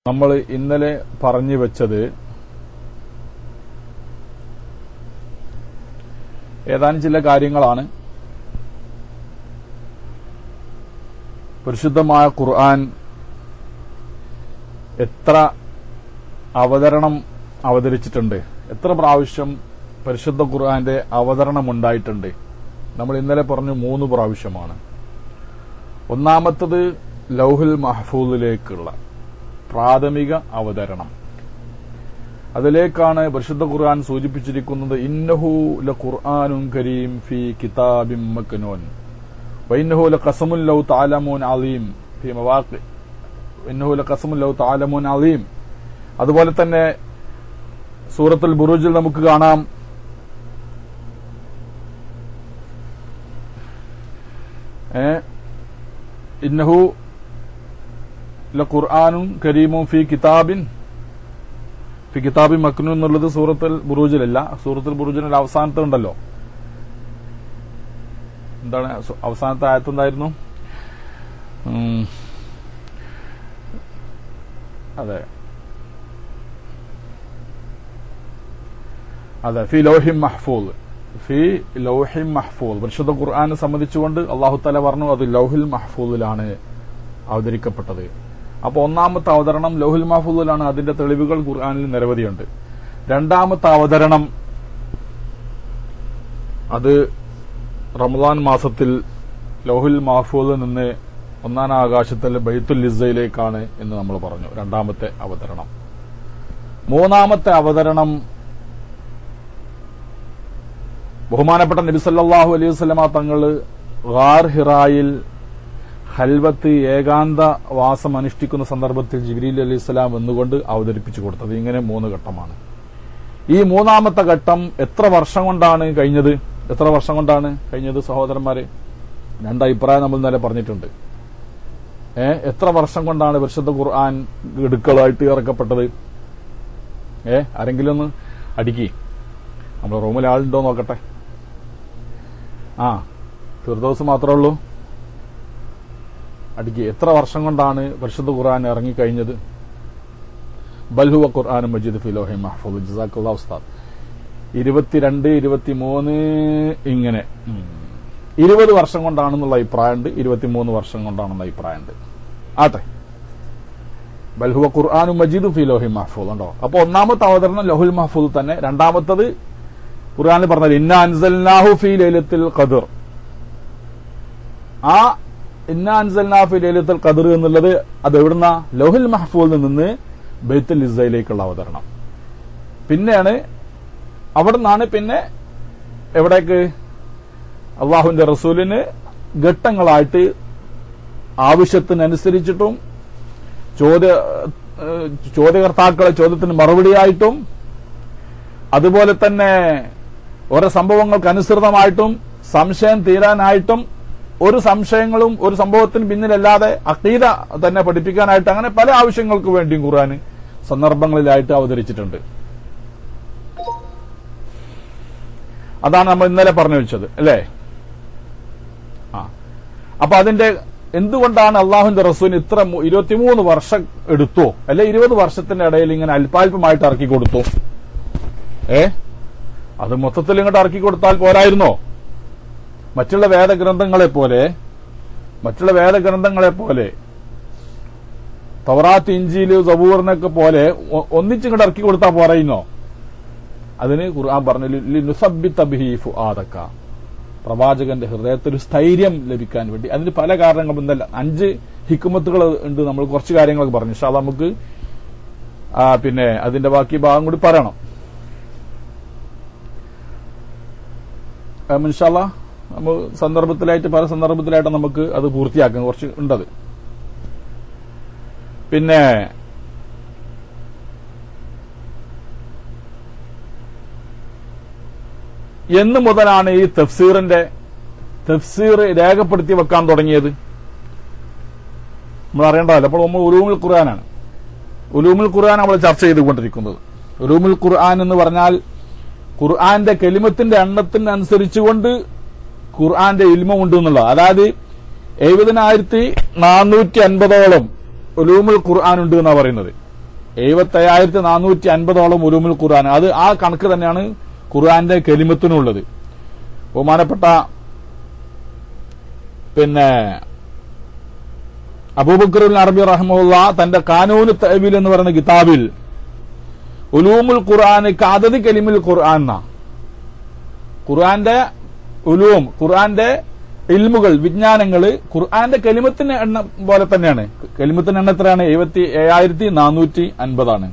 നമ്മൾ ഇന്നലെ പറഞ്ഞു വെച്ചത് ഏതാനും ചില കാര്യങ്ങളാണ് പരിശുദ്ധമായ ഖുർആൻ എത്ര അവതരണം അവതരിച്ചിട്ടുണ്ട് എത്ര പ്രാവശ്യം പരിശുദ്ധ ഖുർആന്റെ അവതരണം ഉണ്ടായിട്ടുണ്ട് നമ്മൾ ഇന്നലെ പറഞ്ഞു മൂന്ന് പ്രാവശ്യമാണ് ഒന്നാമത്തത് ലൗഹുൽ മഹഫൂദിലേക്കുള്ള പ്രാഥമിക അവതരണം അതിലേക്കാണ് പരിശുദ്ധ ഖുർആൻ സൂചിപ്പിച്ചിരിക്കുന്നത് ഇന്നഹു ല ഖുർആനുൻ കരീം ഫി കിതാബിൻ മക്നൂൻ വൈന്നഹു ല ഖസമുൻ ലൗ തഅലമൂൻ അലീം ഫി മവാഖി ഇന്നഹു ല ഖസമുൻ ലൗ തഅലമൂൻ അലീം അതുപോലെ തന്നെ സൂറത്തുൽ ബുറൂജിൽ നമുക്ക് കാണാം ഏ ഇന്നഹു ഖുർആാനും കരീമും ഫി കിതാബിൻ ഫി കിതാബിൻ മക്നു എന്നുള്ളത് സൂറത്തുൽ ബുറൂജിലല്ല സൂറത്തുൽ ബുറൂജിന്റെ അവസാനത്തെ ഉണ്ടല്ലോ എന്താണ് സു- അവസാനത്തെ ആയത്ത് എന്തായിരുന്നു ഉം. അതെ അതെ ഫി ലൗഹിം മഹ്ഫൂദ് ഫി ലൗഹിം മഹ്ഫൂദ് പരിശുദ്ധ ഖുർആനെ സംബന്ധിച്ചുകൊണ്ട് അള്ളാഹു തല പറഞ്ഞു അത് ലൗഹിൽ മഹ്ഫൂദിലാണ് അവതരിക്കപ്പെട്ടത് അപ്പൊ ഒന്നാമത്തെ അവതരണം ലൗഹിൽ മഹ്ഫൂദിലാണ് അതിന്റെ തെളിവുകൾ ഖുർആനിൽ നിരവധിയുണ്ട് രണ്ടാമത്തെ അവതരണം അത് റമദാൻ മാസത്തിൽ ലൗഹിൽ മഹ്ഫൂദിൽ നിന്ന് ഒന്നാം ആകാശത്തിലെ ബൈത്തുൽ ലിസയിലേക്കാണ് എന്ന് നമ്മൾ പറഞ്ഞു രണ്ടാമത്തെ അവതരണം മൂന്നാമത്തെ അവതരണം ബഹുമാനപ്പെട്ട നബി സല്ലല്ലാഹു അലൈഹി വസല്ലമ തങ്ങൾ ഗാർ ഹിറായിൽ ഹൽവത്ത് ഏകാന്ത വാസം അനുഷ്ഠിക്കുന്ന സന്ദർഭത്തിൽ ജിബ്രീൽ അലൈഹി സ്വലാം വന്നുകൊണ്ട് അവതരിപ്പിച്ചു കൊടുത്തത് ഇങ്ങനെ മൂന്ന് ഘട്ടമാണ് ഈ മൂന്നാമത്തെ ഘട്ടം എത്ര വർഷം കൊണ്ടാണ് കഴിഞ്ഞത് എത്ര വർഷം കൊണ്ടാണ് കഴിഞ്ഞത് സഹോദരന്മാരെ രണ്ട് അഭിപ്രായം നമ്മൾ ഇന്നലെ പറഞ്ഞിട്ടുണ്ട് ഏ എത്ര വർഷം കൊണ്ടാണ് പരിശുദ്ധ ഖുർആൻ ഗഡുക്കളായിട്ട് ഇറക്കപ്പെട്ടത് ഏ ആരെങ്കിലും ഒന്ന് അടുക്കി നമ്മുടെ റൂമിൽ ആളുണ്ടോ നോക്കട്ടെ ആ ഫിർദോസ് മാത്രമേ ഉള്ളൂ അടിക്ക് എത്ര വർഷം കൊണ്ടാണ് പരിശുദ്ധ ഖുർആൻ ഇറങ്ങിക്കഴിഞ്ഞത് ബൽഹുവ ഖുർആൻ മജീദ് ഫിലോഹി മഹ്ഫൂദ് ജസാഖുല്ലാ ഉസ്താദ് ഇരുപത്തിരണ്ട് ഇരുപത്തിമൂന്ന് ഇങ്ങനെ ഉം. ഇരുപത് വർഷം കൊണ്ടാണെന്നുള്ള അഭിപ്രായമുണ്ട് ഇരുപത്തിമൂന്ന് വർഷം കൊണ്ടാണെന്ന അഭിപ്രായമുണ്ട് ആട്ടെ ബൽഹുവ ഖുർആാനു മജീദ് ഫി ലോഹി മഹ്ഫൂദ് ഉണ്ടോ അപ്പൊ ഒന്നാമത്തെ അവതരണം ലഹുൽ മഹ്ഫൂദ് തന്നെ രണ്ടാമത്തത് ഖുർആനിൽ പറഞ്ഞത് ഇന്ന അൻസൽനാഹു ഫി ലൈലത്തിൽ ഖദർ ആ ഇന്ന അൻസൽനാഹു ഫി ലൈലത്തിൽ ഖദർ എന്നുള്ളത് അത് എവിടുന്ന ലൗഹുൽ മഹ്ഫൂദിൽ നിന്ന് ബൈത്തുൽ ഇസയിലേക്കുള്ള അവതരണം പിന്നെയാണ് അവിടെ നിന്നാണ് പിന്നെ എവിടേക്ക് അള്ളാഹുവിന്റെ റസൂലിന് ഘട്ടങ്ങളായിട്ട് ആവശ്യത്തിനനുസരിച്ചിട്ടും ചോദ്യ ഏഹ് ചോദ്യകർത്താക്കളെ ചോദ്യത്തിന് മറുപടിയായിട്ടും അതുപോലെ തന്നെ ഓരോ സംഭവങ്ങൾക്ക് അനുസൃതമായിട്ടും സംശയം തീരാനായിട്ടും ഒരു സംശയങ്ങളും ഒരു സംഭവത്തിന് പിന്നിലല്ലാതെ അക്കീത തന്നെ പഠിപ്പിക്കാനായിട്ട് അങ്ങനെ പല ആവശ്യങ്ങൾക്ക് വേണ്ടിയും ഖുർആൻ സന്ദർഭങ്ങളിലായിട്ട് അവതരിച്ചിട്ടുണ്ട് അതാണ് നമ്മൾ ഇന്നലെ പറഞ്ഞു വെച്ചത് അല്ലേ ആ അപ്പൊ അതിന്റെ എന്തുകൊണ്ടാണ് അള്ളാഹുന്റെ റസൂലിന് ഇത്ര മു- ഇരുപത്തിമൂന്ന് വർഷം എടുത്തോ അല്ലെ ഇരുപത് വർഷത്തിന്റെ ഇടയിൽ ഇങ്ങനെ അല്പാൽപമായിട്ട് ഇറക്കി കൊടുത്തു ഏ അത് മൊത്തത്തിൽ ഇങ്ങോട്ട് ഇറക്കി കൊടുത്താൽ പോരായിരുന്നോ മറ്റുള്ള വേദഗ്രന്ഥങ്ങളെ പോലെ മറ്റുള്ള വേദഗ്രന്ഥങ്ങളെ പോലെ തവറാത്ത് ഇഞ്ചിയില് സബൂറിനൊക്കെ പോലെ ഒ- ഒന്നിച്ചിങ്ങോട്ട് ഇറക്കി കൊടുത്താൽ പോരായിരുന്നോ അതിന് ഖുർആൻ പറഞ്ഞു നുസബിത്ത ബിഹി ഫുആദക പ്രവാചകന്റെ ഹൃദയത്തിൽ ഒരു സ്ഥൈര്യം ലഭിക്കാൻ വേണ്ടി അതിന് പല കാരണങ്ങളും എന്തല്ല അഞ്ച് ഹിക്കുമത്തുകൾ ഉണ്ട് നമ്മൾ കുറച്ച് കാര്യങ്ങളൊക്കെ പറഞ്ഞു പക്ഷെ നമുക്ക് ആ, പിന്നെ അതിന്റെ ബാക്കി ഭാഗം കൂടി പറയണം ഇൻഷാല്ല നമ്മൾ സന്ദർഭത്തിലായിട്ട് പല സന്ദർഭത്തിലായിട്ട് നമുക്ക് അത് പൂർത്തിയാക്കാം കുറച്ച് ഉണ്ടത് പിന്നെ എന്ന് മുതലാണ് ഈ തഫ്സീറിന്റെ തഫ്സീർ രേഖപ്പെടുത്തി വെക്കാൻ തുടങ്ങിയത് നമ്മൾ അറിയേണ്ടതല്ല അപ്പോൾ നമ്മൾ ഉലൂമുൽ ഖുർആനാണ് ഉലൂമുൽ ഖുർആൻ നമ്മൾ ചർച്ച ചെയ്തുകൊണ്ടിരിക്കുന്നത് ഉലൂമുൽ ഖുർആൻ എന്ന് പറഞ്ഞാൽ ഖുർആന്റെ കെലിമത്തിന്റെ എണ്ണത്തിനനുസരിച്ചുകൊണ്ട് ഖുർആന്റെ ഇൽമുണ്ട് എന്നുള്ളത് അതായത് എഴുപതിനായിരത്തി നാനൂറ്റി അൻപതോളം ഉലൂമുൽ ഖുർആൻ ഉണ്ട് എന്നാ പറയുന്നത് എഴുപത്തി അയ്യായിരത്തി നാനൂറ്റി അൻപതോളം ഉലൂമുൽ ഖുർആൻ അത് ആ കണക്ക് തന്നെയാണ് ഖുർആന്റെ കെലിമത്തിനുള്ളത് ബഹുമാനപ്പെട്ട പിന്നെ അബൂബക്കറുൽ അറബി റഹ്മുള്ള തന്റെ കാനൂന് തഹബീൽ എന്ന് പറയുന്ന കിതാബിൽ ഉലൂമുൽ ഖുർആൻ കാതതി കലിമുൽ ഖുർആൻ എന്നാ ഖുർആന്റെ ഉലൂം ഖുർആന്റെ ഇൽമുകൾ വിജ്ഞാനങ്ങള് ഖുർആന്റെ കലിമത്തിന്റെ എണ്ണം പോലെ തന്നെയാണ് കലിമത്തിന്റെ എണ്ണം എത്രയാണ് എഴുപത്തി ഏഴായിരത്തി നാനൂറ്റി അൻപതാണ്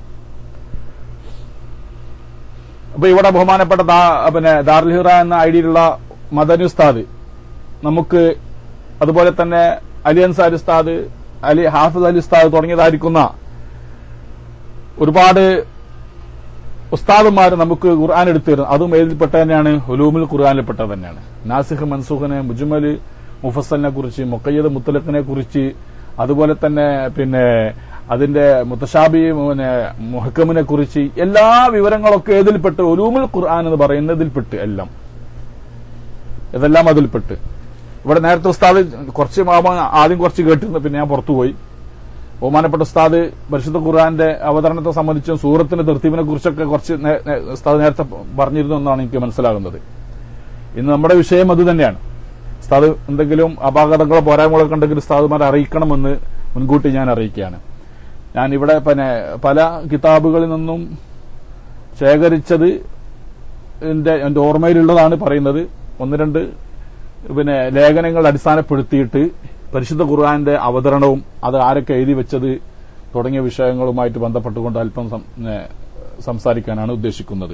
അപ്പൊ ഇവിടെ ബഹുമാനപ്പെട്ട ദാ- പിന്നെ ദാറുൽ ഹിറ എന്ന ഐഡിയിലുള്ള മദനി ഉസ്താദ് നമുക്ക് അതുപോലെ തന്നെ അലി അൻസാരി ഉസ്താദ് അലി ഹാഫിദ് അലി ഉസ്താദ് തുടങ്ങിയതായിരിക്കുന്ന ഒരുപാട് ഉസ്താദുമാർ നമുക്ക് ഖുർആൻ എടുത്തു തരും അതും എഴുതിപ്പെട്ട തന്നെയാണ് ഹുലൂമുൽ ഖുർആനിൽപ്പെട്ടത് തന്നെയാണ് നാസിഖ് മൻസൂഖിനെ മുജ്മല് മുഫസലിനെ കുറിച്ച് മുക്കയ്യദ് മുത്തലഖിനെ കുറിച്ച് അതുപോലെ തന്നെ പിന്നെ അതിന്റെ മുത്തശാബി പിന്നെ മുഹക്കമിനെ കുറിച്ച് എല്ലാ വിവരങ്ങളൊക്കെ ഏതിൽപ്പെട്ട് ഒലൂമുൽ ഖുർആൻ എന്ന് പറയുന്നതിൽപ്പെട്ട് എല്ലാം ഇതെല്ലാം അതിൽപ്പെട്ട് ഇവിടെ നേരത്തെ ഉസ്താദ് കുറച്ച് മാമ ആദ്യം കുറച്ച് കേട്ടിരുന്നു പിന്നെ ഞാൻ പുറത്തുപോയി ബഹുമാനപ്പെട്ട ഉസ്താദ് പരിശുദ്ധ ഖുർആന്റെ അവതരണത്തെ സംബന്ധിച്ചും സൂറത്തിന്റെ തെർത്തീവിനെ കുറിച്ചൊക്കെ കുറച്ച് നേ- നേ- ഉസ്താദ് നേരത്തെ പറഞ്ഞിരുന്നു എന്നാണ് എനിക്ക് മനസ്സിലാകുന്നത് ഇന്ന് നമ്മുടെ വിഷയം അത് തന്നെയാണ് ഉസ്താദ് എന്തെങ്കിലും അപാകതങ്ങളോ പോരായ്മകളൊക്കെ ഉണ്ടെങ്കിൽ ഉസ്താദുമാരെ അറിയിക്കണമെന്ന് മുൻകൂട്ടി ഞാൻ അറിയിക്കുകയാണ് ഞാൻ ഇവിടെ പിന്നെ പല കിതാബുകളിൽ നിന്നും ശേഖരിച്ചത് എന്റെ എന്റെ ഓർമ്മയിലുള്ളതാണ് പറയുന്നത് ഒന്ന് രണ്ട് പിന്നെ ലേഖനങ്ങൾ അടിസ്ഥാനപ്പെടുത്തിയിട്ട് പരിശുദ്ധ ഖുർആന്റെ അവതരണവും അത് ആരൊക്കെ എഴുതി വെച്ചത് തുടങ്ങിയ വിഷയങ്ങളുമായിട്ട് ബന്ധപ്പെട്ടുകൊണ്ട് അല്പം സം- ഏ, സംസാരിക്കാനാണ് ഉദ്ദേശിക്കുന്നത്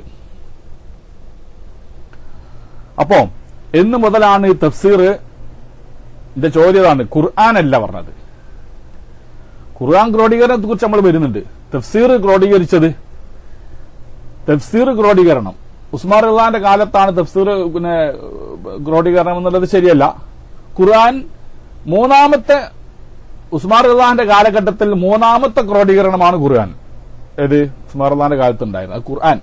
അപ്പോ എന്ന് മുതലാണ് ഈ തഫ്സീർ എന്റെ ചോദ്യതാണ് ഖുർആൻ അല്ല പറഞ്ഞത് ഖുർആൻ ക്രോഡീകരണത്തെ കുറിച്ച് നമ്മൾ വരുന്നുണ്ട് തഫ്സീർ ക്രോഡീകരിച്ചത് തഫ്സീർ ക്രോഡീകരണം ഉസ്മാൻ റഹ്ലാന്റെ കാലത്താണ് തഫ്സീർ പിന്നെ ക്രോഡീകരണം എന്നുള്ളത് ശരിയല്ല ഖുർആൻ മൂന്നാമത്തെ ഉസ്മാൻ റഹ്ലാന്റെ കാലഘട്ടത്തിൽ മൂന്നാമത്തെ ക്രോഡീകരണമാണ് ഖുർആൻ ഏത് ഉസ്മാൻ റഹ്ലാന്റെ കാലത്തുണ്ടായിരുന്നത് അത് ഖുർആൻ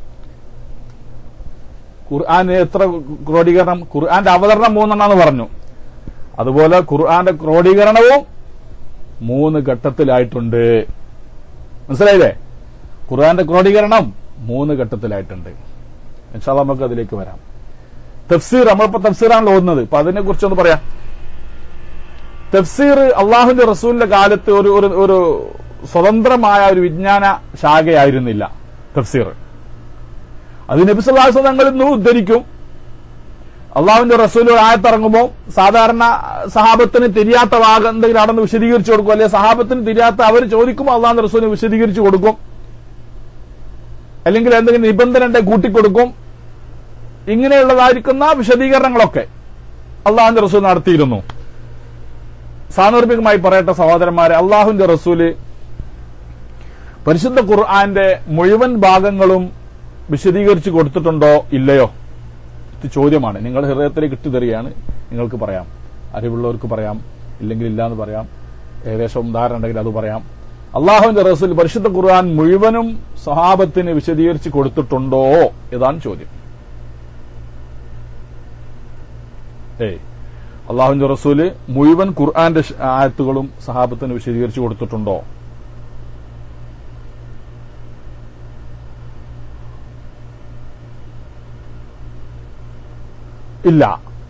ഖുർആൻ എത്ര ക്രോഡീകരണം ഖുർആന്റെ അവതരണം മൂന്നെണ്ണമെന്ന് പറഞ്ഞു അതുപോലെ ഖുർആന്റെ ക്രോഡീകരണവും മൂന്ന് ഘട്ടത്തിലായിട്ടുണ്ട് മനസ്സിലായില്ലേ ഖുർആന്റെ ക്രോഡീകരണം മൂന്ന് ഘട്ടത്തിലായിട്ടുണ്ട് ഇൻഷാല്ല നമുക്ക് അതിലേക്ക് വരാം തഫ്സീർ നമ്മളിപ്പോ തഫ്സീറാണല്ലോ ഓതുന്നത് അപ്പൊ അതിനെ കുറിച്ചൊന്ന് പറയാം തഫ്സീർ അള്ളാഹുന്റെ റസൂലിന്റെ കാലത്ത് ഒരു ഒരു ഒരു സ്വതന്ത്രമായ ഒരു വിജ്ഞാന ശാഖയായിരുന്നില്ല തഫ്സീർ അത് നബിസുല്ലാസ് തങ്ങളിൽ നിന്ന് ഉദ്ധരിക്കും അള്ളാഹുവിന്റെ റസൂൽ ഒരു ആയത്തിറങ്ങുമ്പോൾ സാധാരണ സഹാബത്തിന് തിരിയാത്ത ഭാഗം എന്തെങ്കിലും അവിടെ നിന്ന് വിശദീകരിച്ചു കൊടുക്കും അല്ലെങ്കിൽ സഹാബത്തിന് തിരിയാത്ത അവർ ചോദിക്കുമ്പോൾ അള്ളാഹുന്റെ റസൂലിന് വിശദീകരിച്ചു കൊടുക്കും അല്ലെങ്കിൽ എന്തെങ്കിലും നിബന്ധന ഉണ്ടെങ്കിൽ കൂട്ടിക്കൊടുക്കും ഇങ്ങനെയുള്ളതായിരിക്കുന്ന വിശദീകരണങ്ങളൊക്കെ അള്ളാഹുന്റെ റസൂൽ നടത്തിയിരുന്നു സാന്ദർഭികമായി പറയട്ടെ സഹോദരന്മാരെ അള്ളാഹുവിന്റെ റസൂല് പരിശുദ്ധ ഖുർആന്റെ മുഴുവൻ ഭാഗങ്ങളും വിശദീകരിച്ചു കൊടുത്തിട്ടുണ്ടോ ഇല്ലയോ ഇത് ചോദ്യമാണ് നിങ്ങളുടെ ഹൃദയത്തിലേക്ക് ഇട്ടുതരികയാണ് നിങ്ങൾക്ക് പറയാം അറിവുള്ളവർക്ക് പറയാം ഇല്ലെങ്കിൽ ഇല്ല എന്ന് പറയാം ഏകദേശം ധാരണ ഉണ്ടെങ്കിൽ അത് പറയാം അള്ളാഹുവിന്റെ റസൂൽ പരിശുദ്ധ ഖുർആൻ മുഴുവനും സഹാബത്തിന് വിശദീകരിച്ച് കൊടുത്തിട്ടുണ്ടോ ഇതാണ് ചോദ്യം ഏയ് അള്ളാഹുവിന്റെ റസൂല് മുഴുവൻ ഖുർആന്റെ ഷ- ആയത്തുകളും സഹാബത്തിന് വിശദീകരിച്ച് കൊടുത്തിട്ടുണ്ടോ ഇല്ല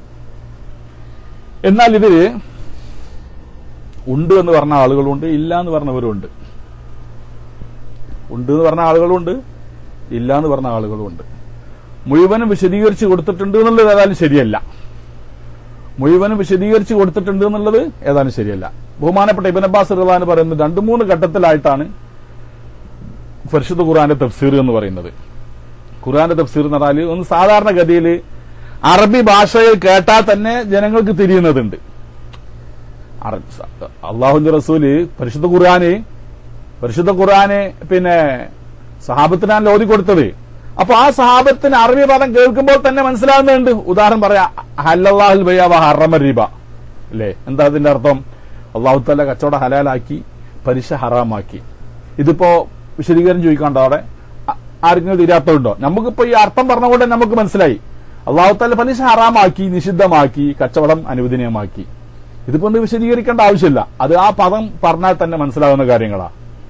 എന്നാൽ ഇതില് ഉണ്ട് എന്ന് പറഞ്ഞ ആളുകളുണ്ട് ഇല്ല എന്ന് പറഞ്ഞവരുണ്ട് ഉണ്ട് എന്ന് പറഞ്ഞ ആളുകളുണ്ട് ഇല്ല എന്ന് പറഞ്ഞ ആളുകളുണ്ട് മുഴുവനും വിശദീകരിച്ച് കൊടുത്തിട്ടുണ്ട് എന്നുള്ളത് ഏതായാലും ശരിയല്ല മുഴുവനും വിശദീകരിച്ച് കൊടുത്തിട്ടുണ്ട് എന്നുള്ളത് ഏതാനും ശരിയല്ല ബഹുമാനപ്പെട്ട ഇബൻ അബ്ബാസ് റഹ്ലാൻ പറയുന്നത് രണ്ടു മൂന്ന് ഘട്ടത്തിലായിട്ടാണ് പരിശുദ്ധ ഖുർആന്റെ തഫ്സീർ എന്ന് പറയുന്നത് ഖുർആന്റെ തഫ്സീർ എന്ന് പറഞ്ഞാൽ ഒന്ന് സാധാരണഗതിയിൽ അറബി ഭാഷയിൽ കേട്ടാൽ തന്നെ ജനങ്ങൾക്ക് തിരിയുന്നതുണ്ട് അറബി സ- അള്ളാഹുന്റെ റസൂല് പരിശുദ്ധ ഖുർആന് പരിശുദ്ധ ഖുർആന് പിന്നെ സഹാബത്തിനാണ് ഓതി കൊടുത്തത് അപ്പൊ ആ സഹാബത്തിന് അറബി പദം കേൾക്കുമ്പോൾ തന്നെ മനസ്സിലാകുന്നുണ്ട് ഉദാഹരണം പറയാ ഹല്ലാഹുൽ ബയ്യ വ ഹറമ റിബ അല്ലേ എന്താ അതിന്റെ അർത്ഥം അള്ളാഹു തല കച്ചവടം ഹലാലാക്കി പലിശ ഹറാമാക്കി ഇതിപ്പോ വിശദീകരണം ചോദിക്കാണ്ടോ അവിടെ ആ- ആർക്കെങ്കിലും തിരിയാത്തതുണ്ടോ നമുക്കിപ്പോ ഈ അർത്ഥം പറഞ്ഞുകൊണ്ട് നമുക്ക് മനസ്സിലായി അള്ളാഹു താല പലിശ ഹറാമാക്കി നിഷിദ്ധമാക്കി കച്ചവടം അനുവദനീയമാക്കി ഇതിപ്പോ ഒന്ന് വിശദീകരിക്കേണ്ട ആവശ്യമില്ല അത് ആ പദം പറഞ്ഞാൽ തന്നെ മനസ്സിലാകുന്ന കാര്യങ്ങളാ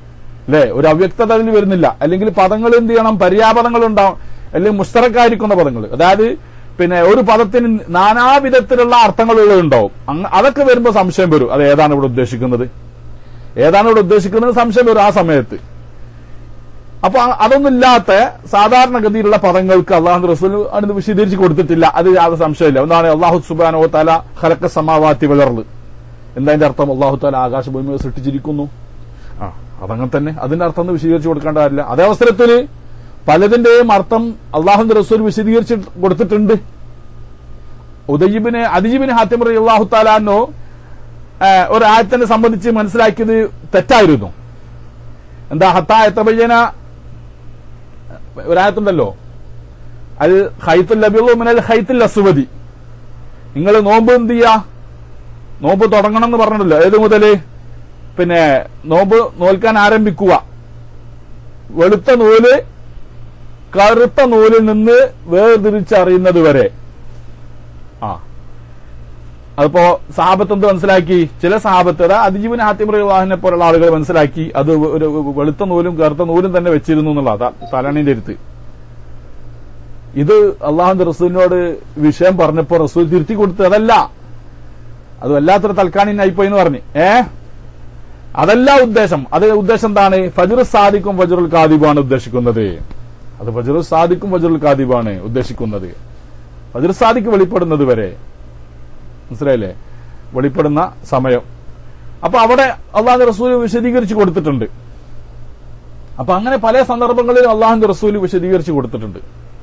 അല്ലെ ഒരു അവ്യക്തത അതിൽ വരുന്നില്ല അല്ലെങ്കിൽ പദങ്ങൾ എന്ത് ചെയ്യണം പര്യാപദങ്ങൾ ഉണ്ടാവും അല്ലെങ്കിൽ മുസ്തറക്കായിരിക്കുന്ന പദങ്ങൾ അതായത് പിന്നെ ഒരു പദത്തിന് നാനാവിധത്തിലുള്ള അർത്ഥങ്ങളുള്ള ഉണ്ടാവും അങ്ങ- അതൊക്കെ വരുമ്പോൾ സംശയം വരും അത് ഏതാണ് ഇവിടെ ഉദ്ദേശിക്കുന്നത് ഏതാണ് ഇവിടെ ഉദ്ദേശിക്കുന്നത് സംശയം വരും ആ സമയത്ത് അപ്പൊ അ- അതൊന്നുമില്ലാത്ത സാധാരണഗതിയിലുള്ള പദങ്ങൾക്ക് അള്ളാഹു റസൂൽ അത് വിശദീകരിച്ച് കൊടുത്തിട്ടില്ല അത് യാതൊരു സംശയമില്ല ഒന്നാണ് അള്ളാഹു സുബാനോ തല ഹലക്ക സമാവാത്തി വളർന്ന് എന്താ അതിന്റെ അർത്ഥം അള്ളാഹു താല ആകാശഭൂമിയെ സൃഷ്ടിച്ചിരിക്കുന്നു ആ അതങ്ങനെ തന്നെ അതിന്റെ അർത്ഥം ഒന്ന് വിശദീകരിച്ച് കൊടുക്കേണ്ട കാര്യമില്ല അതേ അവസരത്തിൽ പലതിന്റെയും അർത്ഥം അള്ളാഹുന്റെ റസൂൽ വിശദീകരിച്ച് കൊടുത്തിട്ടുണ്ട് ഉദയ്യബിന് അതിജീബിന് ഹാത്തിമർ അള്ളാഹു താലാനോ ഒരു ആയത്തിനെ സംബന്ധിച്ച് മനസ്സിലാക്കിയത് തെറ്റായിരുന്നു എന്താ ഹത്താ എത്തബയ്യന ഒരായത്തുണ്ടല്ലോ അൽ ഹൈത്തുൽ ലബിളു മിനൽ ഹൈത്തുൽ അസുവതി നിങ്ങൾ നോമ്പ് എന്ത് ചെയ്യാ നോമ്പ് തുടങ്ങണം എന്ന് പറഞ്ഞിട്ടല്ലോ ഏത് മുതല് പിന്നെ നോമ്പ് നോൽക്കാൻ ആരംഭിക്കുക വെളുത്ത നൂല് കറുത്ത നൂലിൽ നിന്ന് വേർതിരിച്ചറിയുന്നത് വരെ ആ അതിപ്പോ സഹാബത്ത് എന്ത് മനസ്സിലാക്കി ചില സഹാബത്ത് അതിജീവൻ ആത്യമൃവാഹിനെ പോലുള്ള ആളുകൾ മനസ്സിലാക്കി അത് ഒരു വെളുത്ത നൂലും കറുത്ത നൂലും തന്നെ വെച്ചിരുന്നു എന്നുള്ള തലണീന്റെ അടുത്ത് ഇത് അള്ളാഹുന്റെ റസൂലിനോട് വിഷയം പറഞ്ഞപ്പോ റസൂൽ തിരുത്തി കൊടുത്ത് അതല്ല അത് വല്ലാത്തൊരു തൽക്കാണിനായിപ്പോയി എന്ന് പറഞ്ഞു ഏ അതല്ല ഉദ്ദേശം അത് ഉദ്ദേശം എന്താണ് ഫജർ സാദിക്കും ഫജറുൽ കാദിബാണ് ഉദ്ദേശിക്കുന്നത് അത് ഫജറു സാദിക്കും ഫജറുൽ കാദിബാണ് ഉദ്ദേശിക്കുന്നത് ഫജർ സാദിക്ക് വെളിപ്പെടുന്നത് വരെ മനസ്സിലായില്ലേ വെളിപ്പെടുന്ന സമയം അപ്പൊ അവിടെ അള്ളാഹു റസൂൽ വിശദീകരിച്ച് കൊടുത്തിട്ടുണ്ട് അപ്പൊ അങ്ങനെ പല സന്ദർഭങ്ങളിലും അള്ളാഹുന്റെ റസൂൽ വിശദീകരിച്ച് കൊടുത്തിട്ടുണ്ട്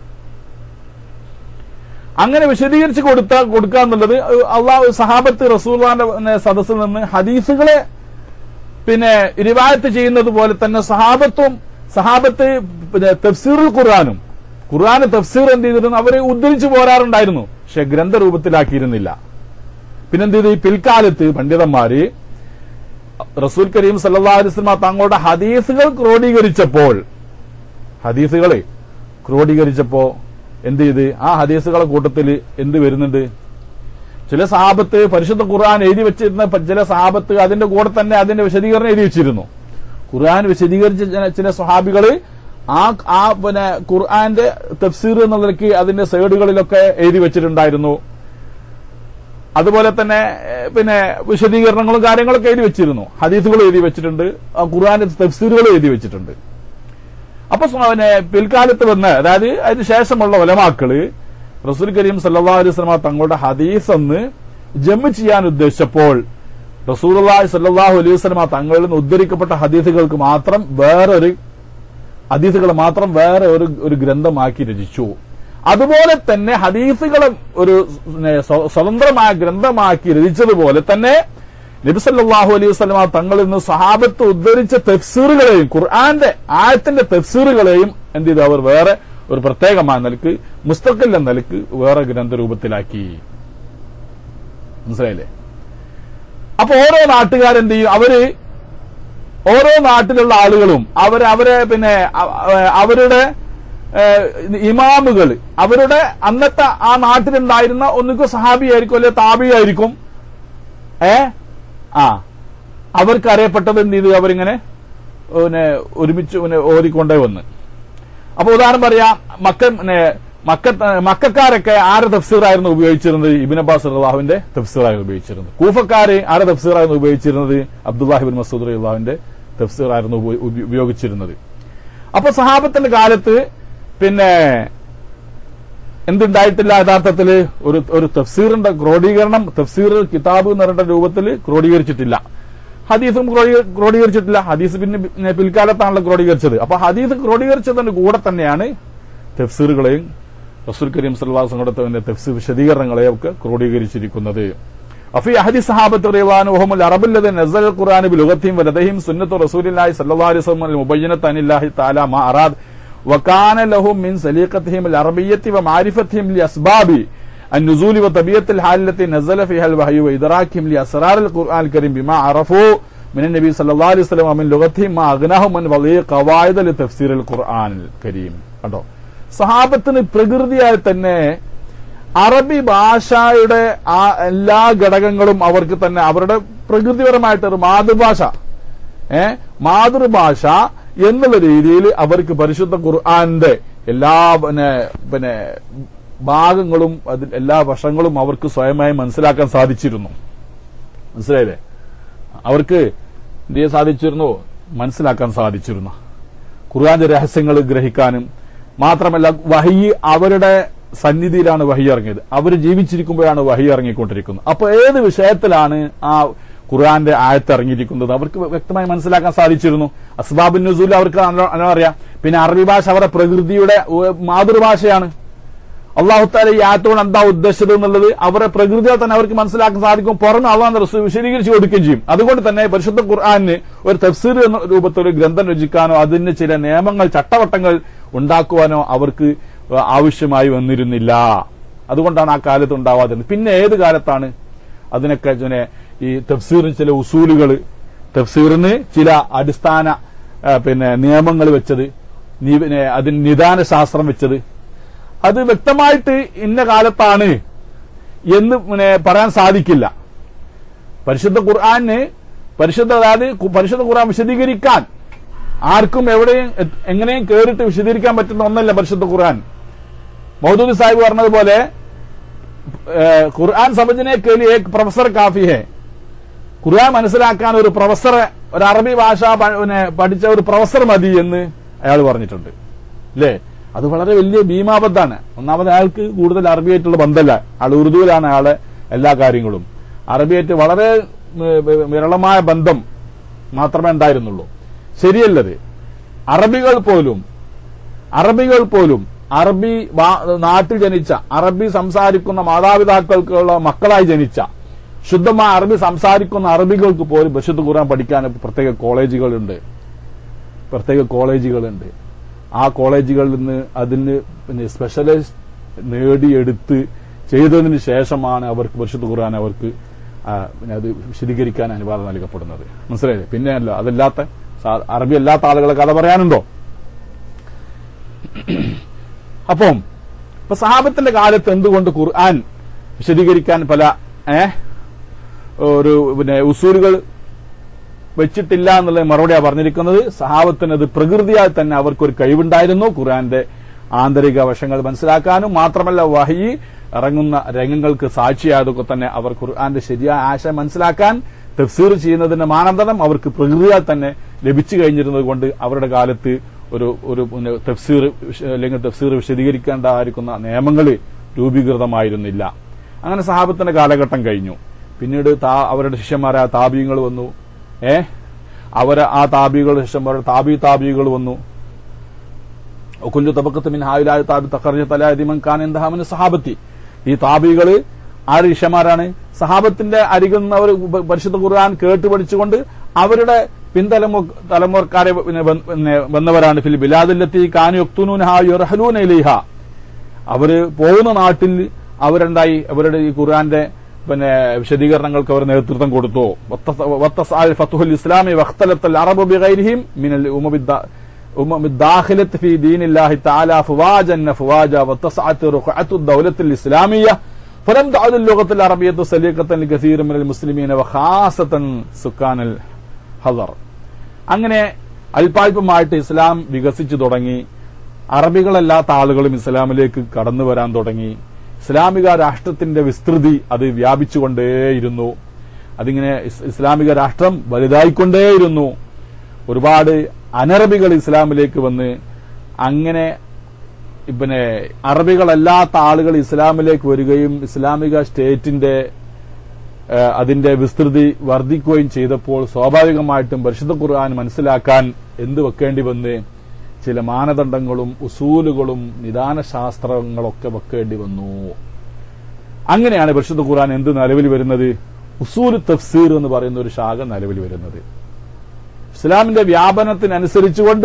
അങ്ങനെ വിശദീകരിച്ച് കൊടുത്ത കൊടുക്കുക എന്നുള്ളത് അള്ളാഹു സഹാബത്ത് റസൂൽന്റെ സദസ്സിൽ നിന്ന് ഹദീസുകളെ പിന്നെ റിവായത്ത് ചെയ്യുന്നത് പോലെ തന്നെ സഹാബത്തും സഹാബത്ത് പിന്നെ തഫ്സീറുൽ ഖുർആാനും ഖുർആാന് തഫ്സീർ എന്ത് ചെയ്തിരുന്നു അവരെ ഉദ്ധരിച്ചു പോരാറുണ്ടായിരുന്നു പക്ഷെ ഗ്രന്ഥരൂപത്തിലാക്കിയിരുന്നില്ല പിന്നെന്ത് ചെയ്തു ഈ പിൽക്കാലത്ത് പണ്ഡിതന്മാര് റസൂൽ കരീം സല്ലാ അലിസ്ലമ തങ്ങളുടെ ഹദീസുകൾ ക്രോഡീകരിച്ചപ്പോൾ ഹദീസുകളെ ക്രോഡീകരിച്ചപ്പോ എന്ത് ചെയ്ത് ആ ഹദീസുകളെ കൂട്ടത്തിൽ എന്ത് വരുന്നുണ്ട് ചില സാപത്ത് പരിശുദ്ധ ഖുർആൻ എഴുതി വെച്ചിരുന്ന പ- ചില സാപത്ത് അതിന്റെ കൂടെ തന്നെ അതിന്റെ വിശദീകരണം എഴുതി വെച്ചിരുന്നു ഖുർആൻ വിശദീകരിച്ച ചില- ചില സ്വഹാബികള് ആ ആ പിന്നെ ഖുർആന്റെ തഫ്സീർ എന്നുള്ളതിലേക്ക് അതിന്റെ സൈഡുകളിലൊക്കെ എഴുതി വെച്ചിട്ടുണ്ടായിരുന്നു അതുപോലെ തന്നെ ഏഹ്, പിന്നെ വിശദീകരണങ്ങളും കാര്യങ്ങളൊക്കെ എഴുതി വെച്ചിരുന്നു ഹദീസുകൾ എഴുതി വെച്ചിട്ടുണ്ട് ആ ഖുർആന്റെ തഫ്സീറുകൾ എഴുതി വെച്ചിട്ടുണ്ട് അപ്പൊ സ്വ- പിന്നെ പിൽക്കാലത്ത് വന്ന് അതായത് അതിന് ശേഷമുള്ള ഒലമാക്കള് റസൂൽ കരീം സല്ലാ അലൈഹി തങ്ങളുടെ ഹദീസ് എന്ന് ജമ്മ് ചെയ്യാൻ ഉദ്ദേശിച്ചപ്പോൾ റസൂലി സല്ലാഹു അലൈഹി വസ്ലമ തങ്ങളിൽ നിന്ന് ഉദ്ധരിക്കപ്പെട്ട ഹദീസുകൾക്ക് മാത്രം വേറൊരു ഹദീസുകൾ മാത്രം വേറെ ഒരു ഒരു ഗ്രന്ഥമാക്കി രചിച്ചു അതുപോലെ തന്നെ ഹദീസുകളെ ഒരു പിന്നെ സ്വ- സ്വതന്ത്രമായ ഗ്രന്ഥമാക്കി രചിച്ചതുപോലെ തന്നെ നബിസല്ലാഹു അലൈഹി വസ്ലമ തങ്ങളിൽ നിന്ന് സഹാബത്ത് ഉദ്ധരിച്ച തെഫ്സീറുകളെയും ഖുർആന്റെ ആയത്തിന്റെ തെഫ്സീറുകളെയും എന്ത് ചെയ്തു അവർ വേറെ ഒരു പ്രത്യേകമായ നിലക്ക് മുസ്തഖൽ എന്ന നിലക്ക് വേറെ ഗ്രന്ഥരൂപത്തിലാക്കി മനസ്സിലായില്ലേ അപ്പൊ ഓരോ നാട്ടുകാരെന്ത് ചെയ്യും അവര് ഓരോ നാട്ടിലുള്ള ആളുകളും അവർ അവരെ പിന്നെ അ- അ- അവരുടെ ഏഹ്, ഇമാമുകൾ അവരുടെ അന്നത്തെ ആ നാട്ടിലുണ്ടായിരുന്ന ഒന്നുകിൽ സഹാബിയായിരിക്കും അല്ലെ താബിയായിരിക്കും ഏ ആ അവർക്ക് അറിയപ്പെട്ടത് എന്ത് ചെയ്തു അവരിങ്ങനെ പിന്നെ ഒരുമിച്ച് പിന്നെ ഓതിക്കൊണ്ടേ വന്ന് അപ്പൊ ഉദാഹരണം പറയാം മക്ക പിന്നെ മക്ക മക്കാരൊക്കെ ആരെ തഫ്സീറായിരുന്നു ഉപയോഗിച്ചിരുന്നത് ഇബിൻ അബ്ബാസ് അള്ളാഹുവിന്റെ തഫ്സീറായിരുന്നു ഉപയോഗിച്ചിരുന്നത് കൂഫക്കാര് ആരെ തഫ്സീറായിരുന്നു ഉപയോഗിച്ചിരുന്നത് അബ്ദുല്ലാഹിബിൻ മസൂദ് അള്ളാഹുവിന്റെ തഫ്സീറായിരുന്നു ഉപ- ഉപ- ഉപയോഗിച്ചിരുന്നത് അപ്പൊ സഹാബത്തിന്റെ കാലത്ത് പിന്നെ എന്തുണ്ടായിട്ടില്ല യഥാർത്ഥത്തില് ഒരു ഒരു തഫ്സീറിന്റെ ക്രോഡീകരണം തഫ്സീർ കിതാബ് എന്ന് പറഞ്ഞ രൂപത്തിൽ ക്രോഡീകരിച്ചിട്ടില്ല ഹദീസും ക്രോഡീ- ക്രോഡീകരിച്ചിട്ടില്ല ഹദീസ് പിന്നെ പിന്നെ പിൽക്കാലത്താണല്ലോ ക്രോഡീകരിച്ചത് അപ്പൊ ഹദീസ് ക്രോഡീകരിച്ചതിന്റെ കൂടെ തന്നെയാണ് തഫ്സീറുകളെയും റസൂൽ കരീം സല്ലാസങ്ങളുടെ തഫ്സീർ വിശദീകരണങ്ങളെയും ഒക്കെ ക്രോഡീകരിച്ചിരിക്കുന്നത് അഫി അഹദി സഹാബത്ത് റളിയല്ലാഹു അറബുല്ലദ നസൽ ഖുർആൻ ബിലുഗത്തിഹിം വലദഹിം സുന്നത്തു റസൂലില്ലാഹി സ്വല്ലല്ലാഹു അലൈഹി വസല്ലം മുബയ്യനത അനില്ലാഹി തആല മാ അറാദ് وكان لهم من سليقتهم العربية ومعرفتهم لأسباب النزول وطبيعة الحال التي نزل فيها الوحي وإدراكهم لأسرار القرآن الكريم بما عرفوا من النبي صلى الله عليه وسلم ومن لغتهم ما أغناهم من وضع قواعد لتفسير القرآن الكريم കണ്ടോ സഹാബത്തിന് പ്രകൃതിയായി തന്നെ അറബി ഭാഷയുടെ ആ എല്ലാ ഘടകങ്ങളും അവർക്ക് തന്നെ അവരുടെ പ്രകൃതിപരമായിട്ട് ഒരു മാതൃഭാഷ ഏ മാതൃഭാഷ എന്നുള്ള രീതിയിൽ അവർക്ക് പരിശുദ്ധ ഖുർആന്റെ എല്ലാ പിന്നെ പിന്നെ ഭാഗങ്ങളും അതിൽ എല്ലാ വശങ്ങളും അവർക്ക് സ്വയമായി മനസ്സിലാക്കാൻ സാധിച്ചിരുന്നു മനസ്സിലായില്ലേ അവർക്ക് എന്ത് ചെയ്യാൻ സാധിച്ചിരുന്നു മനസ്സിലാക്കാൻ സാധിച്ചിരുന്നു ഖുർആന്റെ രഹസ്യങ്ങൾ ഗ്രഹിക്കാനും മാത്രമല്ല വഹി അവരുടെ സന്നിധിയിലാണ് വഹി ഇറങ്ങിയത് അവർ ജീവിച്ചിരിക്കുമ്പോഴാണ് വഹി ഇറങ്ങിക്കൊണ്ടിരിക്കുന്നത് അപ്പൊ ഏത് വിഷയത്തിലാണ് ആ ഖുർആന്റെ ആയത്ത് ഇറങ്ങിയിരിക്കുന്നത് അവർക്ക് വ്യക്തമായി മനസ്സിലാക്കാൻ സാധിച്ചിരുന്നു അസ്ബാബിൻ നസൂൽ അവർക്ക് നല്ല നല്ല അറിയാം പിന്നെ അറബി ഭാഷ അവരുടെ പ്രകൃതിയുടെ ഏഹ്, മാതൃഭാഷയാണ് അള്ളാഹുത്താല ഈ ആയത്തോട് എന്താ ഉദ്ദേശിച്ചത് എന്നുള്ളത് അവരുടെ പ്രകൃതിയെ തന്നെ അവർക്ക് മനസ്സിലാക്കാൻ സാധിക്കും പുറമെ അള്ളാഹ് റസൂൽ വിശദീകരിച്ചു കൊടുക്കുകയും ചെയ്യും അതുകൊണ്ട് തന്നെ പരിശുദ്ധ ഖുർആാനിന് ഒരു തഫ്സീർ എന്ന രൂപത്തിൽ ഒരു ഗ്രന്ഥം രചിക്കാനോ അതിന് ചില നിയമങ്ങൾ ചട്ടവട്ടങ്ങൾ ഉണ്ടാക്കുവാനോ അവർക്ക് ആവശ്യമായി വന്നിരുന്നില്ല അതുകൊണ്ടാണ് ആ കാലത്ത് ഉണ്ടാവാതിരുന്നത് പിന്നെ ഏത് കാലത്താണ് അതിനൊക്കെ ഇങ്ങനെ ഈ തഫ്സീറിന് ചില ഉസൂലുകൾ തഫ്സീറിന് ചില അടിസ്ഥാന ആ, പിന്നെ നിയമങ്ങൾ വെച്ചത് നി- പിന്നെ അതിന് നിദാന ശാസ്ത്രം വെച്ചത് അത് വ്യക്തമായിട്ട് ഇന്ന കാലത്താണ് എന്ന് പിന്നെ പറയാൻ സാധിക്കില്ല പരിശുദ്ധ ഖുർആന് പരിശുദ്ധ അതായത് കു- പരിശുദ്ധ ഖുർആൻ വിശദീകരിക്കാൻ ആർക്കും എവിടെയും എ- എങ്ങനെയും കേറിട്ട് വിശദീകരിക്കാൻ പറ്റുന്ന ഒന്നല്ല പരിശുദ്ധ ഖുർആൻ മൗദൂദ് സാഹിബ് പറഞ്ഞതുപോലെ ഏഹ്, ഖുർആൻ സമझने के लिए एक പ്രൊഫസർ കാഫി ഹെ ഖുർആൻ മനസ്സിലാക്കാൻ ഒരു പ്രൊഫസറെ ഒരു അറബി ഭാഷ പ- പിന്നെ പഠിച്ച ഒരു പ്രൊഫസർ മതി എന്ന് അയാൾ പറഞ്ഞിട്ടുണ്ട് അല്ലേ അത് വളരെ വലിയ ഭീമാബദ്ധാണ് ഒന്നാമത് അയാൾക്ക് കൂടുതൽ അറബിയായിട്ടുള്ള ബന്ധമല്ല അയാൾ ഉറുദുവിലാണ് അയാളെ എല്ലാ കാര്യങ്ങളും അറബിയായിട്ട് വളരെ ഏഹ്, വിരളമായ ബന്ധം മാത്രമേ ഉണ്ടായിരുന്നുള്ളൂ ശരിയല്ലത് അറബികൾ പോലും അറബികൾ പോലും അറബി ഭാ- നാട്ടിൽ ജനിച്ച അറബി സംസാരിക്കുന്ന മാതാപിതാക്കൾക്കുള്ള മക്കളായി ജനിച്ച ശുദ്ധമായ അറബി സംസാരിക്കുന്ന അറബികൾക്ക് പോലും ബഷുദ്ധ ഖുർആൻ പഠിക്കാൻ പ്രത്യേക കോളേജുകളുണ്ട് പ്രത്യേക കോളേജുകളുണ്ട് ആ കോളേജുകളിൽ നിന്ന് അതിന് പിന്നെ സ്പെഷ്യലൈസ് നേടിയെടുത്ത് ചെയ്തതിന് ശേഷമാണ് അവർക്ക് പരിശുദ്ധ ഖുർആൻ അവർക്ക് ആ, പിന്നെ അത് വിശദീകരിക്കാൻ അനുവാദം നൽകപ്പെടുന്നത് മനസ്സിലായില്ലേ പിന്നെ അല്ല അതല്ലാത്ത സാ- അറബി അല്ലാത്ത ആളുകളെ കഥ പറയാനുണ്ടോ അപ്പം ഇപ്പൊ സഹാബത്തിന്റെ കാലത്ത് എന്തുകൊണ്ട് ഖുർആൻ വിശദീകരിക്കാൻ പല ഏ ഒരു പിന്നെ ഉസൂലുകൾ വെച്ചിട്ടില്ല എന്നുള്ള മറുപടിയാണ് പറഞ്ഞിരിക്കുന്നത് സഹാബത്തിന് അത് പ്രകൃതിയാൽ തന്നെ അവർക്കൊരു കഴിവുണ്ടായിരുന്നു ഖുർആന്റെ ആന്തരിക വശങ്ങൾ മനസ്സിലാക്കാനും മാത്രമല്ല വഹി ഇറങ്ങുന്ന രംഗങ്ങൾക്ക് സാക്ഷിയായതൊക്കെ തന്നെ അവർ ഖുർആന്റെ ശരിയായ ആശയം മനസ്സിലാക്കാൻ തഫ്സീർ ചെയ്യുന്നതിന്റെ മാനദണ്ഡം അവർക്ക് പ്രകൃതിയാൽ തന്നെ ലഭിച്ചു കഴിഞ്ഞിരുന്നത് കൊണ്ട് അവരുടെ കാലത്ത് ഒരു ഒരു പിന്നെ തഫ്സീർ വിശ- അല്ലെങ്കിൽ തഫ്സീർ വിശദീകരിക്കേണ്ടതായിരിക്കുന്ന നിയമങ്ങൾ രൂപീകൃതമായിരുന്നില്ല അങ്ങനെ സഹാബത്തിന്റെ കാലഘട്ടം കഴിഞ്ഞു പിന്നീട് താ- അവരുടെ ശിഷ്യന്മാരായ താപീയങ്ങൾ വന്നു ഏ അവരെ ആ താബികളുടെ ശിഷ്യന്മാരുടെ താബി താബികൾ വന്നു ഒക്കുല്ലു തബക്കത്ത് മിൻ ഹായിലായ താബി തഖർജ തലാദിമൻ ഖാൻ എന്തഹാമിന് സഹാബത്തി ഈ താബികള് ആര് ശിഷ്യന്മാരാണ് സഹാബത്തിന്റെ അരികിൽ നിന്ന് അവർ ഉപ- പരിശുദ്ധ ഖുർആൻ കേട്ട് പഠിച്ചുകൊണ്ട് അവരുടെ പിന്തലമു തലമുറക്കാരെ പിന്നെ വന്ന് പിന്നെ വന്നവരാണ് ഫിൽ ബിലാദില്ലത്തി കാനു യൊക്തുനൂൻഹ യുർഹലൂന ഇലൈഹ അവര് പോകുന്ന നാട്ടിൽ അവരുണ്ടായി അവരുടെ ഈ ഖുർആന്റെ പിന്നെ വിശദീകരണങ്ങൾക്ക് അവർ നേതൃത്വം കൊടുത്തു വത്തസ- വത്തസഅൽ ഫത്ഹുൽ ഇസ്ലാമി വഖ്തലത്തൽ അറബു ബിഗൈരിഹിം മിനൽ ഉമമിദ്ദ أمم الداخلة في دين الله تعالى فواجا فواجا واتسعت رقعة الدولة الإسلامية فلم تعد اللغة العربية سليقة لكثير من المسلمين وخاصة سكان الحضر അങ്ങനെ അല്പാൽപമായിട്ട് ഇസ്ലാം വികസിച്ചു തുടങ്ങി അറബികളല്ലാത്ത ആളുകളും ഇസ്ലാമിലേക്ക് കടന്നു വരാൻ തുടങ്ങി ഇസ്ലാമിക രാഷ്ട്രത്തിന്റെ വിസ്തൃതി അത് വ്യാപിച്ചുകൊണ്ടേയിരുന്നു അതിങ്ങനെ ഇസ്- ഇസ്ലാമിക രാഷ്ട്രം വലുതായിക്കൊണ്ടേയിരുന്നു ഒരുപാട് അനറബികൾ ഇസ്ലാമിലേക്ക് വന്ന് അങ്ങനെ പിന്നെ അറബികളല്ലാത്ത ആളുകൾ ഇസ്ലാമിലേക്ക് വരികയും ഇസ്ലാമിക സ്റ്റേറ്റിന്റെ ഏഹ്, അതിന്റെ വിസ്തൃതി വർദ്ധിക്കുകയും ചെയ്തപ്പോൾ സ്വാഭാവികമായിട്ടും പരിശുദ്ധ ഖുർആൻ മനസ്സിലാക്കാൻ എന്ത് വെക്കേണ്ടി വന്ന് ചില മാനദണ്ഡങ്ങളും ഉസൂലുകളും നിദാന ശാസ്ത്രങ്ങളൊക്കെ വെക്കേണ്ടി വന്നു അങ്ങനെയാണ് പരിശുദ്ധ ഖുർആൻ എന്ത് നിലവിൽ വരുന്നത് ഉസൂൽ തഫ്സീർ എന്ന് പറയുന്ന ഒരു ശാഖ നിലവിൽ വരുന്നത് ഇസ്ലാമിന്റെ വ്യാപനത്തിനനുസരിച്ചുകൊണ്ട്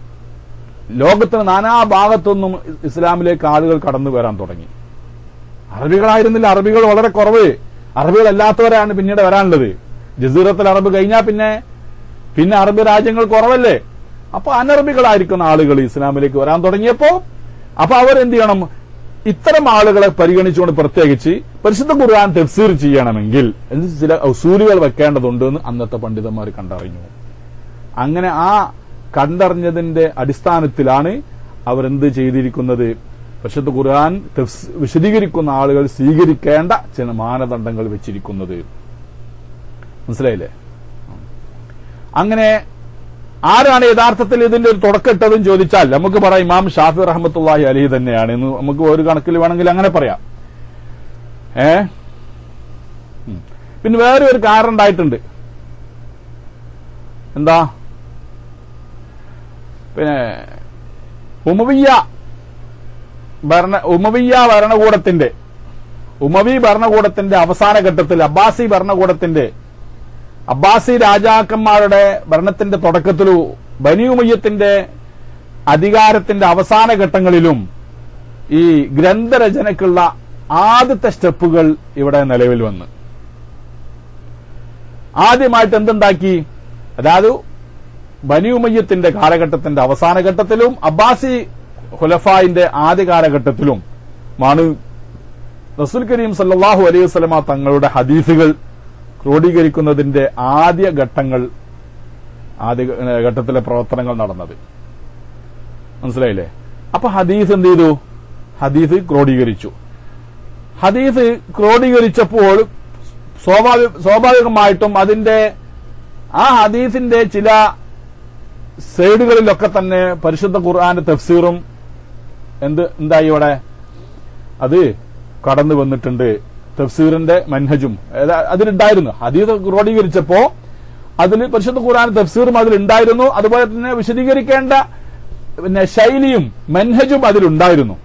ലോകത്തിന് നാനാഭാഗത്തുനിന്നും ഇസ്ലാമിലേക്ക് ആളുകൾ കടന്നു വരാൻ തുടങ്ങി അറബികളായിരുന്നില്ല അറബികൾ വളരെ കുറവ് അറബികളല്ലാത്തവരാണ് പിന്നീട് വരാനുള്ളത് ജസീറത്തിൽ അറബ് കഴിഞ്ഞാൽ പിന്നെ പിന്നെ അറബ് രാജ്യങ്ങൾ കുറവല്ലേ അപ്പൊ അനറബികളായിരിക്കുന്ന ആളുകൾ ഇസ്ലാമിലേക്ക് വരാൻ തുടങ്ങിയപ്പോ അപ്പൊ അവർ എന്ത് ചെയ്യണം ഇത്തരം ആളുകളെ പരിഗണിച്ചുകൊണ്ട് പ്രത്യേകിച്ച് പരിശുദ്ധ ഖുർആൻ തഫ്സീർ ചെയ്യണമെങ്കിൽ എന്ത് ചില ഉസൂലുകൾ വെക്കേണ്ടതുണ്ട് എന്ന് അന്നത്തെ പണ്ഡിതന്മാർ കണ്ടറിഞ്ഞു അങ്ങനെ ആ കണ്ടറിഞ്ഞതിന്റെ അടിസ്ഥാനത്തിലാണ് അവർ എന്ത് ചെയ്തിരിക്കുന്നത് പരിശുദ്ധ ഖുർആൻ തഫ്സ് വിശദീകരിക്കുന്ന ആളുകൾ സ്വീകരിക്കേണ്ട ചില മാനദണ്ഡങ്ങൾ വെച്ചിരിക്കുന്നത് മനസ്സിലായില്ലേ അങ്ങനെ ആരാണ് യഥാർത്ഥത്തിൽ ഇതിന്റെ ഒരു തുടക്കമിട്ടതെന്ന് ചോദിച്ചാൽ നമുക്ക് പറയാം ഇമാം ഷാഫി റഹ്മത്തുള്ളാഹി അലി തന്നെയാണ് എന്ന് നമുക്ക് ഒരു കണക്കിൽ വേണമെങ്കിൽ അങ്ങനെ പറയാം ഏ ഉം. പിന്നെ വേറെ ഒരു കാരണം ഉണ്ടായിട്ടുണ്ട് എന്താ പിന്നെ ഉമവിയ ഭരണ ഉമവിയ ഭരണകൂടത്തിന്റെ ഉമവി ഭരണകൂടത്തിന്റെ അവസാന ഘട്ടത്തിൽ അബ്ബാസി ഭരണകൂടത്തിന്റെ അബ്ബാസി രാജാക്കന്മാരുടെ ഭരണത്തിന്റെ തുടക്കത്തിലും ബനിയുമയ്യത്തിന്റെ അധികാരത്തിന്റെ അവസാന ഘട്ടങ്ങളിലും ഈ ഗ്രന്ഥരചനയ്ക്കുള്ള ആദ്യത്തെ സ്റ്റെപ്പുകൾ ഇവിടെ നിലവിൽ വന്നു ആദ്യമായിട്ട് എന്തുണ്ടാക്കി അതായത് ബനിയുമയ്യത്തിന്റെ കാലഘട്ടത്തിന്റെ അവസാന ഘട്ടത്തിലും അബ്ബാസി ഖുലഫായിന്റെ ആദ്യ കാലഘട്ടത്തിലും ആണ് റസൂൽ കരീം സല്ലല്ലാഹു അലൈഹി വസല്ലമ തങ്ങളുടെ ഹദീസുകൾ ക്രോഡീകരിക്കുന്നതിന്റെ ആദ്യ ഘട്ടങ്ങൾ ആദ്യ ഏഹ്, ഘട്ടത്തിലെ പ്രവർത്തനങ്ങൾ നടന്നത് മനസ്സിലായില്ലേ അപ്പൊ ഹദീസ് എന്ത് ചെയ്തു ഹദീസ് ക്രോഡീകരിച്ചു ഹദീസ് ക്രോഡീകരിച്ചപ്പോൾ സ്വാഭാവിക സ്വാഭാവികമായിട്ടും അതിന്റെ ആ ഹദീസിന്റെ ചില സൈഡുകളിലൊക്കെ തന്നെ പരിശുദ്ധ ഖുർആന്റെ തഫ്സീറും എന്ത് എന്തായി ഇവിടെ അത് കടന്നു വന്നിട്ടുണ്ട് തഫ്സീറിന്റെ മൻഹജും ഏതാ- അതിലുണ്ടായിരുന്നു ഹദീസ് ക്രോഡീകരിച്ചപ്പോ അതിൽ പരിശുദ്ധ ഖുർആൻ തഫ്സീറും അതിലുണ്ടായിരുന്നു അതുപോലെ തന്നെ വിശദീകരിക്കേണ്ട പിന്നെ ശൈലിയും മൻഹജും അതിലുണ്ടായിരുന്നു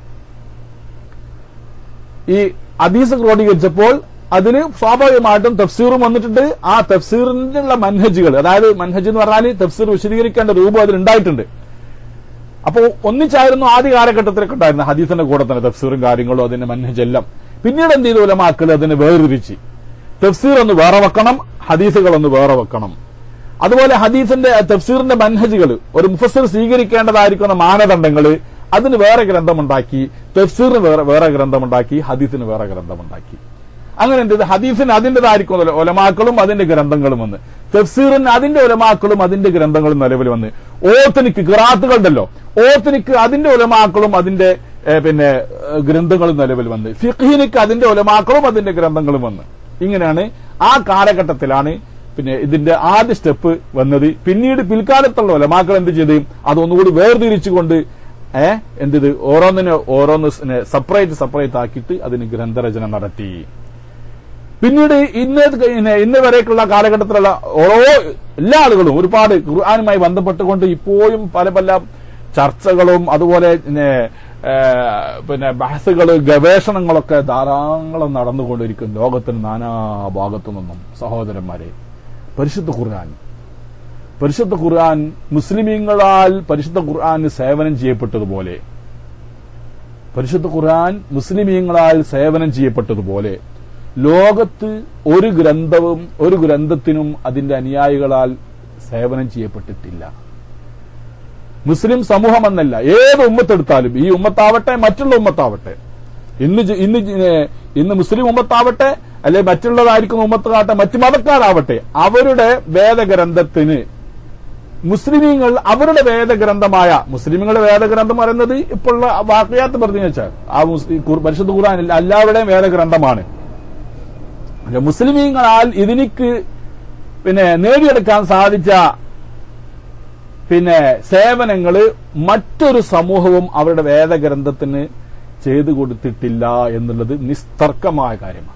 ഈ ഹദീസ് ക്രോഡീകരിച്ചപ്പോൾ അതിന് സ്വാഭാവികമായിട്ടും തഫ്സീറും വന്നിട്ടുണ്ട് ആ തഫ്സീറിനുള്ള മൻഹജുകൾ അതായത് മൻഹജ് എന്ന് പറഞ്ഞാൽ തഫ്സീർ വിശദീകരിക്കേണ്ട രൂപം അതിലുണ്ടായിട്ടുണ്ട് അപ്പോൾ ഒന്നിച്ചായിരുന്നു ആദ്യ കാലഘട്ടത്തിലൊക്കെ ഉണ്ടായിരുന്ന ഹദീസിന്റെ കൂടെ തന്നെ തഫ്സീറും കാര്യങ്ങളും അതിന്റെ മൻഹജ് എല്ലാം പിന്നീട് എന്ത് ചെയ്തു ഉലമാക്കൾ അതിനെ വേർതിരിച്ച് തഫ്സീർ ഒന്ന് വേറെ വെക്കണം ഹദീസുകൾ ഒന്ന് വേറെ വെക്കണം അതുപോലെ ഹദീസിന്റെ തഫ്സീറിന്റെ മൻഹജുകൾ ഒരു മുഫസ്സിർ സ്വീകരിക്കേണ്ടതായിരിക്കുന്ന മാനദണ്ഡങ്ങൾ അതിന് വേറെ ഗ്രന്ഥമുണ്ടാക്കി തഫ്സീറിന് വേറെ വേറെ ഗ്രന്ഥമുണ്ടാക്കി ഹദീസിന് വേറെ ഗ്രന്ഥമുണ്ടാക്കി അങ്ങനെ എന്ത് ചെയ്തു? ഹദീസിന് അതിന്റേതായിരിക്കും ഒലമാക്കളും അതിന്റെ ഗ്രന്ഥങ്ങളും വന്ന് തഫ്സീറിന് അതിന്റെ ഒലമാക്കളും അതിന്റെ ഗ്രന്ഥങ്ങളും നിലവിൽ വന്ന് ഓത്തനിക്ക് ഖിറാത്തുകളുണ്ടല്ലോ ഓത്തനിക്ക് അതിന്റെ ഒലമാക്കളും അതിന്റെ ഏ, പിന്നെ ഏ, ഗ്രന്ഥങ്ങളും നിലവിൽ വന്ന് ഫിഖ്ഹിനിക്ക് അതിന്റെ ഒലമാക്കളും അതിന്റെ ഗ്രന്ഥങ്ങളും വന്ന് ഇങ്ങനെയാണ് ആ കാലഘട്ടത്തിലാണ് പിന്നെ ഇതിന്റെ ആദ്യ സ്റ്റെപ്പ് വന്നത് പിന്നീട് പിൽക്കാലത്തുള്ള ഒലമാക്കൾ എന്ത് ചെയ്ത് അതൊന്നുകൂടി വേർതിരിച്ചുകൊണ്ട് ഏഹ് എന്ത് ഇത് ഓരോന്നിനെ ഓരോന്ന് സെപ്പറേറ്റ് സെപ്പറേറ്റ് ആക്കിയിട്ട് അതിന് ഗ്രന്ഥരചന നടത്തി പിന്നീട് ഇന്ന് ഇന്ന് ഇന്ന് വരേക്കുള്ള കാലഘട്ടത്തിലുള്ള ഓരോ എല്ലാ ആളുകളും ഒരുപാട് ഖുർആാനുമായി ബന്ധപ്പെട്ടുകൊണ്ട് ഇപ്പോഴും പല പല ചർച്ചകളും അതുപോലെ പിന്നെ ഏ, പിന്നെ ബഹസുകൾ ഗവേഷണങ്ങളൊക്കെ ധാരാളം നടന്നുകൊണ്ടിരിക്കും ലോകത്തിന് നാനാ ഭാഗത്തു നിന്നും സഹോദരന്മാരെ പരിശുദ്ധ ഖുർആൻ പരിശുദ്ധ ഖുർആൻ മുസ്ലിമീങ്ങളാൽ പരിശുദ്ധ ഖുർആന് സേവനം ചെയ്യപ്പെട്ടതുപോലെ പരിശുദ്ധ ഖുർആൻ മുസ്ലിമീങ്ങളാൽ സേവനം ചെയ്യപ്പെട്ടതുപോലെ ലോകത്ത് ഒരു ഗ്രന്ഥവും ഒരു ഗ്രന്ഥത്തിനും അതിന്റെ അനുയായികളാൽ സേവനം ചെയ്യപ്പെട്ടിട്ടില്ല മുസ്ലിം സമൂഹം എന്നല്ല ഏത് ഉമ്മത്തെടുത്താലും ഈ ഉമ്മത്താവട്ടെ മറ്റുള്ള ഉമ്മത്താവട്ടെ ഇന്ന് ജ- ഇന്ന് ജ- ഏ, ഇന്ന് മുസ്ലിം ഉമ്മത്താവട്ടെ അല്ലെ മറ്റുള്ളതായിരിക്കുന്ന ഉമ്മത്താവട്ടെ മറ്റു മതക്കാരാവട്ടെ അവരുടെ വേദഗ്രന്ഥത്തിന് മുസ്ലിമീങ്ങൾ അവരുടെ വേദഗ്രന്ഥമായ മുസ്ലിമുകളുടെ വേദഗ്രന്ഥം പറയുന്നത് ഇപ്പോൾ വാക്കിയാത്ത് പറഞ്ഞു വെച്ചാൽ ആ മുസ്- ഈ ഖുർ- പരിശുദ്ധ ഖുർആൻ എല്ലാവരുടെയും വേദഗ്രന്ഥമാണ് പക്ഷെ മുസ്ലിമീങ്ങളാൽ ഇതിനിക്ക് പിന്നെ നേടിയെടുക്കാൻ സാധിച്ച പിന്നെ സേവനങ്ങള് മറ്റൊരു സമൂഹവും അവരുടെ വേദഗ്രന്ഥത്തിന് ചെയ്തു കൊടുത്തിട്ടില്ല എന്നുള്ളത് നിസ്തർക്കമായ കാര്യമാണ്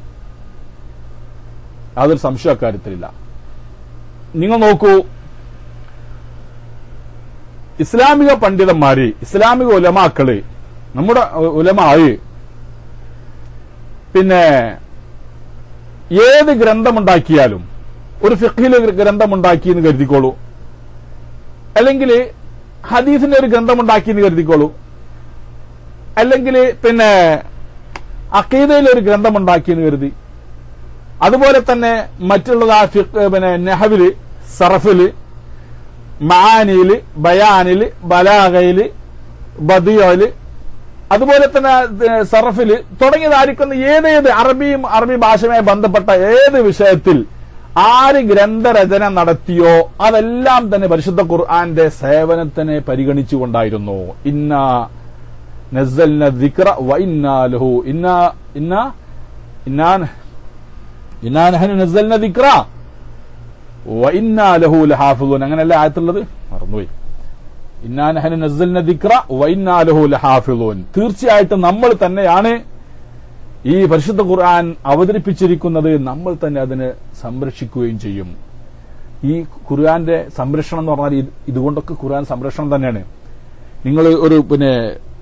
യാതൊരു സംശയം അക്കാര്യത്തിലില്ല നിങ്ങൾ നോക്കൂ ഇസ്ലാമിക പണ്ഡിതന്മാര് ഇസ്ലാമിക ഉലമാക്കള് നമ്മുടെ ഉ- ഉലമായി പിന്നെ ഏത് ഗ്രന്ഥമുണ്ടാക്കിയാലും ഒരു ഫിഖിലെ ഗ്രന്ഥമുണ്ടാക്കി എന്ന് കരുതിക്കോളൂ അല്ലെങ്കിൽ ഹദീസിന്റെ ഒരു ഗ്രന്ഥമുണ്ടാക്കി എന്ന് കരുതിക്കോളൂ അല്ലെങ്കിൽ പിന്നെ അക്കീദയിൽ ഒരു ഗ്രന്ഥമുണ്ടാക്കി എന്ന് കരുതി അതുപോലെ തന്നെ മറ്റുള്ളത് ആ ഫിഖ് പിന്നെ നെഹവില് സറഫില് മാനിയില് ബയാനില് ബലാഗയില് ബദിയോയില് അതുപോലെ തന്നെ ഏഹ്, സറഫില് തുടങ്ങിയതായിരിക്കുന്ന ഏതേത് അറബിയും അറബി ഭാഷയുമായി ബന്ധപ്പെട്ട ഏത് വിഷയത്തിൽ ആര് ഗ്രന്ഥരചന നടത്തിയോ അതെല്ലാം തന്നെ പരിശുദ്ധ ഖുർആന്റെ സേവനത്തിനെ പരിഗണിച്ചുകൊണ്ടായിരുന്നു ഇന്ന നസ്സൽന ദിക്റ വ ഇന്നാ ലഹു ഇന്ന ഇന്ന ഇന്നാ ഇന്നാ നഹ്നു നസ്സൽന ദിക്റ വ ഇന്നാ ലഹു ലഹാഫിളൂൻ അങ്ങനെയല്ല ആയത്തുള്ളത് മറന്നുപോയി ഇന്നാ നഹ്നു നസ്സൽന ദിക്റ വ ഇന്നാ ലഹു ലഹാഫിളൂൻ തീർച്ചയായിട്ടും നമ്മൾ തന്നെയാണ് ഈ പരിശുദ്ധ ഖുർആൻ അവതരിപ്പിച്ചിരിക്കുന്നത് നമ്മൾ തന്നെ അതിനെ സംരക്ഷിക്കുകയും ചെയ്യും ഈ ഖുർആന്റെ സംരക്ഷണം എന്ന് പറഞ്ഞാൽ ഇത് ഇതുകൊണ്ടൊക്കെ ഖുർആൻ സംരക്ഷണം തന്നെയാണ് നിങ്ങൾ ഒരു പിന്നെ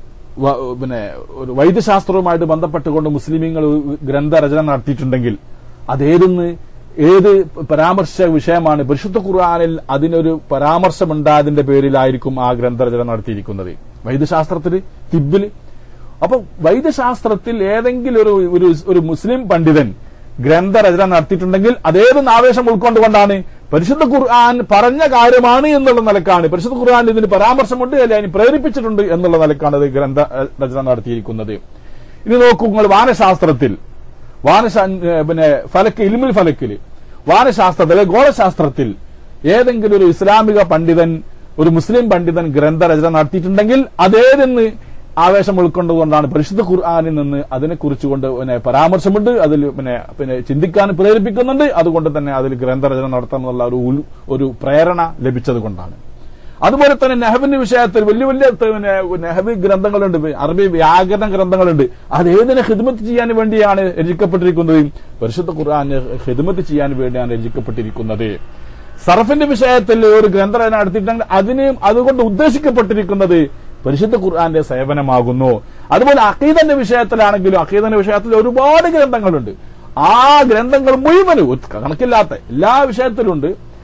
വ- പിന്നെ ഒരു വൈദ്യശാസ്ത്രവുമായിട്ട് ബന്ധപ്പെട്ടുകൊണ്ട് മുസ്ലിമീങ്ങൾ ഗ്രന്ഥരചന നടത്തിയിട്ടുണ്ടെങ്കിൽ അതേതെന്ന് ഏത് പരാമർശ വിഷയമാണ് പരിശുദ്ധ ഖുർആനിൽ അതിനൊരു പരാമർശമുണ്ടായതിന്റെ പേരിലായിരിക്കും ആ ഗ്രന്ഥരചന നടത്തിയിരിക്കുന്നത് വൈദ്യശാസ്ത്രത്തിൽ തിബില് അപ്പൊ വൈദ്യശാസ്ത്രത്തിൽ ഏതെങ്കിലും ഒരു ഒരു ഒരു മുസ്ലിം പണ്ഡിതൻ ഗ്രന്ഥരചന നടത്തിയിട്ടുണ്ടെങ്കിൽ അതേതൊന്ന് ആവേശം ഉൾക്കൊണ്ടുകൊണ്ടാണ് പരിശുദ്ധ ഖുർആൻ പറഞ്ഞ കാര്യമാണ് എന്നുള്ള നിലക്കാണ് പരിശുദ്ധ ഖുർആൻ ഇതിന് പരാമർശമുണ്ട് അല്ലെ അതിന് പ്രേരിപ്പിച്ചിട്ടുണ്ട് എന്നുള്ള നിലക്കാണ് ഇത് ഗ്രന്ഥ ഏഹ്, രചന നടത്തിയിരിക്കുന്നത് ഇനി നോക്കൂ നിങ്ങൾ വാനശാസ്ത്രത്തിൽ വാനശാ ഏഹ്, പിന്നെ ഫലക്ക് ഇൽമുൽ ഫലക്കിൽ വാനശാസ്ത്രത്തിൽ അല്ലെങ്കിൽ ഗോളശാസ്ത്രത്തിൽ ഏതെങ്കിലും ഒരു ഇസ്ലാമിക പണ്ഡിതൻ ഒരു മുസ്ലിം പണ്ഡിതൻ ഗ്രന്ഥരചന നടത്തിയിട്ടുണ്ടെങ്കിൽ അതേതെന്ന് ആവേശം ഉൾക്കൊണ്ടുകൊണ്ടാണ് പരിശുദ്ധ ഖുർആാനിൽ നിന്ന് അതിനെ കുറിച്ചുകൊണ്ട് പിന്നെ പരാമർശമുണ്ട് അതിൽ പിന്നെ പിന്നെ ചിന്തിക്കാൻ പ്രേരിപ്പിക്കുന്നുണ്ട് അതുകൊണ്ട് തന്നെ അതിൽ ഗ്രന്ഥരചന നടത്താമെന്നുള്ള ഒരു ഉൽ- ഒരു പ്രേരണ ലഭിച്ചത് കൊണ്ടാണ് അതുപോലെ തന്നെ നെഹബിന്റെ വിഷയത്തിൽ വലിയ വലിയ പിന്നെ നെഹബി ഗ്രന്ഥങ്ങളുണ്ട് അറബി വ്യാകരണ ഗ്രന്ഥങ്ങളുണ്ട് അത് ഏതിനെ ഹിദ്മത്ത് ചെയ്യാൻ വേണ്ടിയാണ് രചിക്കപ്പെട്ടിരിക്കുന്നത് പരിശുദ്ധ ഖുർആാന് ഹിദ്മത്ത് ചെയ്യാൻ വേണ്ടിയാണ് രചിക്കപ്പെട്ടിരിക്കുന്നത് സർഫിന്റെ വിഷയത്തിൽ ഒരു ഗ്രന്ഥരചന നടത്തിയിട്ടുണ്ടെങ്കിൽ അതിന് അതുകൊണ്ട് ഉദ്ദേശിക്കപ്പെട്ടിരിക്കുന്നത് പരിശുദ്ധ ഖുർആന്റെ സേവനമാകുന്നു അതുപോലെ അഖീദന്റെ വിഷയത്തിലാണെങ്കിലും അഖീദന്റെ വിഷയത്തിൽ ഒരുപാട് ഗ്രന്ഥങ്ങളുണ്ട് ആ ഗ്രന്ഥങ്ങൾ മുഴുവനും ഒരു കണക്കില്ലാത്ത എല്ലാ വിഷയത്തിലുണ്ട്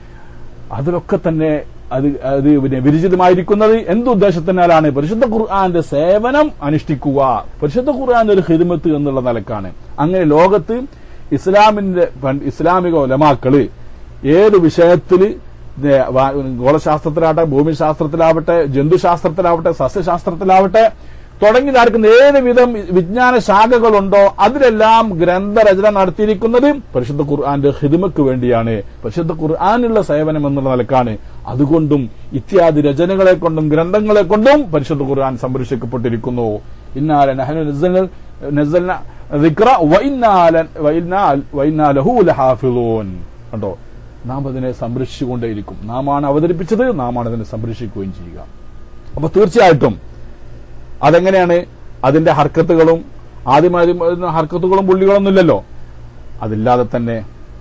അതിലൊക്കെ തന്നെ അത് അത് പിന്നെ വിരചിതമായിരിക്കുന്നത് എന്തുദ്ദേശത്തിനാലാണ് പരിശുദ്ധ ഖുർആന്റെ സേവനം അനുഷ്ഠിക്കുക പരിശുദ്ധ ഖുർആന്റെ ഒരു ഹിദ്മത്ത് എന്നുള്ള നിലക്കാണ് അങ്ങനെ ലോകത്ത് ഇസ്ലാമിന്റെ പണ്ട് ഇസ്ലാമിക ഒലമാക്കള് ഏത് വിഷയത്തില് ഇത് വാ- ഗോളശാസ്ത്രത്തിലാവട്ടെ ഭൂമിശാസ്ത്രത്തിലാവട്ടെ ജന്തുശാസ്ത്രത്തിലാവട്ടെ സസ്യശാസ്ത്രത്തിലാവട്ടെ തുടങ്ങി നടക്കുന്ന ഏത് വിധം വിജ്ഞാന ശാഖകളുണ്ടോ അതിലെല്ലാം ഗ്രന്ഥരചന നടത്തിയിരിക്കുന്നത് പരിശുദ്ധ ഖുർആന്റെ ഹിദ്മക്ക് വേണ്ടിയാണ് പരിശുദ്ധ ഖുർആനുള്ള സേവനം എന്നുള്ള നിലക്കാണ് അതുകൊണ്ടും ഇത്യാദി രചനകളെ കൊണ്ടും ഗ്രന്ഥങ്ങളെ കൊണ്ടും പരിശുദ്ധ ഖുർആൻ സംരക്ഷിക്കപ്പെട്ടിരിക്കുന്നു ഇന്നാല നഹ്നു നസ്സൽന- നസ്സൽന ദിക്റ വഇന്നാല- വഇന്നാ- വഇന്നാ ലഹു ലഹാഫിളൂൻ. കണ്ടോ നാം അതിനെ സംരക്ഷിച്ചുകൊണ്ടേയിരിക്കും നാം ആണ് അവതരിപ്പിച്ചത് നാം ആണ് അതിനെ സംരക്ഷിക്കുകയും ചെയ്യുക അപ്പൊ തീർച്ചയായിട്ടും അതെങ്ങനെയാണ് അതിന്റെ ഹർക്കത്തുകളും ആദ്യമാദ്യം വരുന്ന ഹർക്കത്തുകളും പുള്ളികളൊന്നും ഇല്ലല്ലോ അതില്ലാതെ തന്നെ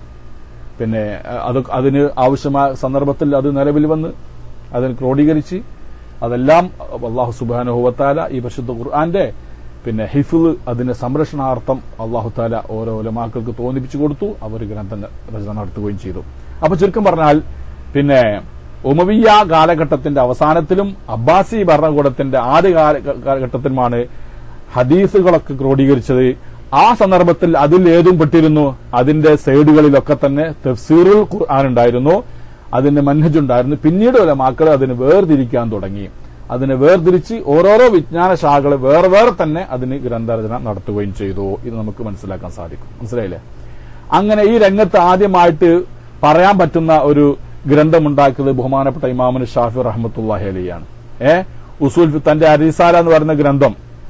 പിന്നെ അഹ് അത് അതിന് ആവശ്യമായ സന്ദർഭത്തിൽ അത് നിലവിൽ വന്ന് അതിന് ക്രോഡീകരിച്ച് അതെല്ലാം അള്ളാഹു സുബാനുഹുവത്താല ഈ പരിശുദ്ധ ഖുർആന്റെ പിന്നെ ഹിഫുൽ അതിന്റെ സംരക്ഷണാർത്ഥം അള്ളാഹു താല ഓരോ ഉലമാക്കൾക്ക് തോന്നിപ്പിച്ചു കൊടുത്തു അവർ ഗ്രന്ഥ രചന നടത്തുകയും ചെയ്തു അപ്പൊ ചുരുക്കം പറഞ്ഞാൽ പിന്നെ ഉമവിയ കാലഘട്ടത്തിന്റെ അവസാനത്തിലും അബ്ബാസി ഭരണകൂടത്തിന്റെ ആദ്യ കാല- കാലഘട്ടത്തിലുമാണ് ഹദീസുകളൊക്കെ ക്രോഡീകരിച്ചത് ആ സന്ദർഭത്തിൽ അതിൽ ഏതും പെട്ടിരുന്നു അതിന്റെ സൈഡുകളിലൊക്കെ തന്നെ തഫ്സീറുൽ ഖുർആൻ ഉണ്ടായിരുന്നു അതിന്റെ മൻഹജ് ഉണ്ടായിരുന്നു പിന്നീട് വരെ മക്കൾ അതിന് വേർതിരിക്കാൻ തുടങ്ങി അതിനെ വേർതിരിച്ച് ഓരോരോ വിജ്ഞാന ശാഖകളെ വേറെ വേറെ തന്നെ അതിന് ഗ്രന്ഥരചന നടത്തുകയും ചെയ്തു ഇത് നമുക്ക് മനസ്സിലാക്കാൻ സാധിക്കും മനസ്സിലായില്ലേ അങ്ങനെ ഈ രംഗത്ത് ആദ്യമായിട്ട് പറയാൻ പറ്റുന്ന ഒരു ഗ്രന്ഥമുണ്ടാക്കിയത് ബഹുമാനപ്പെട്ട ഇമാമുന് ഷാഫി റഹ്മത്തുല്ലാഹി അലിയാണ് ഏ ഉസൂൽ ഫി- തന്റെ അരിസാല എന്ന് പറയുന്ന ഗ്രന്ഥം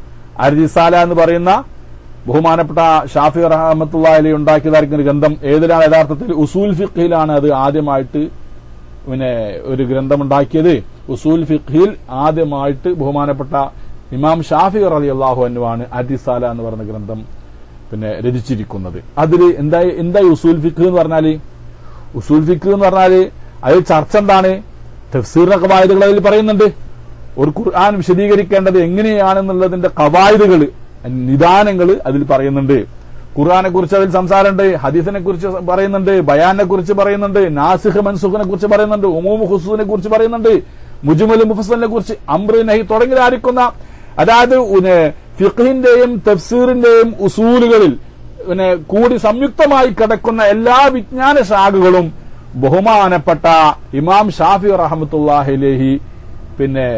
അരിസാല എന്ന് പറയുന്ന ബഹുമാനപ്പെട്ട ഷാഫി റഹ്മത്തുള്ള അലി ഉണ്ടാക്കിയതായിരിക്കുന്ന ഒരു ഗ്രന്ഥം ഏതിലാണ് യഥാർത്ഥത്തിൽ ഉസൂൽ ഫിഖിലാണ് അത് ആദ്യമായിട്ട് പിന്നെ ഒരു ഗ്രന്ഥമുണ്ടാക്കിയത് ഉസൂൽ ഫിഖിൽ ആദ്യമായിട്ട് ബഹുമാനപ്പെട്ട ഇമാം ഷാഫി റലി അള്ളാഹു അനുവാണ് അരിസാല എന്ന് പറയുന്ന ഗ്രന്ഥം പിന്നെ രചിച്ചിരിക്കുന്നത് അതിൽ എന്തായി എന്തായി ഉസൂൽ ഫിഖ് എന്ന് പറഞ്ഞാല് ഉസൂൽ ഫിഖ് എന്ന് പറഞ്ഞാല് അതിൽ ചർച്ച എന്താണ് തഫ്സീറിന്റെ കവായതുകൾ അതിൽ പറയുന്നുണ്ട് ഒരു ഖുർആൻ വിശദീകരിക്കേണ്ടത് എങ്ങനെയാണെന്നുള്ളതിന്റെ കവായതുകൾ നിദാനങ്ങൾ അതിൽ പറയുന്നുണ്ട് ഖുർആനെ കുറിച്ച് അതിൽ സംസാരമുണ്ട് ഹദീസിനെ കുറിച്ച് പറയുന്നുണ്ട് ബയാനെ കുറിച്ച് പറയുന്നുണ്ട് നാസിഹ് മൻസുഖിനെ കുറിച്ച് പറയുന്നുണ്ട് ഉമൂമ് ഹുസൂനെ കുറിച്ച് പറയുന്നുണ്ട് മുജുമൽ മുഫസലിനെ കുറിച്ച് അമ്ര നഹി തുടങ്ങിയതായിരിക്കുന്ന അതായത് ഉന്നെ ഫിഖിന്റെയും തഫ്സീറിന്റെയും ഉസൂലുകളിൽ പിന്നെ കൂടി സംയുക്തമായി കിടക്കുന്ന എല്ലാ വിജ്ഞാന ശാഖകളും ബഹുമാനപ്പെട്ട ഇമാം ഷാഫി റഹമത്തുല്ലാഹിലേഹി പിന്നെ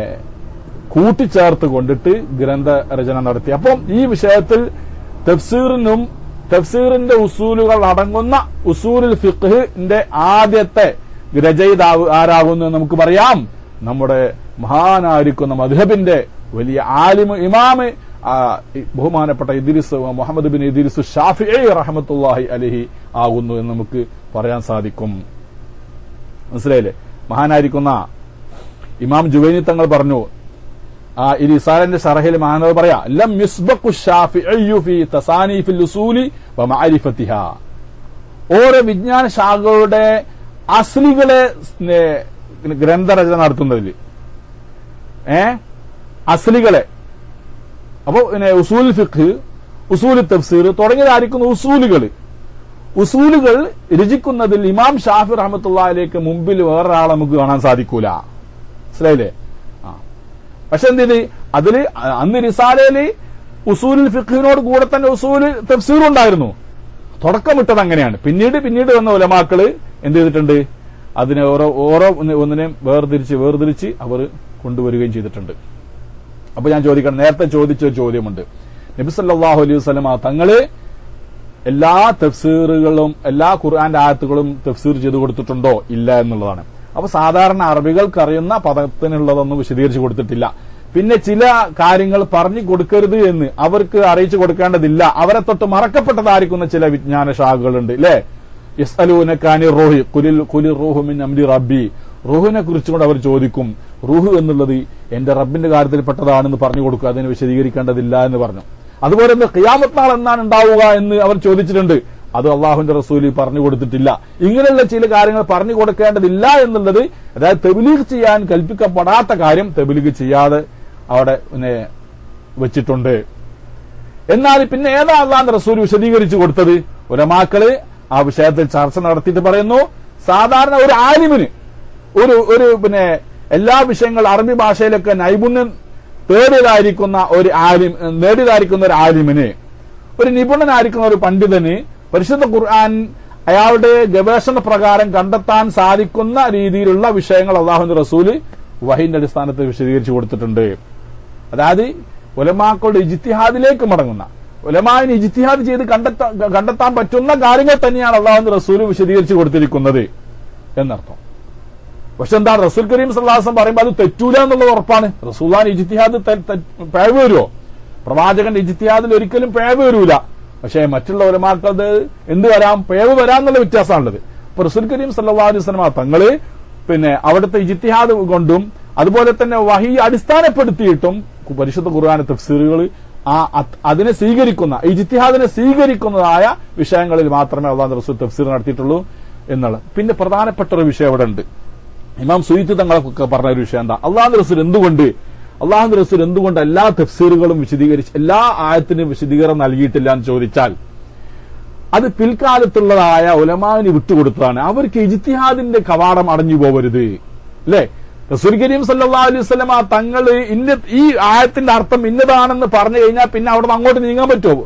കൂട്ടിച്ചേർത്ത് കൊണ്ടിട്ട് ഗ്രന്ഥരചന നടത്തി അപ്പം ഈ വിഷയത്തിൽ തഫ്സീറിനും തഫ്സീറിന്റെ ഉസൂലുകൾ അടങ്ങുന്ന ഉസൂലുൽ ഫിഖ്ഹിന്റെ ആദ്യത്തെ രചയിതാവ് ആരാകുന്നു എന്ന് നമുക്ക് പറയാം നമ്മുടെ മഹാനായിരിക്കുന്ന മധുഹബിന്റെ വലിയ ആലിമ് ഇമാമ് ആ, ഈ ബഹുമാനപ്പെട്ട Idris Muhammad bin Idris Shafi റഹമത്തുല്ലാഹി അലഹി ആകുന്നു എന്ന് നമുക്ക് പറയാൻ സാധിക്കും മനസ്സിലായില്ലേ മഹാനായിരിക്കുന്ന ഇമാം ജുവൈനി തങ്ങൾ പറഞ്ഞു ആ ഈ റിസാലന്റെ ഷറഹിൽ മഹാനത് പറയാ ലം യുസ്ബഖു ഷാഫിഈ ഫീ തസാനീഫിൽ ഉസൂലി വ മഅരിഫത്തിഹാ ഓരോ വിജ്ഞാന ശാഖകളുടെ അസ്ലികളെ സ്നേ- ഗ്രന്ഥരചന നടത്തുന്നതിൽ ഏ അസ്ലികളെ അപ്പോ പിന്നെ ഉസൂൽ ഫിഖ് ഉസൂൽ തഫ്സീർ തുടങ്ങിയതായിരിക്കുന്ന ഉസൂലുകൾ ഉസൂലുകൾ രചിക്കുന്നതിൽ ഇമാം ഷാഫി റഹമത്തുള്ളയിലേക്ക് മുമ്പിൽ വേറൊരാളെ നമുക്ക് കാണാൻ സാധിക്കൂല മനസ്സിലായില്ലേ ആ പക്ഷെ എന്ത് ചെയ്ത് അതില് അന്ന് റിസാലയില് ഉസൂലുൽ ഫിഖിനോട് കൂടെ തന്നെ ഉസൂല് തഫ്സീർ ഉണ്ടായിരുന്നു തുടക്കമിട്ടത് അങ്ങനെയാണ് പിന്നീട് പിന്നീട് വന്ന ഉലമാക്കള് എന്ത് ചെയ്തിട്ടുണ്ട് അതിനെ ഓരോ ഓരോ ഒന്ന് ഒന്നിനെയും വേർതിരിച്ച് വേർതിരിച്ച് അവർ കൊണ്ടുവരികയും ചെയ്തിട്ടുണ്ട് അപ്പൊ ഞാൻ ചോദിക്കണം നേരത്തെ ചോദിച്ച ഒരു ചോദ്യമുണ്ട് നബി സല്ലല്ലാഹു അലൈഹി വസല്ലമ തങ്ങള് എല്ലാ തഫ്സീറുകളും എല്ലാ ഖുർആന്റെ ആയത്തുകളും തഫ്സീർ ചെയ്തു കൊടുത്തിട്ടുണ്ടോ ഇല്ല എന്നുള്ളതാണ് അപ്പൊ സാധാരണ അറബികൾക്ക് അറിയുന്ന പദത്തിനുള്ളതൊന്നും വിശദീകരിച്ചു കൊടുത്തിട്ടില്ല പിന്നെ ചില കാര്യങ്ങൾ പറഞ്ഞു കൊടുക്കരുത് എന്ന് അവർക്ക് അറിയിച്ചു കൊടുക്കേണ്ടതില്ല അവരെ തൊട്ട് മറക്കപ്പെട്ടതായിരിക്കുന്ന ചില വിജ്ഞാന ശാഖകളുണ്ട് അല്ലേ യസ്അലൂനക്കാനി റോഹി കുലിൽ കുലിൽ റൂഹു മിൻ അംരി റബ്ബി റൂഹിനെ കുറിച്ചുകൊണ്ട് അവർ ചോദിക്കും റൂഹ് എന്നുള്ളത് എന്റെ റബ്ബിന്റെ കാര്യത്തിൽപ്പെട്ടതാണെന്ന് പറഞ്ഞു കൊടുക്കുക അതിന് വിശദീകരിക്കേണ്ടതില്ല എന്ന് പറഞ്ഞു അതുപോലെ തന്നെ ഖിയാമത്ത് നാൾ എന്നാണ് ഉണ്ടാവുക എന്ന് അവർ ചോദിച്ചിട്ടുണ്ട് അത് അള്ളാഹുന്റെ റസൂലി പറഞ്ഞു കൊടുത്തിട്ടില്ല ഇങ്ങനെയുള്ള ചില കാര്യങ്ങൾ പറഞ്ഞു കൊടുക്കേണ്ടതില്ല എന്നുള്ളത് അതായത് തെബിലീഗ് ചെയ്യാൻ കൽപ്പിക്കപ്പെടാത്ത കാര്യം തെബിലീഗ് ചെയ്യാതെ അവിടെ പിന്നെ വെച്ചിട്ടുണ്ട് എന്നാൽ പിന്നെ ഏതാ അള്ളാന്റെ റസൂൽ വിശദീകരിച്ചു കൊടുത്തത് ഉലമാക്കള് ആ വിഷയത്തിൽ ചർച്ച നടത്തിയിട്ട് പറയുന്നു സാധാരണ ഒരു ആലിമിന് ഒരു ഒരു പിന്നെ എല്ലാ വിഷയങ്ങൾ അറബി ഭാഷയിലൊക്കെ നൈപുണ്യം തേടിയതായിരിക്കുന്ന ഒരു ആലിം നേടിയതായിരിക്കുന്ന ഒരു ആലിമിന് ഒരു നിപുണനായിരിക്കുന്ന ഒരു പണ്ഡിതന് പരിശുദ്ധ ഖുർആൻ അയാളുടെ ഗവേഷണ പ്രകാരം കണ്ടെത്താൻ സാധിക്കുന്ന രീതിയിലുള്ള വിഷയങ്ങൾ അള്ളാഹുന്റെ റസൂല് വഹിന്റെ അടിസ്ഥാനത്തിൽ വിശദീകരിച്ചു കൊടുത്തിട്ടുണ്ട് അതായത് ഉലമാക്കളുടെ ഇജിത്തിഹാദിലേക്ക് മടങ്ങുന്ന ഉലമാവിന് ഇജിത്തിഹാദ് ചെയ്ത് കണ്ടെത്താൻ കണ്ടെത്താൻ പറ്റുന്ന കാര്യങ്ങൾ തന്നെയാണ് അള്ളാഹുന്റെ റസൂല് വിശദീകരിച്ചു കൊടുത്തിരിക്കുന്നത് എന്നർത്ഥം പക്ഷെ എന്താ റസൂൽ കരീം സല്ലാസം പറയുമ്പോൾ അത് തെറ്റൂല എന്നുള്ളത് ഉറപ്പാണ് റസൂലാൻ ഇജിത്തിഹാദ് പിഴവ് വരുമോ പ്രവാചകന്റെ ഇജിത്തിഹാദിൽ ഒരിക്കലും പിഴവ് വരൂല പക്ഷേ മറ്റുള്ള ഒലമാക്കത് എന്ത് വരാം പിഴവ് വരാന്നുള്ള വ്യത്യാസമാണുള്ളത് അപ്പൊ റസൂൽ കരീം സല്ലാ അലൈഹി സ്വലമ തങ്ങള് പിന്നെ അവിടുത്തെ ഇജിത്തിഹാദ് കൊണ്ടും അതുപോലെ തന്നെ വഹി അടിസ്ഥാനപ്പെടുത്തിയിട്ടും പരിശുദ്ധ ഖുർആാന തഫ്സീറുകൾ ആ അത് അതിനെ സ്വീകരിക്കുന്ന ഇജിത്തിഹാദിനെ സ്വീകരിക്കുന്നതായ വിഷയങ്ങളിൽ മാത്രമേ അള്ളാഹ് റസൂൽ തഫ്സീർ നടത്തിയിട്ടുള്ളൂ എന്നുള്ളത് പിന്നെ പ്രധാനപ്പെട്ട ഒരു വിഷയം അവിടെ ഉണ്ട് ഇമാം സുയിത്ത് തങ്ങളൊക്കെ പറഞ്ഞ ഒരു വിഷയം എന്താ അള്ളാഹു റസൂൽ എന്തുകൊണ്ട് അള്ളാഹു റസൂൽ എന്തുകൊണ്ട് എല്ലാ തഫ്സീറുകളും വിശദീകരിച്ച് എല്ലാ ആയത്തിനും വിശദീകരണം നൽകിയിട്ടില്ല എന്ന് ചോദിച്ചാൽ അത് പിൽക്കാലത്തുള്ളതായ ഉലമാവിന് വിട്ടുകൊടുത്തതാണ് അവർക്ക് ഇജിത്തിഹാദിന്റെ കവാടം അടഞ്ഞു പോവരുത് അല്ലേ റസൂൽ കരീം സല്ലാ അലൈഹി സ്വലമ തങ്ങൾ ഇന്ന ഈ ആയത്തിന്റെ അർത്ഥം ഇന്നതാണെന്ന് പറഞ്ഞു കഴിഞ്ഞാൽ പിന്നെ അവിടെ അങ്ങോട്ട് നീങ്ങാൻ പറ്റുമോ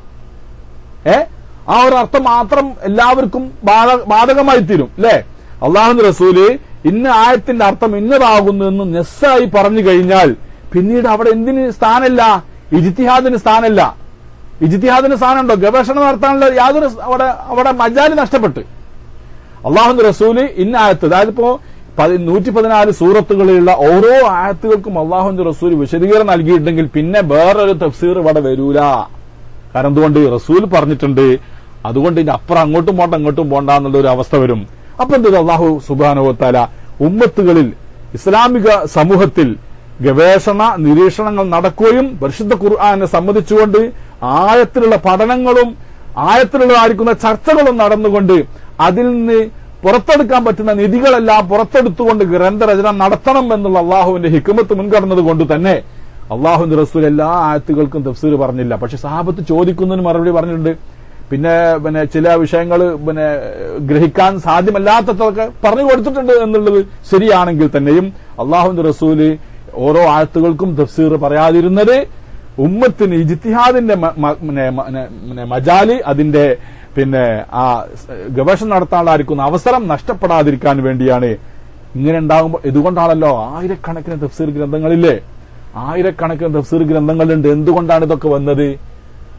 ഏ ആ ഒരു അർത്ഥം മാത്രം എല്ലാവർക്കും ബാധ- ബാധകമായി തീരും അല്ലേ അള്ളാഹു റസൂല് ഇന്ന ആയത്തിന്റെ അർത്ഥം ഇന്നതാകുന്നു എന്ന് നെസ്സായി പറഞ്ഞു കഴിഞ്ഞാൽ പിന്നീട് അവിടെ എന്തിന് സ്ഥാനമില്ല ഇജിത്തിഹാദിന് സ്ഥാനമില്ല ഇജിത്തിഹാദിന് സ്ഥാനമുണ്ടോ ഗവേഷണം നടത്താനുള്ള യാതൊരു സ് അവിടെ അവിടെ മജാലി നഷ്ടപ്പെട്ട് അള്ളാഹു റസൂല് ഇന്ന ആയത്ത് അതായത് ഇപ്പോ പതി- നൂറ്റി പതിനാല് സൂറത്തുകളിലുള്ള ഓരോ ആയത്തുകൾക്കും അള്ളാഹു റസൂൽ വിശദീകരണം നൽകിയിട്ടുണ്ടെങ്കിൽ പിന്നെ വേറൊരു തഫ്സീർ ഇവിടെ വരൂല കാരണം എന്തുകൊണ്ട് റസൂൽ പറഞ്ഞിട്ടുണ്ട് അതുകൊണ്ട് ഇനി അപ്പുറം അങ്ങോട്ടും പോണ്ട അങ്ങോട്ടും പോണ്ട എന്നുള്ള ഒരു അവസ്ഥ വരും അപ്പൊ എന്ത് അള്ളാഹു സുബാനുവത്താല ഉമ്മത്തുകളിൽ ഇസ്ലാമിക സമൂഹത്തിൽ ഗവേഷണ നിരീക്ഷണങ്ങൾ നടക്കുകയും പരിശുദ്ധ ഖുർആാനെ സംബന്ധിച്ചുകൊണ്ട് ആയത്തിലുള്ള പഠനങ്ങളും ആയത്തിലുള്ളതായിരിക്കുന്ന ചർച്ചകളും നടന്നുകൊണ്ട് അതിൽ നിന്ന് പുറത്തെടുക്കാൻ പറ്റുന്ന നിധികളെല്ലാം പുറത്തെടുത്തുകൊണ്ട് ഗ്രന്ഥരചന നടത്തണം എന്നുള്ള അള്ളാഹുവിന്റെ ഹിക്കുമത്ത് മുൻകടന്നത് കൊണ്ട് തന്നെ അള്ളാഹുന്റെ റസൂൽ എല്ലാ ആയത്തുകൾക്കും തഫ്സീർ പറഞ്ഞില്ല പക്ഷെ സഹാബത്ത് ചോദിക്കുന്നതിന് മറുപടി പറഞ്ഞിട്ടുണ്ട് പിന്നെ പിന്നെ ചില വിഷയങ്ങൾ പിന്നെ ഗ്രഹിക്കാൻ സാധ്യമല്ലാത്തതൊക്കെ പറഞ്ഞു കൊടുത്തിട്ടുണ്ട് എന്നുള്ളത് ശരിയാണെങ്കിൽ തന്നെയും അള്ളാഹുന്റെ റസൂല് ഓരോ ആയത്തുകൾക്കും തഫ്സീർ പറയാതിരുന്നത് ഉമ്മത്തിന് ഇജിത്തിഹാദിന്റെ മ- മ- പിന്നെ മ- പിന്നെ മജാലി അതിന്റെ പിന്നെ ആ സ് ഗവേഷണം നടത്താനുള്ളതായിരിക്കുന്ന അവസരം നഷ്ടപ്പെടാതിരിക്കാൻ വേണ്ടിയാണ് ഇങ്ങനെ ഉണ്ടാകുമ്പോൾ ഇതുകൊണ്ടാണല്ലോ ആയിരക്കണക്കിന് തഫ്സീർ ഗ്രന്ഥങ്ങളില്ലേ ആയിരക്കണക്കിന് തഫ്സീർ ഗ്രന്ഥങ്ങളുണ്ട് എന്തുകൊണ്ടാണ് ഇതൊക്കെ വന്നത്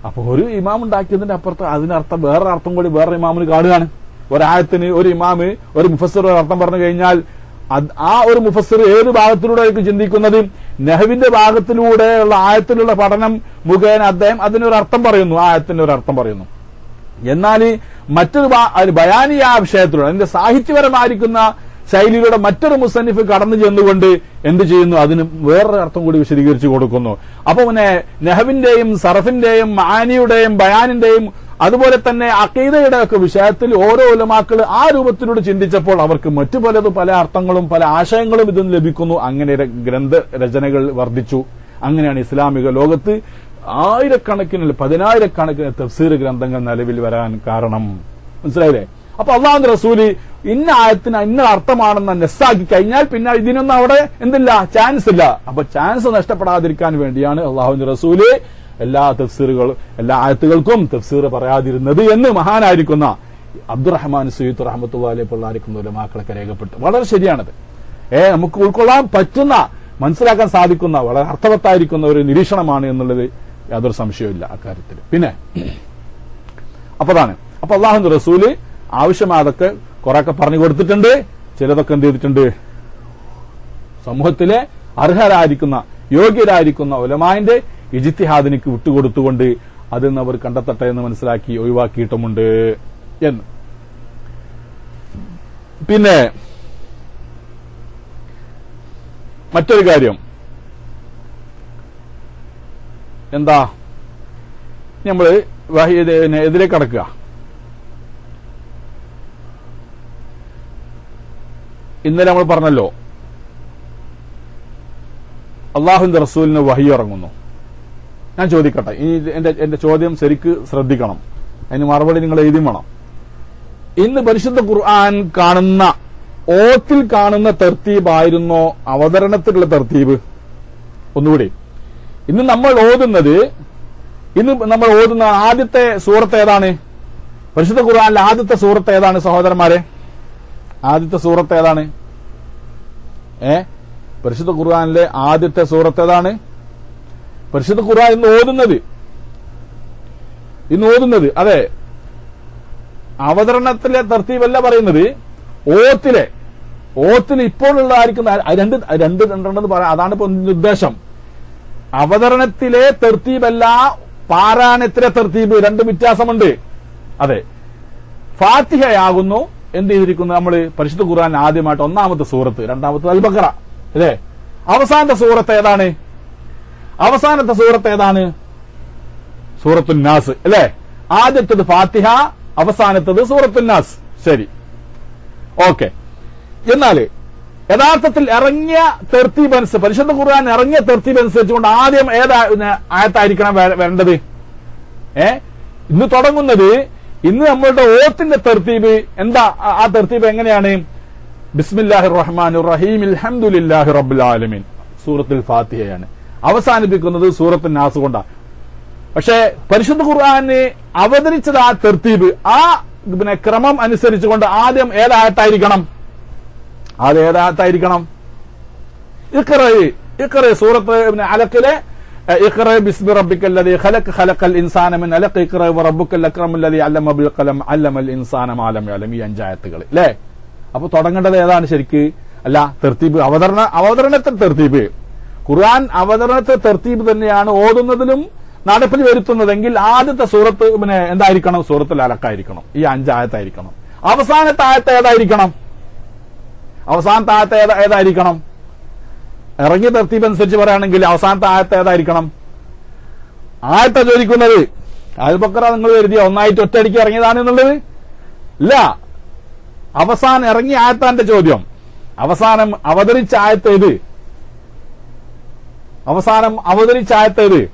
അപ്പൊ ഒരു ഇമാം ഉണ്ടാക്കിയതിന്റെ അപ്പുറത്ത് അതിനർത്ഥം വേറൊരു അർത്ഥം കൂടി വേറൊരു ഇമാമിന് കാണുകയാണ് ഒരായത്തിന് ഒരു ഇമാമ് ഒരു മുഫസ്സിർ ഒരു അർത്ഥം പറഞ്ഞു കഴിഞ്ഞാൽ അത് ആ ഒരു മുഫസ്സിർ ഏത് ഭാഗത്തിലൂടെ ആയിരിക്കും ചിന്തിക്കുന്നത് നെഹവിന്റെ ഭാഗത്തിലൂടെയുള്ള ആയത്തിലുള്ള പഠനം മുഖേന അദ്ദേഹം അതിനൊരു അർത്ഥം പറയുന്നു ആ ആയത്തിന് ഒരു അർത്ഥം പറയുന്നു എന്നാൽ മറ്റൊരു ഭാ- ഒരു ബയാനി ആ വിഷയത്തിലൂടെ അതിന്റെ സാഹിത്യപരമായിരിക്കുന്ന ശൈലിയിലൂടെ മറ്റൊരു മുസന്നിഫ് കടന്നു ചെന്നുകൊണ്ട് എന്ത് ചെയ്യുന്നു അതിന് വേറൊരു അർത്ഥം കൂടി വിശദീകരിച്ചു കൊടുക്കുന്നു അപ്പൊ പിന്നെ നെഹവിന്റെയും സറഫിന്റെയും മാനിയുടെയും ബയാനിന്റെയും അതുപോലെ തന്നെ അക്കീതയുടെ ഒക്കെ വിഷയത്തിൽ ഓരോ ഉലമാക്കൾ ആ രൂപത്തിലൂടെ ചിന്തിച്ചപ്പോൾ അവർക്ക് മറ്റു പലതും പല അർത്ഥങ്ങളും പല ആശയങ്ങളും ഇതിന് ലഭിക്കുന്നു അങ്ങനെ ര- ഗ്രന്ഥ രചനകൾ വർദ്ധിച്ചു അങ്ങനെയാണ് ഇസ്ലാമിക ലോകത്ത് ആയിരക്കണക്കിന് പതിനായിരക്കണക്കിന് തഫ്സീർ ഗ്രന്ഥങ്ങൾ നിലവിൽ വരാൻ കാരണം മനസ്സിലായില്ലേ അപ്പൊ അള്ളാഹു റസൂല് ഇന്ന ആയത്തിന് ഇന്ന അർത്ഥമാണെന്ന് നെസ്സാക്കി കഴിഞ്ഞാൽ പിന്നെ ഇതിനൊന്നും അവിടെ എന്തില്ല ചാൻസ് ഇല്ല അപ്പൊ ചാൻസ് നഷ്ടപ്പെടാതിരിക്കാൻ വേണ്ടിയാണ് അള്ളാഹുവിന്റെ റസൂല് എല്ലാ തഫ്സീറുകളും എല്ലാ ആയത്തുകൾക്കും തഫ്സീർ പറയാതിരുന്നത് എന്ന് മഹാനായിരിക്കുന്ന അബ്ദുറഹ്മാൻ സുയ്ത്ത് റഹമത്തുള്ള പിള്ളാരിക്കുന്ന ഉലമാക്കളൊക്കെ രേഖപ്പെട്ടു വളരെ ശരിയാണത് ഏ നമുക്ക് ഉൾക്കൊള്ളാൻ പറ്റുന്ന മനസ്സിലാക്കാൻ സാധിക്കുന്ന വളരെ അർത്ഥവത്തായിരിക്കുന്ന ഒരു നിരീക്ഷണമാണ് എന്നുള്ളത് യാതൊരു സംശയവുമില്ല അക്കാര്യത്തിൽ പിന്നെ അപ്പൊ അതാണ് അപ്പൊ അള്ളാഹു റസൂല് ആവശ്യമായതൊക്കെ കുറെയൊക്കെ പറഞ്ഞു കൊടുത്തിട്ടുണ്ട് ചിലതൊക്കെ എന്ത് ചെയ്തിട്ടുണ്ട് സമൂഹത്തിലെ അർഹരായിരിക്കുന്ന യോഗ്യരായിരിക്കുന്ന ഉലമാന്റെ ഇജിത്തിഹാദിനിക്ക് വിട്ടുകൊടുത്തുകൊണ്ട് അതിൽ നിന്ന് അവർ കണ്ടെത്തട്ടെ എന്ന് മനസ്സിലാക്കി ഒഴിവാക്കിയിട്ടുമുണ്ട് എന്ന് പിന്നെ മറ്റൊരു കാര്യം എന്താ നമ്മൾ എതിരെ കടക്കുക ഇന്നലെ നമ്മൾ പറഞ്ഞല്ലോ അള്ളാഹുന്റെ റസൂലിന് വഹി ഇറങ്ങുന്നു ഞാൻ ചോദിക്കട്ടെ ഈ എന്റെ എന്റെ ചോദ്യം ശരിക്ക് ശ്രദ്ധിക്കണം അതിന് മറുപടി നിങ്ങൾ എഴുതി വേണം ഇന്ന് പരിശുദ്ധ ഖുർആൻ കാണുന്ന ഓത്തിൽ കാണുന്ന തെർത്തീബായിരുന്നോ അവതരണത്തിലുള്ള തെർത്തീബ് ഒന്നുകൂടി ഇന്ന് നമ്മൾ ഓതുന്നത് ഇന്ന് നമ്മൾ ഓതുന്ന ആദ്യത്തെ സൂറത്ത് ഏതാണ് പരിശുദ്ധ ഖുർആനിലെ ആദ്യത്തെ സൂറത്ത് ഏതാണ് സഹോദരന്മാരെ ആദ്യത്തെ സൂറത്ത് ഏതാണ് ഏ പരിശുദ്ധ ഖുർആനിലെ ആദ്യത്തെ സൂറത്ത് ഏതാണ് പരിശുദ്ധ ഖുർആൻ ഇന്ന് ഓതുന്നത് ഇന്ന് ഓതുന്നത് അതെ അവതരണത്തിലെ തർത്തീബല്ല പറയുന്നത് ഓത്തിലെ ഓത്തിൽ ഇപ്പോഴുള്ളതായിരിക്കുന്ന ആ രണ്ട് രണ്ട് രണ്ടെണ്ണെന്ന് പറയാം അതാണ് ഇപ്പൊ ഇതിന്റെ ഉദ്ദേശം അവതരണത്തിലെ തെർത്തീബല്ല പാരായണത്തിലെ തെർത്തീബ് രണ്ട് വ്യത്യാസമുണ്ട് അതെ ഫാത്തിഹയാകുന്നു എന്ത് ചെയ്തിരിക്കുന്നു നമ്മൾ പരിശുദ്ധ ഖുർആൻ ആദ്യമായിട്ട് ഒന്നാമത്തെ സൂറത്ത് രണ്ടാമത്തെ അൽബക്കറ അല്ലേ അവസാനത്തെ സൂറത്ത് ഏതാണ് അവസാനത്തെ സൂറത്ത് ഏതാണ് സൂറത്തുൽ നാസ് അല്ലേ ആദ്യത്തത് ഫാത്തിഹ അവസാനത്തത് സൂറത്തുൽ നാസ് ശരി ഓക്കെ എന്നാല് യഥാർത്ഥത്തിൽ ഇറങ്ങിയ തെർത്തീബ് അനുസരിച്ച് പരിശുദ്ധ ഖുർആൻ ഇറങ്ങിയ തെർത്തീബ് അനുസരിച്ചുകൊണ്ട് ആദ്യം ഏതാ പിന്നെ ആയത്തായിരിക്കണം വേ- വരേണ്ടത് ഏ ഇന്ന് തുടങ്ങുന്നത് ഇന്ന് നമ്മളുടെ ഓത്തിന്റെ തെർത്തീബ് എന്താ ആ- ആ തെർത്തീബ് എങ്ങനെയാണ് ബിസ്മില്ലാഹി റഹ്മാൻ റഹീം അൽഹംദുലില്ലാഹി റബ്ബിൽ ആലമീൻ സൂറത്തുൽ ഫാത്തിഹയാണ് അവസാനിപ്പിക്കുന്നത് സൂറത്തുൽ നാസ് കൊണ്ടാണ് പക്ഷേ പരിശുദ്ധ ഖുർആന് അവതരിച്ചത് ആ തെർത്തീബ് ആ പിന്നെ ക്രമം അനുസരിച്ചുകൊണ്ട് ആദ്യം ഏതായത്തായിരിക്കണം ആദ്യം ഏതായത്തായിരിക്കണം ഇഖ്റ ഇഖ്റ സൂറത്ത് പിന്നെ അലക്കിലെ ഇഖ്റ ബിസ്മി റബ്ബിക്കല്ലദീ ഖലഖ ഖലഖൽ ഇൻസാന മിൻ അലഖ് ഇഖ്റ വറബ്ബുക്കൽ അക്രമുല്ലദീ അല്ലമ ബിൽ ഖലം അല്ലമൽ ഇൻസാന മാ ലം യഅലം ഈ അഞ്ചായത്തുകൾ ല്ലേ അപ്പൊ തുടങ്ങേണ്ടത് ഏതാണ് ശരിക്ക് അല്ല തെർത്തീബ് അവതരണ അവതരണത്തിൽ തെർത്തീബ് ഖുർആൻ അവതരണത്തെ തെർത്തീബ് തന്നെയാണ് ഓതുന്നതിലും നടപ്പിൽ വരുത്തുന്നതെങ്കിൽ ആദ്യത്തെ സൂറത്ത് പിന്നെ എന്തായിരിക്കണം സൂറത്തിൽ അലക്കായിരിക്കണം ഈ അഞ്ചായത്തായിരിക്കണം അവസാനത്തെ ആയത്ത് ഏതായിരിക്കണം അവസാനത്തെ ആയത്ത് ഏതാ ഏതായിരിക്കണം ഇറങ്ങിയ തർത്തീബ് അനുസരിച്ച് പറയുകയാണെങ്കിൽ അവസാനത്തെ ആയത്ത് ഏതായിരിക്കണം ആയത്ത ചോദിക്കുന്നത് അൽബക്കറ നിങ്ങൾ കരുതിയ ഒന്നായിട്ട് ഒറ്റയടിക്ക് ഇറങ്ങിയതാണ് എന്നുള്ളത് ഇല്ല അവസാനം ഇറങ്ങിയ ആയത്താന്റെ ചോദ്യം അവസാനം അവതരിച്ച ആയത്ത് ഏത് അവസാനം അവതരിച്ച ആയത്ത് ഏത്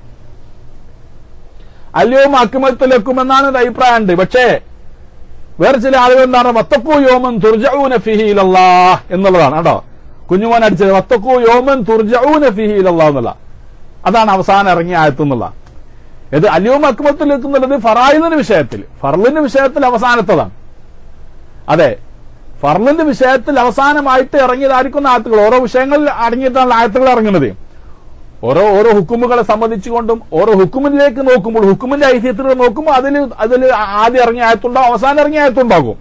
അല്ലയോം അക്കുമത്തിലെക്കും എന്നാണ് ഒരു അഭിപ്രായമുണ്ട് പക്ഷേ വേറെ ചില ആളുകൾ എന്താണ് വത്തക്കു യോമൻ തുർജഊന ഫിഹി ഇലല്ലാഹ് എന്നുള്ളതാണ് കേട്ടോ കുഞ്ഞുമോൻ അടിച്ചത് വത്തക്കു യോമൻ തുർജഊന ഫിഹി ഇലല്ലാഹ് എന്നുള്ള അതാണ് അവസാനം ഇറങ്ങിയ ആയത്ത് എന്നുള്ള ഇത് അല്യവും അക്മത്തിലേക്ക് എന്നുള്ളത് ഫറായിലിന്റെ വിഷയത്തിൽ ഫർലിന്റെ വിഷയത്തിൽ അവസാനത്തതാണ് അതെ ഫർലിന്റെ വിഷയത്തിൽ അവസാനമായിട്ട് ഇറങ്ങിയതായിരിക്കുന്ന ആയത്തുകൾ ഓരോ വിഷയങ്ങളിൽ അടങ്ങിയിട്ടാണ് ആയത്തുകൾ ഇറങ്ങുന്നത് ഓരോ ഓരോ ഹുക്കുമുകളെ സംബന്ധിച്ചുകൊണ്ടും ഓരോ ഹുക്കുമിലേക്ക് നോക്കുമ്പോൾ ഹുക്കുമിന്റെ ഐതിഹ്യത്തിൽ നോക്കുമ്പോൾ അതിൽ അതിൽ ആദ്യം ഇറങ്ങിയ ആയത്തുണ്ടാവും അവസാനം ഇറങ്ങിയ ആയത്തുണ്ടാകും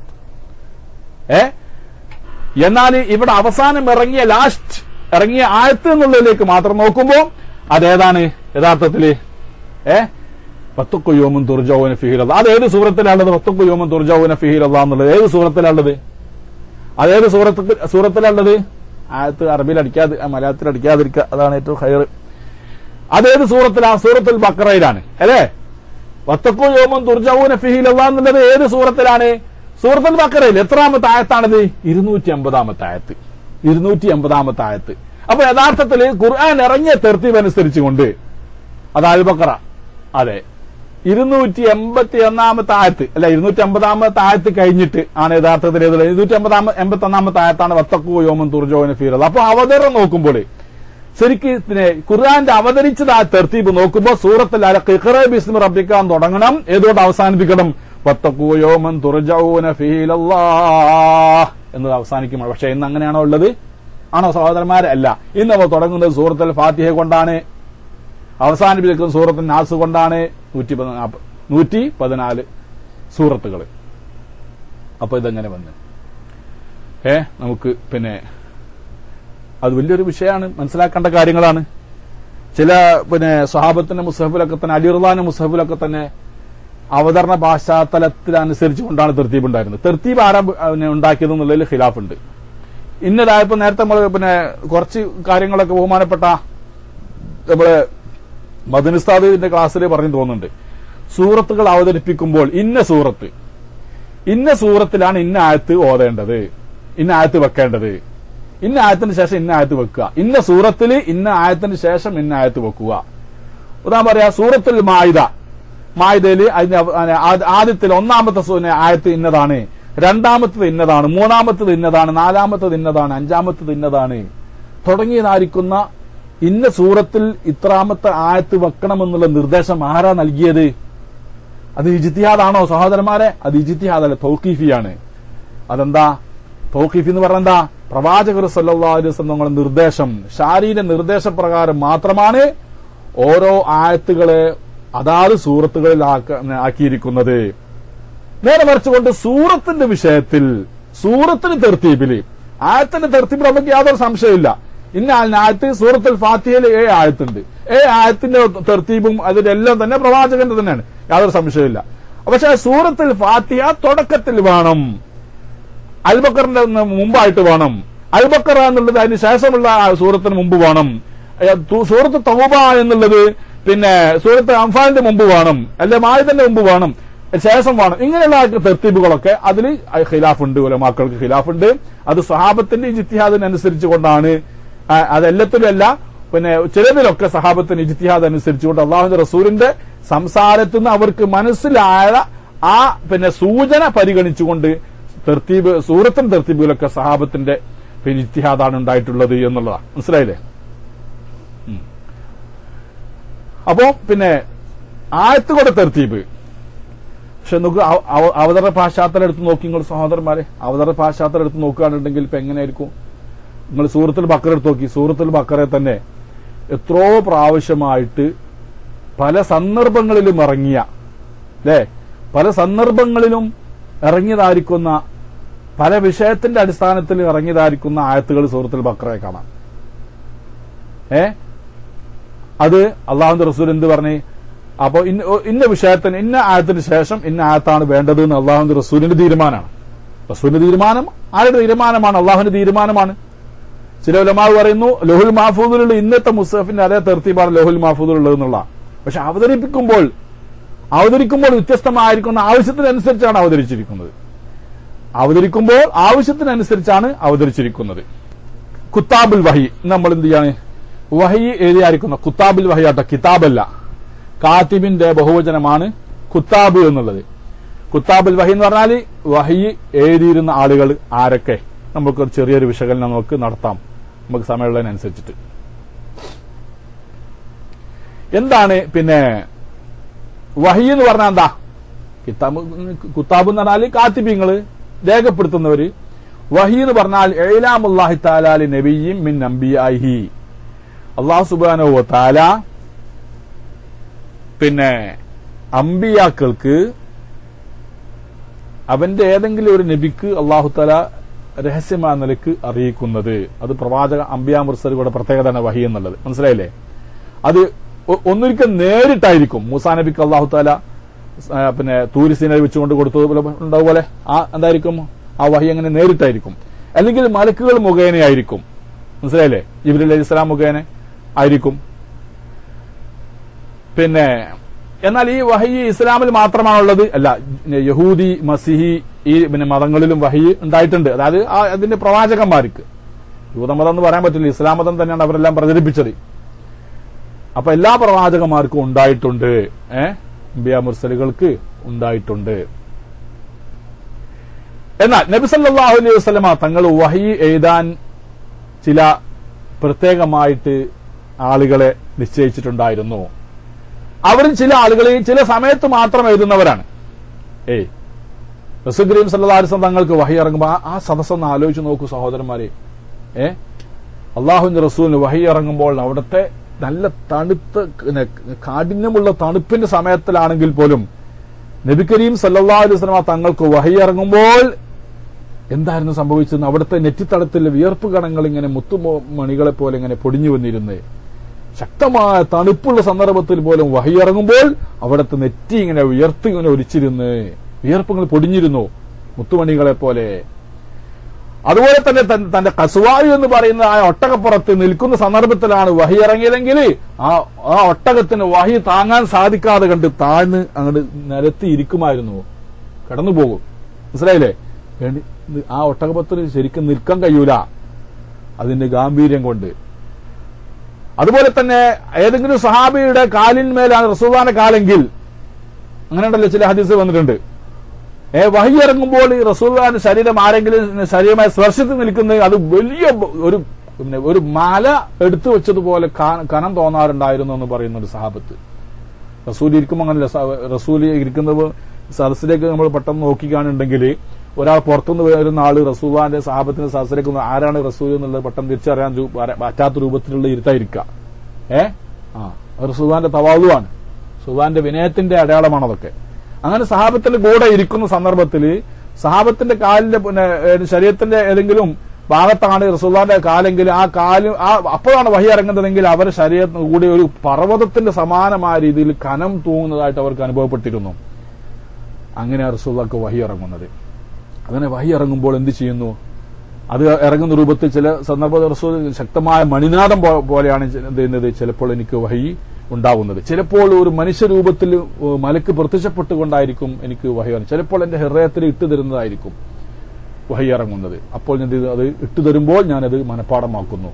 ഏ എന്നാൽ ഇവിടെ അവസാനം ഇറങ്ങിയ ലാസ്റ്റ് ഇറങ്ങിയ ആയത്ത് എന്നുള്ളതിലേക്ക് മാത്രം നോക്കുമ്പോൾ അതേതാണ് യഥാർത്ഥത്തില് ഏ പത്തുക്കുയോമും തുർജോവന ഫിഹിറത അത് ഏത് സൂറത്തിലാണുള്ളത് പത്തുക്കുയോമും തുർജോവന ഫിഹിറത എന്നുള്ളത് ഏത് സൂറത്തിലാണുള്ളത് അതേത് സൂറത്ത് സൂറത്തിലുള്ളത് ആയത്ത് അറബിയിൽ അടിക്കാതെ മലയാളത്തിൽ അടിക്കാതിരിക്കുക അതാണ് ഏറ്റവും ഹയർ അതേത് സൂറത്തിലാ സൂറത്തുൽ ബക്കറയിലാണ് അല്ലേ വത്തക്കു യോമം തുർജൌന ഫിഹിലല്ലാ എന്നുള്ളത് ഏത് സൂറത്തിലാണ് സൂറത്തുൽ ബക്കറയിൽ എത്രാമത്തെ ആയത്താണിത് ഇരുന്നൂറ്റി അമ്പതാമത്തെ ആയത്ത് ഇരുന്നൂറ്റി അമ്പതാമത്തെ ആയത്ത് അപ്പൊ യഥാർത്ഥത്തിൽ ഖുർആൻ ഇറങ്ങിയ തെർത്തീവ് അനുസരിച്ചുകൊണ്ട് അത് അൽ ബക്കറ അതെ ഇരുന്നൂറ്റി എൺപത്തി ഒന്നാമത്തെ ആയത്ത് അല്ല ഇരുന്നൂറ്റി അമ്പതാമത്തെ ആയത്ത് കഴിഞ്ഞിട്ട് ആണ് യഥാർത്ഥത്തിൽ ഏത് ഇരുന്നൂറ്റി അമ്പതാമ എൺപത്തി ഒന്നാമത്തെ ആയത്താണ് വത്തക്കു യോമൻ തുർജോവന ഫീറത് അപ്പൊ അവതരണം നോക്കുമ്പോൾ ശരിക്ക് പിന്നെ ഖുർആന്റെ അവതരിച്ചത് ആ തെർത്തീബ് നോക്കുമ്പോൾ സൂറത്തിൽ അല ഖിഖറ ബിസ്മി റബ്ബിക്കാൻ തുടങ്ങണം ഏതുകൊണ്ട് അവസാനിപ്പിക്കണം വത്തക്കു യോമൻ തുർജൌന ഫീലല്ലാഹ് എന്നത് അവസാനിക്കുമ്പോൾ പക്ഷെ ഇന്ന് അങ്ങനെയാണോ ഉള്ളത് ആണോ സഹോദരന്മാരെ അല്ല ഇന്ന് നമ്മൾ തുടങ്ങുന്നത് സൂറത്തുൽ ഫാത്തിഹ കൊണ്ടാണ് അവസാനിപ്പിക്കുന്ന സൂറത്ത് നാസ് കൊണ്ടാണ് നൂറ്റി പതിനാ- നൂറ്റി പതിനാല് സൂറത്തുകൾ അപ്പൊ ഇതെങ്ങനെ വന്ന് ഏ നമുക്ക് പിന്നെ അത് വലിയൊരു വിഷയമാണ് മനസ്സിലാക്കേണ്ട കാര്യങ്ങളാണ് ചില പിന്നെ സ്വഹാബത്തിന്റെ മുസഹഫിലൊക്കെ തന്നെ അലിറുദാന മുസഹഫിലൊക്കെ തന്നെ അവതരണ പശ്ചാത്തലത്തിനനുസരിച്ച് കൊണ്ടാണ് തെർത്തീബ് ഉണ്ടായിരുന്നത് തെർത്തീബ് ആരാ പിന്നെ ഉണ്ടാക്കിയത് എന്നുള്ളതിൽ ഖിലാഫുണ്ട് ഇന്നതായപ്പോ നേരത്തെ നമ്മൾ പിന്നെ കുറച്ച് കാര്യങ്ങളൊക്കെ ബഹുമാനപ്പെട്ട നമ്മള് മദനുസ്താദിന്റെ ക്ലാസ്സിൽ പറഞ്ഞു തോന്നുന്നുണ്ട് സൂറത്തുകൾ അവതരിപ്പിക്കുമ്പോൾ ഇന്ന സൂറത്ത് ഇന്ന സൂറത്തിലാണ് ഇന്ന ആയത്ത് ഓതേണ്ടത് ഇന്ന ആയത്ത് വെക്കേണ്ടത് ഇന്ന ആയത്തിന് ശേഷം ഇന്ന ആയത്ത് വെക്കുക ഇന്ന സൂറത്തിൽ ഇന്ന ആയത്തിന് ശേഷം ഇന്ന ആയത്ത് വെക്കുക ഉദാഹരണം പറയാ സൂറത്തുൽ മായിദ മായിദയിൽ അതിന്റെ അവ- ആ- ആ- ആദ്യത്തിൽ ഒന്നാമത്തെ സൂ- ആയത്ത് ഇന്നതാണ് രണ്ടാമത്തത് ഇന്നതാണ് മൂന്നാമത്തത് ഇന്നതാണ് നാലാമത്തത് ഇന്നതാണ് അഞ്ചാമത്തത് ഇന്നതാണ് തുടങ്ങിയതായിരിക്കുന്ന ഇന്ന സൂറത്തിൽ ഇത്രാമത്തെ ആയത്ത് വെക്കണമെന്നുള്ള നിർദ്ദേശം ആരാ നൽകിയത് അത് ഇജിത്തിഹാദാണോ സഹോദരന്മാരെ അത് ഇജിത്തിഹാദല്ല തൗക്കീഫിയാണ് അതെന്താ തൗക്കീഫ് എന്ന് പറഞ്ഞ എന്താ പ്രവാചകർ സല്ലല്ലാഹു അലൈഹി വസല്ലമയുടെ നിർദ്ദേശം ശാരീര നിർദ്ദേശപ്രകാരം മാത്രമാണ് ഓരോ ആയത്തുകളെ അതാത് സൂറത്തുകളിൽ ആക്ക- ആക്കിയിരിക്കുന്നത് നേരെ മറിച്ചുകൊണ്ട് സൂറത്തിന്റെ വിഷയത്തിൽ സൂറത്തിന് തെർത്തീബില് ആയത്തിന്റെ തെർത്തീബിൽ നമുക്ക് യാതൊരു സംശയമില്ല ഇന്ന ആളിന് ആയത്ത് സൂറത്തുൽ ഫാത്തിഹയിൽ ഏഴ് ആയത്തുണ്ട് ഏഴ് ആയത്തിന്റെ തെർത്തീബും അതിലെല്ലാം തന്നെ പ്രവാചകന്റെ തന്നെയാണ് യാതൊരു സംശയമില്ല പക്ഷെ സൂറത്തുൽ ഫാത്തിഹ തുടക്കത്തിൽ വേണം അൽബക്കറിന്റെ മുമ്പായിട്ട് വേണം അൽബക്കറ എന്നുള്ളത് അതിന് ശേഷമുള്ള ആ സൂറത്തിന് മുമ്പ് വേണം ഏ, തു- സൂറത്ത് തൗബ എന്നുള്ളത് പിന്നെ സൂറത്ത് അംഫാലിന്റെ മുമ്പ് വേണം അല്ലെ മായുധന്റെ മുമ്പ് വേണം ശേഷം വേണം ഇങ്ങനെയുള്ള തെർത്തീബുകളൊക്കെ അതിൽ ഖിലാഫുണ്ട് ഉലമാക്കൾക്ക് ഖിലാഫുണ്ട് അത് സഹാബത്തിന്റെ ഇജിത്തിഹാദിനനുസരിച്ച് കൊണ്ടാണ് ആ, അതെല്ലാത്തിലും അല്ല പിന്നെ ചിലതിലൊക്കെ സഹാബത്തിന് ഇജിത്തിഹാദ് അനുസരിച്ചുകൊണ്ട് അള്ളാഹുന്റെ റസൂലിന്റെ സംസാരത്തിൽ നിന്ന് അവർക്ക് മനസ്സിലായ ആ പിന്നെ സൂചന പരിഗണിച്ചുകൊണ്ട് തെർത്തീബ് സൂറത്തിന് തെർത്തീബുകളൊക്കെ സഹാബത്തിന്റെ പിന്നെ ഇത്തിഹാദാണ് ഉണ്ടായിട്ടുള്ളത് എന്നുള്ളതാണ് മനസ്സിലായില്ലേ ഉം. അപ്പോ പിന്നെ ആയത്തുകൂടെ തെർത്തീബ് പക്ഷെ നമുക്ക് അവ- അവ- അവതരണ പാശ്ചാത്തലം എടുത്ത് നോക്കി നിങ്ങൾ സഹോദരന്മാരെ അവതരണ പാശ്ചാത്തലം എടുത്ത് നോക്കുകയാണെന്നുണ്ടെങ്കിൽ ഇപ്പൊ എങ്ങനെയായിരിക്കും നിങ്ങൾ സൂറത്തിൽ ബക്കറ എടുത്ത് നോക്കി സൂറത്തിൽ ബക്കറെ തന്നെ എത്രയോ പ്രാവശ്യമായിട്ട് പല സന്ദർഭങ്ങളിലും ഇറങ്ങിയ അല്ലേ പല സന്ദർഭങ്ങളിലും ഇറങ്ങിയതായിരിക്കുന്ന പല വിഷയത്തിന്റെ അടിസ്ഥാനത്തിൽ ഇറങ്ങിയതായിരിക്കുന്ന ആയത്തുകൾ സൂറത്തിൽ ബക്കറയെ കാണാം ഏ അത് അള്ളാഹുന്റെ റസൂൽ എന്ത് പറഞ്ഞു അപ്പോ ഇന്ന ഓ, ഇന്ന വിഷയത്തിന് ഇന്ന ആയത്തിന് ശേഷം ഇന്ന ആയത്താണ് വേണ്ടത് എന്ന് അള്ളാഹുന്റെ റസൂലിന്റെ തീരുമാനമാണ് റസൂലിന്റെ തീരുമാനം ആരുടെ തീരുമാനമാണ് അള്ളാഹുവിന്റെ തീരുമാനമാണ് ചില ഉലമാവ് പറയുന്നു ലോഹുൽ മാഫൂദിലുള്ള ഇന്നത്തെ മുസഫിന്റെ അതേ തെർത്തീബാണ് ലോഹുൽ മാഫൂദിലുള്ളത് എന്നുള്ള പക്ഷെ അവതരിപ്പിക്കുമ്പോൾ അവതരിക്കുമ്പോൾ വ്യത്യസ്തമായിരിക്കുന്ന ആവശ്യത്തിനനുസരിച്ചാണ് അവതരിച്ചിരിക്കുന്നത് അവതരിക്കുമ്പോൾ ആവശ്യത്തിനനുസരിച്ചാണ് അവതരിച്ചിരിക്കുന്നത് കുത്താബുൽ വഹി നമ്മൾ എന്ത് ചെയ്യാണ് വഹി എഴുതിയായിരിക്കുന്ന കുത്താബുൽ വഹി ആട്ടോ കിതാബല്ല കാത്തിബിന്റെ ബഹുവചനമാണ് കുത്താബ് എന്നുള്ളത് കുത്താബുൽ വഹി എന്ന് പറഞ്ഞാൽ വഹി എഴുതിയിരുന്ന ആളുകൾ ആരൊക്കെ നമുക്ക് ഒരു ചെറിയൊരു വിശകലനം നമുക്ക് നടത്താം നമുക്ക് സമയമുള്ളതിനനുസരിച്ചിട്ട് എന്താണ് പിന്നെ വഹി എന്ന് പറഞ്ഞാൽ എന്താ കിതാബ് കുത്താബ് എന്ന് പറഞ്ഞാൽ കാത്തിബിങ്ങള് രേഖപ്പെടുത്തുന്നവര് വഹി എന്ന് പറഞ്ഞാൽ എഴലാമുല്ലാഹി താലാലി നബിയും മിൻ നമ്പിയാഹി അള്ളാഹു സുബാനോ താല പിന്നെ അമ്പിയാക്കൾക്ക് അവന്റെ ഏതെങ്കിലും ഒരു നബിക്ക് അള്ളാഹു താല രഹസ്യമായ നിലക്ക് അറിയിക്കുന്നത് അത് പ്രവാചക അമ്പിയാ മുർസലുകളുടെ പ്രത്യേകതയാണ് വഹി എന്നുള്ളത് മനസ്സിലായില്ലേ അത് ഒ- ഒന്നൊരിക്കൽ നേരിട്ടായിരിക്കും മൂസാ നബിക്ക് അള്ളാഹു താല ആ, പിന്നെ തൂരിസീനെ വെച്ചുകൊണ്ട് കൊടുത്തതുപോലെ ഉണ്ടാവുപോലെ ആ എന്തായിരിക്കും ആ വഹി അങ്ങനെ നേരിട്ടായിരിക്കും അല്ലെങ്കിൽ മലക്കുകൾ മുഖേനയായിരിക്കും മനസ്സിലായില്ലേ ജിബ്രീൽ അലൈഹി ഇസ്ലാം മുഖേന ആയിരിക്കും പിന്നെ എന്നാൽ ഈ വഹി ഇസ്ലാമിൽ മാത്രമാണുള്ളത് അല്ല യഹൂദി മസിഹി ഈ പിന്നെ മതങ്ങളിലും വഹി ഉണ്ടായിട്ടുണ്ട് അതായത് ആ അതിന്റെ പ്രവാചകന്മാർക്ക് യൂതമതം എന്ന് പറയാൻ പറ്റില്ല ഇസ്ലാം മതം തന്നെയാണ് അവരെല്ലാം പ്രചരിപ്പിച്ചത് അപ്പൊ എല്ലാ പ്രവാചകന്മാർക്കും ഉണ്ടായിട്ടുണ്ട് ഏഹ് അമ്പിയ മുർസലുകൾക്ക് ഉണ്ടായിട്ടുണ്ട് എന്നാൽ നബി സല്ലല്ലാഹു അലൈഹി വസല്ലമ തങ്ങൾ വഹി എഴുതാൻ ചില പ്രത്യേകമായിട്ട് ആളുകളെ നിശ്ചയിച്ചിട്ടുണ്ടായിരുന്നു അവരും ചില ആളുകളെ ചില സമയത്ത് മാത്രം എഴുതുന്നവരാണ് ഏയ് റസൂൽ കരീം സല്ലല്ലാഹു അലൈഹി വസല്ലം തങ്ങൾക്ക് വഹി ഇറങ്ങുമ്പോൾ ആ- ആ സദസ്സൊന്ന് ആലോചിച്ച് നോക്കൂ സഹോദരന്മാരെ ഏ അള്ളാഹുവിന്റെ റസൂലിന് വഹി ഇറങ്ങുമ്പോൾ അവിടുത്തെ നല്ല തണുത്ത പിന്നെ കാഠിന്യമുള്ള തണുപ്പിന്റെ സമയത്തിലാണെങ്കിൽ പോലും നബി കരീം സല്ലല്ലാഹു അലൈഹി വസല്ലമ തങ്ങൾക്ക് വഹി ഇറങ്ങുമ്പോൾ എന്തായിരുന്നു സംഭവിച്ചത് അവിടുത്തെ നെറ്റിത്തടത്തിലെ വിയർപ്പ് കണങ്ങൾ ഇങ്ങനെ മുത്തുമണികളെ പോലെ ഇങ്ങനെ പൊടിഞ്ഞു വന്നിരുന്നേ ശക്തമായ തണുപ്പുള്ള സന്ദർഭത്തിൽ പോലും വഹി ഇറങ്ങുമ്പോൾ അവിടുത്തെ നെറ്റി ഇങ്ങനെ ഉയർത്തി ഇങ്ങനെ ഒലിച്ചിരുന്ന് വിയർപ്പുകൾ പൊടിഞ്ഞിരുന്നു മുത്തുമണികളെ പോലെ അതുപോലെ തന്നെ തൻ- തന്റെ കസുവായു എന്ന് പറയുന്ന ആ ഒട്ടകപ്പുറത്ത് നിൽക്കുന്ന സന്ദർഭത്തിലാണ് വഹി ഇറങ്ങിയതെങ്കിൽ ആ ആ ഒട്ടകത്തിന് വഹി താങ്ങാൻ സാധിക്കാതെ കണ്ട് താഴ്ന്ന് അങ്ങോട്ട് നിരത്തി ഇരിക്കുമായിരുന്നു കടന്നു പോകും മനസ്സിലായില്ലേ വേണ്ടി ആ ഒട്ടകപ്പത്തിന് ശരിക്കും നിൽക്കാൻ കഴിയൂല അതിന്റെ ഗാംഭീര്യം കൊണ്ട് അതുപോലെ തന്നെ ഏതെങ്കിലും സഹാബിയുടെ കാലിന്മേലാണ് റസൂദാന്റെ കാലെങ്കിൽ അങ്ങനെയുണ്ടല്ലോ ചില ഹദീസ് വന്നിട്ടുണ്ട് ഏ വഹി ഇറങ്ങുമ്പോൾ ഈ റസൂദാന്റെ ശരീരം ആരെങ്കിലും ശരീരമായി സ്പർശിച്ച് നിൽക്കുന്നത് അത് വലിയ ബ- ഒരു പിന്നെ ഒരു മല എടുത്തു വെച്ചതുപോലെ കാ- കനം തോന്നാറുണ്ടായിരുന്നു എന്ന് പറയുന്ന ഒരു സഹാബത്ത് റസൂൽ ഇരിക്കുമ്പോൾ അങ്ങനല്ല സ- റസൂൽ ഇരിക്കുന്നത് സദസ്സിലേക്ക് നമ്മൾ പെട്ടെന്ന് നോക്കിക്കാണുണ്ടെങ്കിൽ ഒരാൾ പുറത്തുനിന്ന് വരുന്ന ആള് റസൂലാന്റെ സഹാബത്തിന്റെ സദസ്സിലേക്ക് വന്ന് ആരാണ് റസൂൽ എന്നുള്ളത് പെട്ടെന്ന് തിരിച്ചറിയാൻ രൂ- വര- പറ്റാത്ത രൂപത്തിലുള്ള ഇരുത്തായിരിക്കുക ഏ ആ അത് റസൂലാന്റെ തവാളുവാണ് സുബാന്റെ വിനയത്തിന്റെ അടയാളമാണ് അതൊക്കെ അങ്ങനെ സഹാബത്തിന്റെ കൂടെ ഇരിക്കുന്ന സന്ദർഭത്തിൽ സഹാബത്തിന്റെ കാലിന്റെ പിന്നെ ഏ, ശരീരത്തിന്റെ ഏതെങ്കിലും ഭാഗത്താണ് റസൂല്ലാന്റെ കാലെങ്കിൽ ആ കാല് ആ അപ്പോഴാണ് വഹി ഇറങ്ങുന്നതെങ്കിൽ അവരുടെ ശരീരത്തിന് കൂടി ഒരു പർവ്വതത്തിന്റെ സമാനമായ രീതിയിൽ കനം തൂങ്ങുന്നതായിട്ട് അവർക്ക് അനുഭവപ്പെട്ടിരുന്നു അങ്ങനെ റസൂള്ളക്ക് വഹി ഇറങ്ങുന്നത് അങ്ങനെ വഹി ഇറങ്ങുമ്പോൾ എന്ത് ചെയ്യുന്നു അത് ഇറങ്ങുന്ന രൂപത്തിൽ ചില സന്ദർഭ റസൂൽ ശക്തമായ മണിനാദം പോ- പോലെയാണ് ചെ- എന്ത് ചെയ്യുന്നത് ചിലപ്പോൾ എനിക്ക് വഹി ഉണ്ടാവുന്നത് ചിലപ്പോൾ ഒരു മനുഷ്യരൂപത്തിൽ ഏഹ്, മലക്ക് പ്രത്യക്ഷപ്പെട്ടുകൊണ്ടായിരിക്കും എനിക്ക് വഹി ഇറങ്ങുന്നത്. ചിലപ്പോൾ എന്റെ ഹൃദയത്തിൽ ഇട്ടു തരുന്നതായിരിക്കും വഹി ഇറങ്ങുന്നത് അപ്പോൾ ഞാൻ എന്ത് ചെയ്തു? അത് ഇട്ടു തരുമ്പോൾ ഞാനത് മനഃപ്പാടമാക്കുന്നു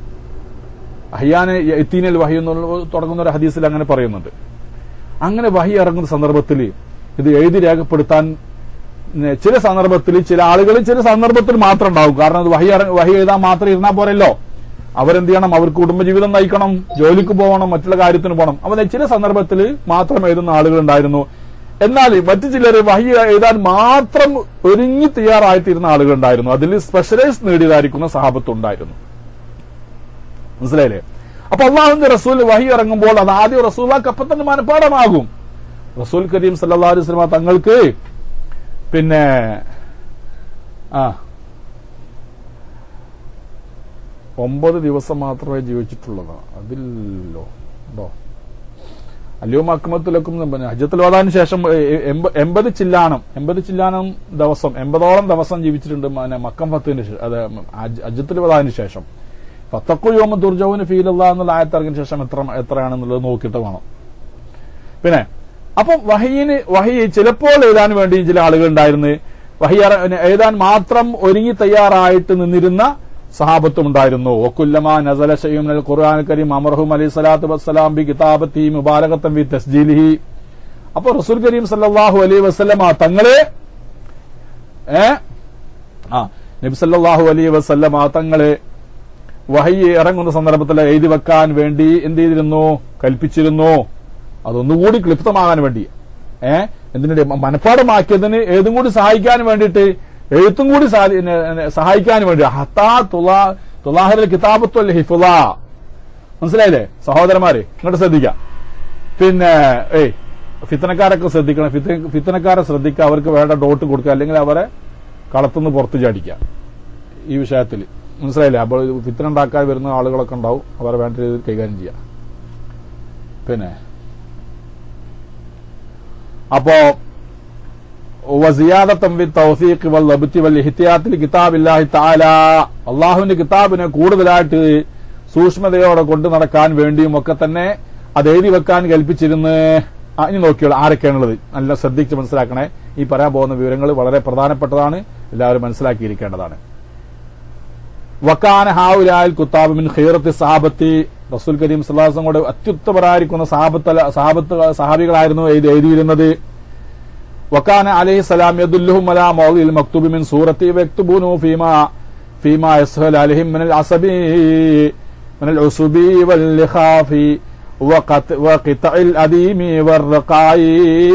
അഹിയാനെ എത്തീനൽ വഹി എന്നുള്ള തുടങ്ങുന്ന ഒരു ഹദീസിൽ അങ്ങനെ പറയുന്നുണ്ട് അങ്ങനെ വഹി ഇറങ്ങുന്ന സന്ദർഭത്തിൽ ഇത് എഴുതി രേഖപ്പെടുത്താൻ ഉം, ചില സന്ദർഭത്തിൽ ചില ആളുകൾ ചില സന്ദർഭത്തിൽ മാത്രം ഉണ്ടാവും കാരണം അത് വഹി ഇറ- വഹി എഴുതാൻ മാത്രം ഇരുന്നാൽ പോരല്ലോ അവരെന്ത് ചെയ്യണം അവർക്ക് കുടുംബജീവിതം നയിക്കണം ജോലിക്ക് പോകണം മറ്റുള്ള കാര്യത്തിന് പോകണം അവനെ ചില സന്ദർഭത്തിൽ മാത്രം എഴുതുന്ന ആളുകൾ ഉണ്ടായിരുന്നു എന്നാൽ മറ്റു ചിലർ വഹി എഴുതാൻ മാത്രം ഒരുങ്ങി തയ്യാറായിത്തീരുന്ന ആളുകൾ ഉണ്ടായിരുന്നു അതിൽ സ്പെഷ്യലൈസ് നേടിയതായിരിക്കുന്ന സഹാബത്തുണ്ടായിരുന്നു മനസ്സിലായില്ലേ അപ്പൊ അള്ളാഹുന്റെ റസൂൽ വഹി ഇറങ്ങുമ്പോൾ അത് ആദ്യം റസൂലാക്ക് അപ്പൊ തന്നെ മനഃപ്പാടമാകും റസൂൽ കരീം സല്ലാ അലൈഹി സ്വലമ തങ്ങൾക്ക് പിന്നെ ആ ഒമ്പത് ദിവസം മാത്രമേ ജീവിച്ചിട്ടുള്ളതാ അതില്ലോ ഉണ്ടോ അല്ലയോ അക്മത്തിലക്കും പിന്നെ ഹജ്ജത്തുൽ വദാന് ശേഷം എ- എൺപ- എൺപത് ചില്ലാനം എൺപത് ചില്ലാനം ദിവസം എൺപതോളം ദിവസം ജീവിച്ചിട്ടുണ്ട് പിന്നെ മക്കം ഫത്തിന് ശേ- അത് ഹജ്ജ്- ഹജ്ജത്തുൽ വദാന് ശേഷം ഫത്തക്കു യോമ ദുർജൌന് ഫീലുള്ള എന്നുള്ള ആയത്തിറങ്ങിയ ശേഷം എത്ര എത്രയാണെന്നുള്ളത് നോക്കിയിട്ട് വേണം പിന്നെ അപ്പം വഹീന് വഹി ചിലപ്പോൾ എഴുതാൻ വേണ്ടി ചില ആളുകൾ ഉണ്ടായിരുന്നു വഹി ഇറ- എഴുതാൻ മാത്രം ഒരുങ്ങി തയ്യാറായിട്ട് നിന്നിരുന്ന സഹാബത്തും ഉണ്ടായിരുന്നു ഒക്കുല്ലമ നസല ഷയ്യും ഖുർആൻ കരീം അമർഹും അലൈഹി സ്വലാത്തു വസ്സലാം ബി കിതാബത്തി മുബാരകത്തം ബി തസ്ജീലിഹി അപ്പൊ റസൂൽ കരീം സല്ലല്ലാഹു അലൈഹി വസല്ലമ തങ്ങളെ ഏ ആ നബി സല്ലല്ലാഹു അലൈഹി വസല്ലമ തങ്ങളെ വഹി ഇറങ്ങുന്ന സന്ദർഭത്തിൽ എഴുതി വെക്കാൻ വേണ്ടി എന്ത് ചെയ്തിരുന്നു കൽപ്പിച്ചിരുന്നു അതൊന്നുകൂടി ക്ലിപ്തമാകാൻ വേണ്ടി ഏ എന്തിനുണ്ട് മനഃപ്പാടമാക്കിയതിന് ഏതും കൂടി സഹായിക്കാൻ വേണ്ടിയിട്ട് എഴുത്തും കൂടി സാധി- നെ- നെ- സഹായിക്കാൻ വേണ്ടി ഹത്താ തുലാ തുലാഹിറൽ കിതാബത്തുൽ ഹിഫുല മനസ്സിലായില്ലേ സഹോദരന്മാരെ ഇങ്ങോട്ട് ശ്രദ്ധിക്കാം പിന്നെ ഏയ് ഫിത്തനക്കാരൊക്കെ ശ്രദ്ധിക്കണം ഫിത്ത ഫിത്തനക്കാരെ ശ്രദ്ധിക്കുക അവർക്ക് വേണ്ട ഡോട്ട് കൊടുക്കുക അല്ലെങ്കിൽ അവരെ കളത്തുനിന്ന് പുറത്ത് ചാടിക്കുക ഈ വിഷയത്തിൽ മനസ്സിലായില്ലേ അപ്പോൾ ഫിത്തന ഉണ്ടാക്കാൻ വരുന്ന ആളുകളൊക്കെ ഉണ്ടാവും അവരെ വേണ്ട രീതിയിൽ കൈകാര്യം ചെയ്യാം പിന്നെ അപ്പോ വസിയാദത്തം വി തൗഫീഖ് വൽ ലബ്തി വൽ ഇഹ്തിയാത്തിൽ കിതാബില്ലാഹി തആല അള്ളാഹുവിന്റെ കിതാബിനെ കൂടുതലായിട്ട് സൂക്ഷ്മതയോടെ കൊണ്ടു നടക്കാൻ വേണ്ടിയും ഒക്കെ തന്നെ അത് എഴുതി വെക്കാൻ കൽപ്പിച്ചിരുന്ന് ആ, ഇനി നോക്കിയോളൂ ആരൊക്കെയാണുള്ളത് നല്ല ശ്രദ്ധിച്ച് മനസ്സിലാക്കണേ ഈ പറയാൻ പോകുന്ന വിവരങ്ങൾ വളരെ പ്രധാനപ്പെട്ടതാണ് എല്ലാവരും മനസ്സിലാക്കിയിരിക്കേണ്ടതാണ് വക്കാന ഹാവുലാൽ കുത്താബ് മിൻ ഖീറത്തി സാബത്തി റസൂൽ കരീം സല്ലാസം കൂടെ അത്യുത്തമരായിരിക്കുന്ന സാബത്ത് സാബത്ത് സഹാബികളായിരുന്നു ഇത് എഴുതിയിരുന്നത് വക്കാന അലൈഹി സലാം യദുല്ലുഹും അലാ മൗദിൽ മക്തൂബി മിൻ സൂറത്തി വയക്തുബൂനു ഫീമാ ഫീമാ യസ്ഹൽ അലൈഹിം മിനൽ അസബി മിനൽ ഉസുബി വൽ ലിഖാഫി وقط- وقطع الأديم والرقاي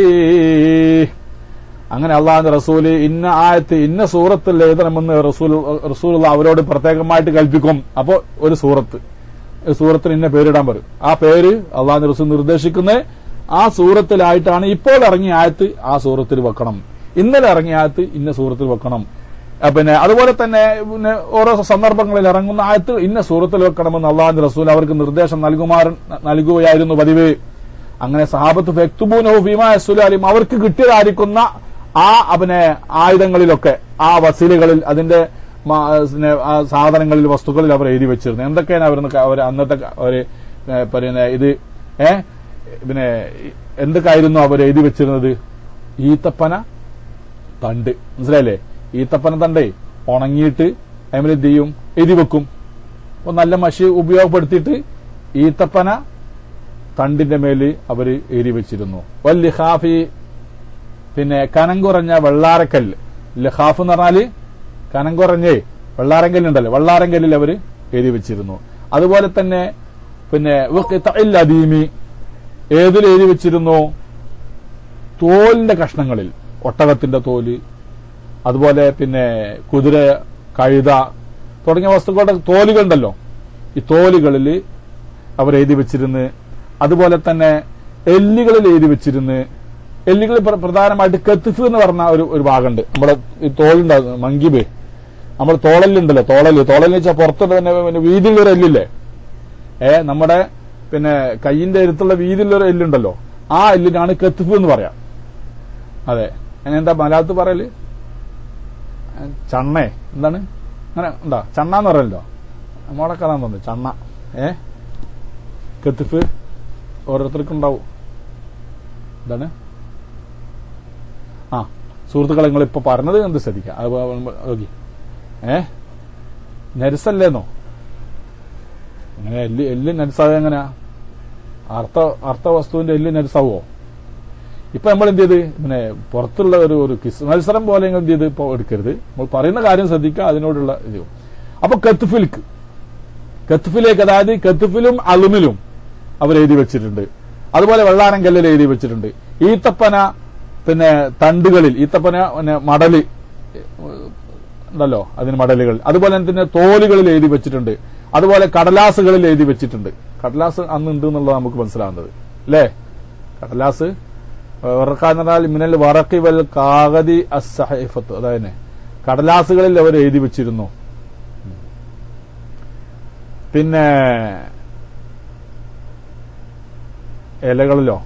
അങ്ങനെ അള്ളാഹുന്റെ റസൂല് ഇന്ന ആയത്ത് ഇന്ന സൂറത്തിൽ എഴുതണമെന്ന് റസൂൽ റസൂൽ അവരോട് പ്രത്യേകമായിട്ട് കൽപ്പിക്കും അപ്പോ ഒരു സൂറത്ത് ഒരു സൂറത്തിന് ഇന്ന പേരിടാൻ പറയും ആ പേര് അള്ളാഹുന്റെ റസൂൽ നിർദ്ദേശിക്കുന്നത് ആ സൂറത്തിലായിട്ടാണ് ഇപ്പോൾ ഇറങ്ങിയ ആയത്ത് ആ സൂറത്തിൽ വെക്കണം ഇന്നലെ ഇറങ്ങിയ ആയത്ത് ഇന്ന സൂറത്തിൽ വെക്കണം ആ, പിന്നെ അതുപോലെ തന്നെ പിന്നെ ഓരോ സന്ദർഭങ്ങളിൽ ഇറങ്ങുന്ന ആയത്ത് ഇന്ന സൂറത്തിൽ വെക്കണമെന്ന് അള്ളാഹുന്റെ റസൂൽ അവർക്ക് നിർദ്ദേശം നൽകുമാർ നൽകുകയായിരുന്നു പതിവ് അങ്ങനെ സഹാബത്ത് ഫെക്തുബൂനോ ഭീമാ സുലാലിം അവർക്ക് കിട്ടിയതായിരിക്കുന്ന ആ പിന്നെ ആയുധങ്ങളിലൊക്കെ ആ വസീലുകളിൽ അതിന്റെ മ- പിന്നെ ആ സാധനങ്ങളിൽ വസ്തുക്കളിൽ അവർ എഴുതി വെച്ചിരുന്നത് എന്തൊക്കെയാണ് അവർ അവർ അന്നത്തെ ക- അവര് ഏ, പിന്നെ ഇത് ഏ പിന്നെ എന്തൊക്കെയായിരുന്നു അവർ എഴുതി വെച്ചിരുന്നത് ഈത്തപ്പന തണ്ട് മനസ്സിലായില്ലേ ഈത്തപ്പന തണ്ടേ ഉണങ്ങിയിട്ട് അതിൽ എന്ത് ചെയ്യും എഴുതി വെക്കും അപ്പൊ നല്ല മഷി ഉപയോഗപ്പെടുത്തിയിട്ട് ഈത്തപ്പന തണ്ടിന്റെ മേല് അവര് എഴുതി വെച്ചിരുന്നു വൽ ലിഖാഫി പിന്നെ കനം കുറഞ്ഞ വെള്ളാരക്കല്ല് ലിഖാഫ് എന്ന് പറഞ്ഞാല് കനം കുറഞ്ഞേ വെള്ളാരങ്കല്ലുണ്ടല്ലോ വെള്ളാരങ്കല്ലിൽ അവര് എഴുതി വെച്ചിരുന്നു അതുപോലെ തന്നെ പിന്നെ വഖിതഇൽ അദീമി ഏതിൽ എഴുതി വെച്ചിരുന്നു തോലിന്റെ കഷ്ണങ്ങളിൽ ഒട്ടകത്തിന്റെ തോല് അതുപോലെ പിന്നെ കുതിര കഴുത തുടങ്ങിയ വസ്തുക്കളുടെ തോലുകളുണ്ടല്ലോ ഈ തോലുകളിൽ അവർ എഴുതി വെച്ചിരുന്ന് അതുപോലെ തന്നെ എല്ലുകളിൽ എഴുതി വെച്ചിരുന്ന് എല്ലുകളിൽ പ്ര- പ്രധാനമായിട്ട് കത്തിഫ് എന്ന് പറഞ്ഞ ഒരു ഒരു ഭാഗമുണ്ട് നമ്മുടെ ഈ തോലുണ്ടാകും മങ്കിബ് നമ്മൾ തോളലുണ്ടല്ലോ തോളല് തോളല് വെച്ചാൽ പുറത്തോട്ട് തന്നെ പിന്നെ വീതിയിലൊരു എല്ലില്ലേ ഏ നമ്മുടെ പിന്നെ കയ്യിന്റെ അടുത്തുള്ള വീതിയിലൊരു എല്ലുണ്ടല്ലോ ആ എല്ലിനാണ് കത്തിഫ് എന്ന് പറയാം അതെ അതിനെന്താ മലയാളത്ത് പറയല് ചണ്ണേ എന്താണ് അങ്ങനെ എന്താ ചണ്ണ എന്ന് പറയല്ലോ നമ്മളൊക്കെ അതാന്ന് തോന്നുന്നു ചണ്ണ ഏ കത്തിഫ് ഓരോരുത്തർക്കും ഉണ്ടാവും എന്താണ് ആ സുഹൃത്തുക്കളെ നിങ്ങൾ ഇപ്പൊ പറഞ്ഞത് എന്ത് ശ്രദ്ധിക്കാം അത് നോക്കി ഏ നരിസല്ലേന്നോ അങ്ങനെ എല്ല് എല്ല് നരിസാവുക എങ്ങനെയാ അർത്ഥ അർത്ഥവസ്തുവിന്റെ എല്ല് നരിസാവോ ഇപ്പൊ നമ്മൾ എന്ത് ചെയ്ത് പിന്നെ പുറത്തുള്ള ഒരു ഒരു കിസ് മത്സരം പോലെ നിങ്ങൾ എന്ത് ചെയ്ത് ഇപ്പൊ എടുക്കരുത് നമ്മൾ പറയുന്ന കാര്യം ശ്രദ്ധിക്കുക അതിനോടുള്ള ഇത് അപ്പൊ കത്തുഫിൽക്ക് കത്തുഫിലേക്ക് അതായത് കത്തുഫിലും അളുമിലും അവർ എഴുതി വെച്ചിട്ടുണ്ട് അതുപോലെ വെള്ളാരം കല്ലിൽ എഴുതി വെച്ചിട്ടുണ്ട് ഈത്തപ്പന പിന്നെ തണ്ടുകളിൽ ഈത്തപ്പന പിന്നെ മടല് ഉണ്ടല്ലോ അതിന് മടലുകൾ അതുപോലെ തന്നെ തോലുകളിൽ എഴുതി വെച്ചിട്ടുണ്ട് അതുപോലെ കടലാസുകളിൽ എഴുതി വെച്ചിട്ടുണ്ട് കടലാസ് അന്ന് ഉണ്ട് എന്നുള്ളത് നമുക്ക് മനസ്സിലാവുന്നത് അല്ലേ കടലാസ് വറക്കാന്ന് പറഞ്ഞാൽ മിനൽ വറക്കി വൽ കാഗതി അസഹൈഫത്ത് അതായത് കടലാസുകളിൽ അവർ എഴുതി വെച്ചിരുന്നു പിന്നെ ഇലകളിലോ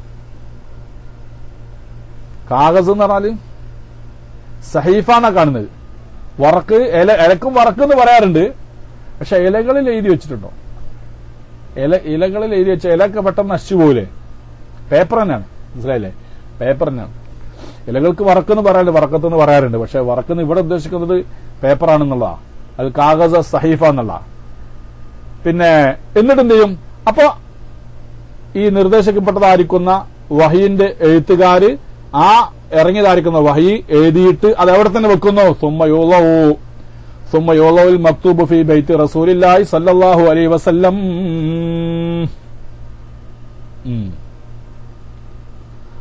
കാഗസ് എന്ന് പറഞ്ഞാല് സഹീഫ എന്നാ കാണുന്നത് വറക്ക് ഇല ഇലക്കും വറക്ക് എന്ന് പറയാറുണ്ട് പക്ഷെ ഇലകളിൽ എഴുതി വെച്ചിട്ടുണ്ടോ ഇല ഇലകളിൽ എഴുതി വെച്ച ഇലയൊക്കെ പെട്ടെന്ന് നശിച്ചു പോകില്ലേ പേപ്പർ തന്നെയാണ് മനസ്സിലായില്ലേ പേപ്പർ തന്നെയാണ് ഇലകൾക്ക് വറക്കെന്ന് പറയാറുണ്ട് വറക്കത്തെന്ന് പറയാറുണ്ട് പക്ഷെ വറക്കെന്ന് ഇവിടെ ഉദ്ദേശിക്കുന്നത് പേപ്പറാണെന്നുള്ളതാ അത് കാഗസ സഹീഫ എന്നുള്ള പിന്നെ എന്നിട്ട് എന്ത് ചെയ്യും അപ്പൊ ഈ നിർദ്ദേശിക്കപ്പെട്ടതായിരിക്കുന്ന വഹീന്റെ എഴുത്തുകാര് ആ ഇറങ്ങിയതായിരിക്കുന്ന വഹി എഴുതിയിട്ട് അത് എവിടെ തന്നെ വെക്കുന്നു സുമ്മ യോളവു സുമ്മ യോളവിൽ മക്തൂബ് ഫി ബൈത്ത് റസൂലില്ലാഹി സല്ലല്ലാഹു അലൈഹി വസല്ലം ഉം.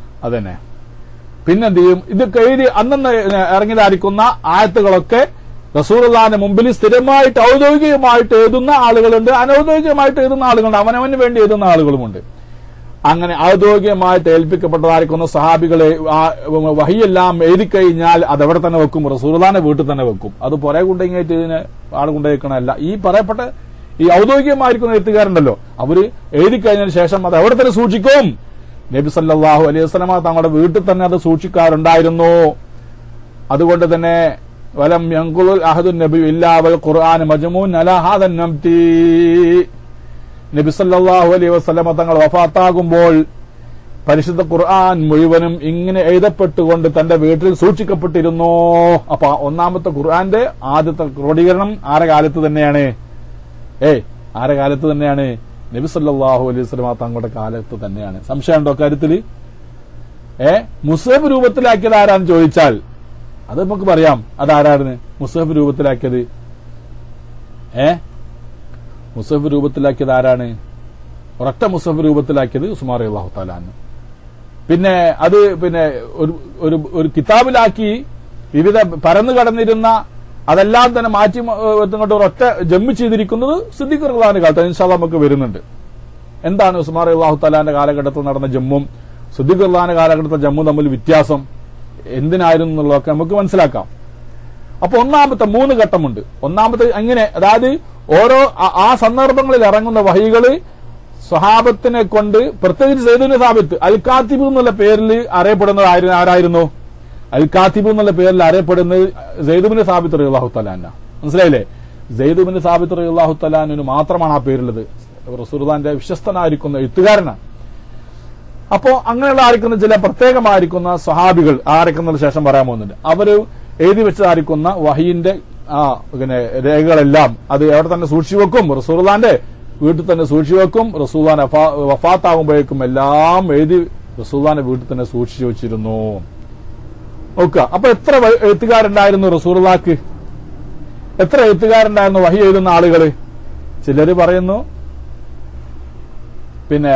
അതന്നെ പിന്നെന്ത് ചെയ്യും ഇതൊക്കെ എഴുതി അന്നന്ന് ഇറങ്ങിയതായിരിക്കുന്ന ആയത്തുകളൊക്കെ റസൂലുള്ളാന്റെ മുമ്പിൽ സ്ഥിരമായിട്ട് ഔദ്യോഗികമായിട്ട് എഴുതുന്ന ആളുകളുണ്ട് അനൗദ്യോഗികമായിട്ട് എഴുതുന്ന ആളുകളുണ്ട് അവനവന് വേണ്ടി എഴുതുന്ന ആളുകളുമുണ്ട് അങ്ങനെ ഔദ്യോഗികമായിട്ട് ഏൽപ്പിക്കപ്പെട്ടതായിരിക്കുന്ന സഹാബികളെ ആ വഹിയെല്ലാം എഴുതി കഴിഞ്ഞാൽ അതെവിടെ തന്നെ വെക്കും റസൂർദാന്റെ വീട്ടിൽ തന്നെ വെക്കും അത് പുറേ കൊണ്ടെങ്കിട്ട് ഇതിനെ ആൾ കൊണ്ടുവയ്ക്കണമല്ല ഈ പറയപ്പെട്ട ഈ ഔദ്യോഗികമായിരിക്കുന്ന എഴുത്തുകാരുണ്ടല്ലോ അവര് എഴുതി കഴിഞ്ഞതിന് ശേഷം അത് എവിടെ തന്നെ സൂക്ഷിക്കും നബി സല്ലല്ലാഹു അലൈഹി വസല്ലമ തങ്ങളുടെ വീട്ടിൽ തന്നെ അത് സൂക്ഷിക്കാറുണ്ടായിരുന്നു അതുകൊണ്ട് തന്നെ വലം യങ്കുൽ അഹദുൻ നബി ഇല്ലാവൽ ഖുർആൻ മജ്മൂൻ അല ഹാദൻ നംതി നബി സല്ലല്ലാഹു അലൈഹി വസല്ലമ തങ്ങൾ വഫാത്താകുമ്പോൾ പരിശുദ്ധ ഖുർആൻ മുഴുവനും ഇങ്ങനെ എഴുതപ്പെട്ടുകൊണ്ട് തന്റെ വീട്ടിൽ സൂക്ഷിക്കപ്പെട്ടിരുന്നു അപ്പൊ ഒന്നാമത്തെ ഖുർആന്റെ ആദ്യത്തെ ക്രോഡീകരണം ആരെ കാലത്ത് തന്നെയാണ് ഏയ് ആരെ കാലത്ത് തന്നെയാണ് നബി സല്ലല്ലാഹു അലൈഹി വസല്ലമ തങ്ങളുടെ കാലത്ത് തന്നെയാണ് സംശയമുണ്ടോ കാര്യത്തില് ഏ മുസ്ലിം രൂപത്തിലാക്കിയത് ആരാന്ന് ചോദിച്ചാൽ അത് നമുക്ക് പറയാം അതാരാണ് മുസ്ഹഫ് രൂപത്തിലാക്കിയത് ഏ മുസ്ഹഫ് രൂപത്തിലാക്കിയത് ആരാണ് ഒരൊറ്റ മുസ്ഹഫ് രൂപത്തിലാക്കിയത് ഉസ്മാർ അള്ളാഹു താലാന്ന് പിന്നെ അത് പിന്നെ ഒരു ഒരു ഒരു കിതാബിലാക്കി വിവിധ പരന്നു കടന്നിരുന്ന അതെല്ലാം തന്നെ മാറ്റി ഇങ്ങോട്ട് ഒരൊറ്റ ജമ്മ് ചെയ്തിരിക്കുന്നത് സിദ്ദിഖ് റഹ്ലാന്റെ കാലത്ത് ഇൻഷാല്ല നമുക്ക് വരുന്നുണ്ട് എന്താണ് ഉസ്മാർ അള്ളാഹു താലാന്റെ കാലഘട്ടത്തിൽ നടന്ന ജമ്മും സിദ്ദിഖ് റഹ്ലാന്റെ കാലഘട്ടത്തിലെ ജമ്മു തമ്മിൽ വ്യത്യാസം എന്തിനായിരുന്നു എന്നുള്ളതൊക്കെ നമുക്ക് മനസ്സിലാക്കാം അപ്പൊ ഒന്നാമത്തെ മൂന്ന് ഘട്ടമുണ്ട് ഒന്നാമത്തെ അങ്ങനെ അതായത് ഓരോ ആ- ആ സന്ദർഭങ്ങളിൽ ഇറങ്ങുന്ന വഹികള് സ്വഹാബത്തിനെ കൊണ്ട് പ്രത്യേകിച്ച് സൈദുൽ സാബിത്ത് അൽ കാത്തിബ് എന്നുള്ള പേരിൽ അറിയപ്പെടുന്നത് ആര്- ആരായിരുന്നു അൽ കാത്തിബ് എന്നുള്ള പേരിൽ അറിയപ്പെടുന്നത് സൈദുബിന് സാബിത്ത് റഹ്ലാഹു തലാന മനസ്സിലായില്ലേ സൈദുബിന് സാബിത്ത് റഹ്ലാഹു തലാനു മാത്രമാണ് ആ പേരുള്ളത് റസൂർദാന്റെ വിശ്വസ്തനായിരിക്കുന്ന എഴുത്തുകാരനാണ് അപ്പോ അങ്ങനെയുള്ള ആയിരിക്കുന്ന ചില പ്രത്യേകമായിരിക്കുന്ന സ്വഹാബികൾ ആരക്കുന്നതിന് ശേഷം പറയാൻ പോകുന്നുണ്ട് അവര് എഴുതി വെച്ചതായിരിക്കുന്ന വഹീന്റെ ആ പിന്നെ രേഖകളെല്ലാം അത് എവിടെ തന്നെ സൂക്ഷിച്ചു വെക്കും റസൂർദാന്റെ വീട്ടിൽ തന്നെ സൂക്ഷിച്ചു വെക്കും റസൂദാൻ വഫാത്താകുമ്പോഴേക്കും എല്ലാം എഴുതി റസൂദാന്റെ വീട്ടിൽ തന്നെ സൂക്ഷിച്ചു വെച്ചിരുന്നു നോക്കുക അപ്പൊ എത്ര വ- എഴുത്തുകാരുണ്ടായിരുന്നു റസൂർദാക്ക് എത്ര എഴുത്തുകാരുണ്ടായിരുന്നു വഹി എഴുതുന്ന ആളുകള് ചിലര് പറയുന്നു പിന്നെ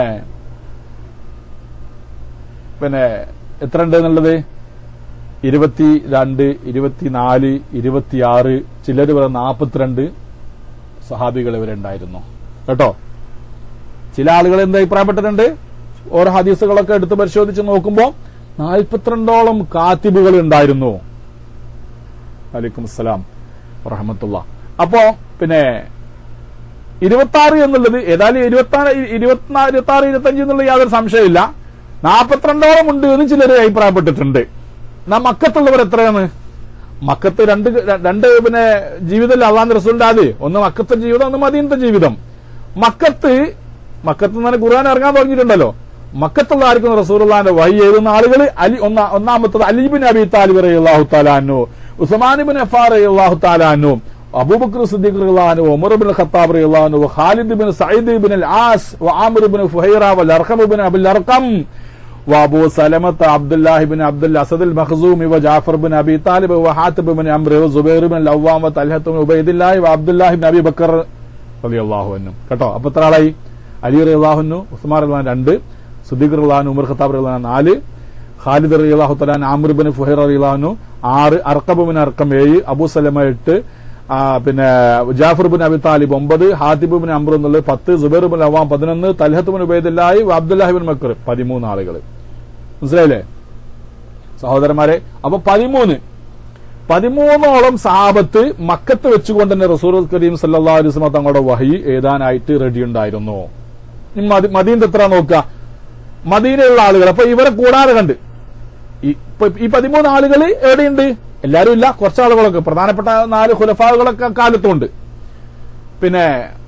പിന്നെ എത്ര ഉണ്ട് എന്നുള്ളത് ഇരുപത്തി രണ്ട് ഇരുപത്തിനാല് ഇരുപത്തിയാറ് ചിലർ പറയുന്ന നാൽപ്പത്തിരണ്ട് സഹാബികൾ ഇവരുണ്ടായിരുന്നു കേട്ടോ ചില ആളുകൾ എന്ത് അഭിപ്രായപ്പെട്ടിട്ടുണ്ട് ഓരോ ഹദീസുകളൊക്കെ എടുത്ത് പരിശോധിച്ച് നോക്കുമ്പോൾ നാൽപ്പത്തിരണ്ടോളം കാത്തിബുകൾ ഉണ്ടായിരുന്നു വലൈക്കും അസ്സലാം വറഹമത്തുള്ള അപ്പോ പിന്നെ ഇരുപത്തി ആറ് എന്നുള്ളത് ഏതായാലും ഇരുപത്തി ആറ് ഇരുപത്തിനാല് ഇരുപത്തി ആറ് ഇരുപത്തി അഞ്ച് എന്നുള്ള യാതൊരു സംശയമില്ല നാൽപ്പത്തിരണ്ടോളം ഉണ്ട് എന്ന് ചിലർ അഭിപ്രായപ്പെട്ടിട്ടുണ്ട് എന്നാ മക്കത്തുള്ളവർ എത്രയാണ് മക്കത്ത് രണ്ട് രണ്ട് പിന്നെ ജീവിതം അള്ളാന്റെ റസൂലിന്റെ ആദ്യം ഒന്ന് മക്കത്തെ ജീവിതം ഒന്ന് മദീനത്തെ ജീവിതം മക്കത്ത് മക്കത്ത് നിന്ന് തന്നെ ഖുർആൻ ഇറങ്ങാൻ തുടങ്ങിയിട്ടുണ്ടല്ലോ മക്കത്തുള്ള ആയിരിക്കുന്ന റസൂലുള്ളാന്റെ വഴി എഴുതുന്ന ആളുകൾ അലി ഒന്നാ ഒന്നാമത്തത് അലിബിൻ അബി താലിബ് റളിയല്ലാഹു താലാനു ഉസ്മാനിബിൻ അഫാർ റളിയല്ലാഹു താലാനു അബൂബക്കർ സിദ്ദീഖ് റളിയല്ലാഹു ഉമർ ബിൻ ഖത്താബ് റളിയല്ലാഹു Khalid bin Saeed bin al As വആമിർ ബിൻ ഫുഹൈറ വൽ അർഖം ബിൻ അബുൽ അർഖം وابو سلمة عبد الله بن عبد الاسد المخزومي وجعفر بن ابي طالب وحاتب بن عمرو وزبير بن العوام وطلحة بن عبيد الله وعبد الله بن ابي بكر رضي الله عنه കേട്ടോ അപ്പൊ എത്ര ആളായി അലി റളിയല്ലാഹു ഉസ്മാൻ റളിയല്ലാഹു രണ്ട് സുദ്ദീഖ് റളിയല്ലാഹു ഉമർ ഖത്താബ് റളിയല്ലാഹു നാല് ഖാലിദ് റളിയല്ലാഹു തആല ആമിർ ബിൻ ഫുഹൈറ റളിയല്ലാഹു ആറ് അർഖബ് ബിൻ അർഖം ഏഴ് അബൂ സലമ എട്ട് ആ, പിന്നെ ജാഫർ ബിൻ അബി താലിബ് ഒമ്പത് ഹാത്തിബ് ബിൻ അമ്ര എന്നുള്ളത് പത്ത് സുബൈർ ബിൻ അവാം പതിനൊന്ന് Talha bin Ubaidullah Abdullah bin മക്കർ പതിമൂന്ന് ആളുകൾ മനസ്സിലായില്ലേ സഹോദരന്മാരെ അപ്പൊ പതിമൂന്ന് പതിമൂന്നോളം സഹാബത്ത് മക്കത്ത് വെച്ചുകൊണ്ട് തന്നെ റസൂൽ കരീം സല്ലാ അലിസ്മ തങ്ങളുടെ വഹി എഴുതാനായിട്ട് റെഡി ഉണ്ടായിരുന്നു ഇനി മദി- മദീനത്ത് എത്ര നോക്കുക മദീനയുള്ള ആളുകൾ അപ്പൊ ഇവരെ കൂടാതെ കണ്ട് ഈ- ഇപ്പൊ ഈ പതിമൂന്ന് ആളുകൾ എവിടെയുണ്ട് എല്ലാരും ഇല്ല കുറച്ച് ആളുകളൊക്കെ പ്രധാനപ്പെട്ട നാല് ഖുലഫാകളൊക്കെ കാലത്തുണ്ട് പിന്നെ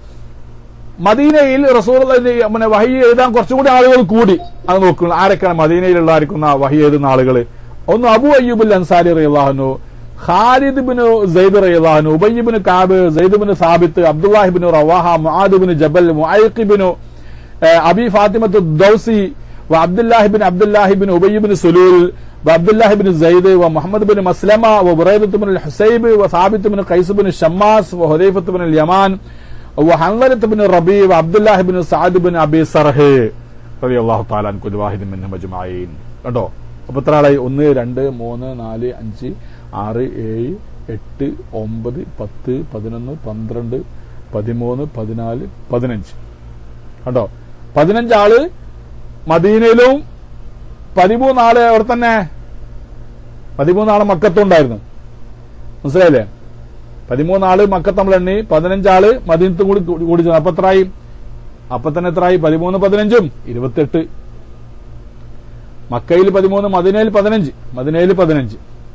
മദീനയിൽ റസൂൽ പിന്നെ വഹി എഴുതാൻ കുറച്ചുകൂടി ആളുകൾ കൂടി അത് നോക്കുന്നു ആരൊക്കെയാണ് മദീനയിലുള്ള ആയിരിക്കുന്ന വഹി എഴുതുന്ന ആളുകൾ ഒന്ന് അബു അയ്യൂബുൽ അൻസാരി റഹിള്ളാഹുനു ഖാലിദ് ബിൻ സെയ്ദ് റഹിള്ളാഹുനു Ubayy bin Kab Zaid bin Sabit Abdullah bin Rawaha Muadh bin Jabal മുഅയ്ഖിബിനു അബി ഫാത്തിമത്ത് ദൗസി وعبد الله بن عبد الله بن أبي بن سلول وعبد الله بن زيد ومحمد بن مسلمة وبريدة بن الحسيب وثابت بن قيس بن الشماس وحذيفة بن اليمان وحنظلة بن الربيع وعبد الله بن سعد بن أبي سرح رضي الله تعالى عن كل واحد منهم أجمعين കണ്ടോ അപ്പൊ എത്ര ആളായി ഒന്ന് രണ്ട് മൂന്ന് നാല് അഞ്ച് ആറ് ഏഴ് എട്ട് ഒമ്പത് പത്ത് പതിനൊന്ന് പന്ത്രണ്ട് പതിമൂന്ന് പതിനാല് പതിനഞ്ച് കണ്ടോ പതിനഞ്ചാള് മദീനയിലും പതിമൂന്നാള് അവിടെ തന്നെ പതിമൂന്നാള് മക്കത്തുണ്ടായിരുന്നു മനസ്സിലായില്ലേ പതിമൂന്നാള് മക്കത്ത് നമ്മൾ എണ്ണി പതിനഞ്ചാള് മദീനത്തും കൂടി കൂടി ചേർന്നു. അപ്പൊ എത്രയായി അപ്പൊ തന്നെ എത്രയായി പതിമൂന്ന് പതിനഞ്ചും ഇരുപത്തെട്ട് മക്കയിൽ പതിമൂന്ന് മദീനയിൽ പതിനഞ്ച് മദീനയിൽ പതിനഞ്ച്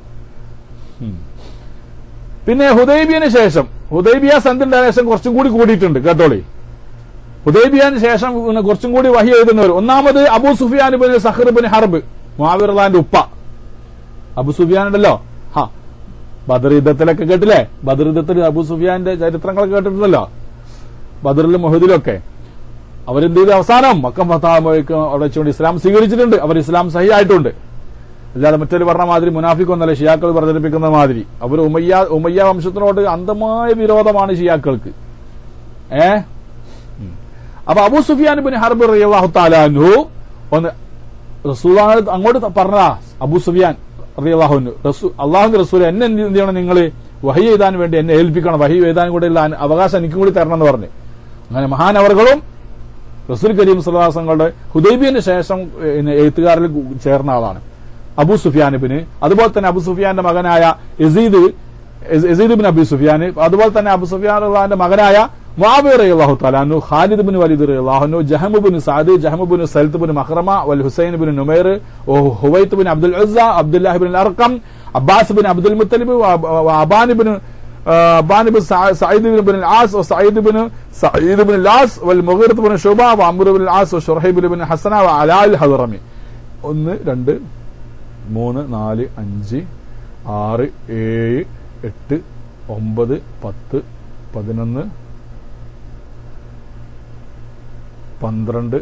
ഉം. പിന്നെ ഹുദൈബിയന് ശേഷം ഹുദൈബിയ സന്ധിന്റെ ശേഷം കുറച്ചും കൂടി കൂടിയിട്ടുണ്ട് കേട്ടോളി ഹുദൈബിയന് ശേഷം പിന്നെ കുറച്ചും കൂടി വഹി എഴുതുന്നവർ ഒന്നാമത് Abu Sufyan bin Sakhr bin Harb മുആവിറുള്ളാന്റെ ഉപ്പ അബു സുഫിയാൻ ഉണ്ടല്ലോ ഹാ ബദർ യുദ്ധത്തിലൊക്കെ കേട്ടില്ലേ ബദർ യുദ്ധത്തിൽ അബു സുഫിയാന്റെ ചരിത്രങ്ങളൊക്കെ കേട്ടിട്ടുണ്ടല്ലോ ബദറിലും മുഹദിലും ഒക്കെ അവരെന്ത് ചെയ്തു അവസാനം മക്കം ഫത്താമയ്ക്ക് അവിടെ വെച്ചുകൊണ്ട് ഇസ്ലാം സ്വീകരിച്ചിട്ടുണ്ട് അവർ ഇസ്ലാം സഹി ആയിട്ടുണ്ട് അല്ലാതെ മറ്റൊരു പറഞ്ഞ മാതിരി മുനാഫിക്കൊന്നല്ല ഷിയാക്കൾ പ്രചരിപ്പിക്കുന്ന മാതിരി അവർ ഉമയ്യ ഉമയ്യ വംശത്തിനോട് അന്ധമായ വിരോധമാണ് ഷിയാക്കൾക്ക് ഏ ഉം. അപ്പൊ അബൂ സുഫിയാൻ ബിൻ ഹർബ് റളിയല്ലാഹു തആല അൻഹു ഒന്ന് റസൂലാണ് അങ്ങോട്ട് പറഞ്ഞതാ അബൂ സുഫിയാൻ റളിയല്ലാഹു അൻഹു റസൂ അള്ളാഹുന്റെ റസൂൽ എന്നെ എന്ത് ചെയ്യണം നിങ്ങൾ വഹി എഴുതാൻ വേണ്ടി എന്നെ ഏൽപ്പിക്കണം വഹി എഴുതാൻ കൂടെ ഉള്ള അന- അവകാശം എനിക്കും കൂടി തരണം എന്ന് പറഞ്ഞു അങ്ങനെ മഹാനവറുകളും റസൂൽ കരീം സുല്ലാസങ്ങളുടെ ഹുദൈബിയന് ശേഷം പിന്നെ എഴുത്തുകാരിൽ ചേർന്ന ആളാണ് അബൂ സുഫിയാനിബിന് അതുപോലെ തന്നെ അബു സുഫിയാന്റെ മകനായ Yazid Yazid bin Abi Sufyan അതുപോലെ തന്നെ അബു സുഫിയാൻ അള്ളാന്റെ മകനായ മുആവിയ റളിയല്ലാഹു തആലാനു ഖാലിദ് ബിൻ വലീദ് റളിയല്ലാഹു Jahm bin Saad Jahm bin Salt bin Makhrama വൽ Husain bin Numair Huwaitib bin Abdul Uzza Abdullah bin Arqam Abbas bin Abdul Muttalib Aban bin أبان بن سع- سعيد بن العاص وسعيد بن سعيد بن العاص والمغيرة بن شعبة وعمرو بن العاص وشرحيب بن حسنة وعلاء الحضرمي ഒന്ന് രണ്ട് മൂന്ന് നാല് അഞ്ച് ആറ് ഏഴ് എട്ട് ഒമ്പത് പത്ത് പതിനൊന്ന് പന്ത്രണ്ട്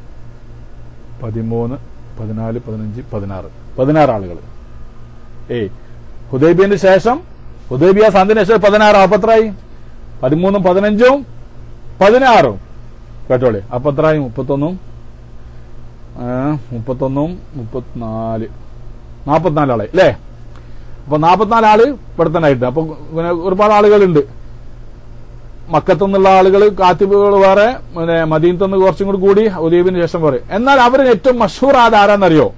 പതിമൂന്ന് പതിനാല് പതിനഞ്ച് പതിനാറ് പതിനാറ് ആളുകൾ ഏയ് ഹുദൈബിയന് ശേഷം ഹുദൈബിയ സന്ധിന് ശേഷം പതിനാറ് അപ്പൊ എത്രയായി പതിമൂന്നും പതിനഞ്ചും പതിനാറും കേട്ടോളെ അപ്പൊ എത്രയായി മുപ്പത്തൊന്നും ആ, മുപ്പത്തൊന്നും മുപ്പത്തിനാല് നാപ്പത്തിനാല് ആളെ അല്ലേ അപ്പൊ നാപ്പത്തിനാല് ആള് ഇവിടെ തന്നെ ആയിട്ട് അപ്പൊ പിന്നെ ഒരുപാട് ആളുകളുണ്ട് മക്കത്തു നിന്നുള്ള ആളുകൾ കാത്തിബുകൾ വേറെ പിന്നെ മദീനത്ത് നിന്ന് കുറച്ചും കൂടി കൂടി ഉദീബിന് ശേഷം വേറെ എന്നാൽ അവർ ഏറ്റവും മഷൂർ ആയത് ആരാന്നറിയോ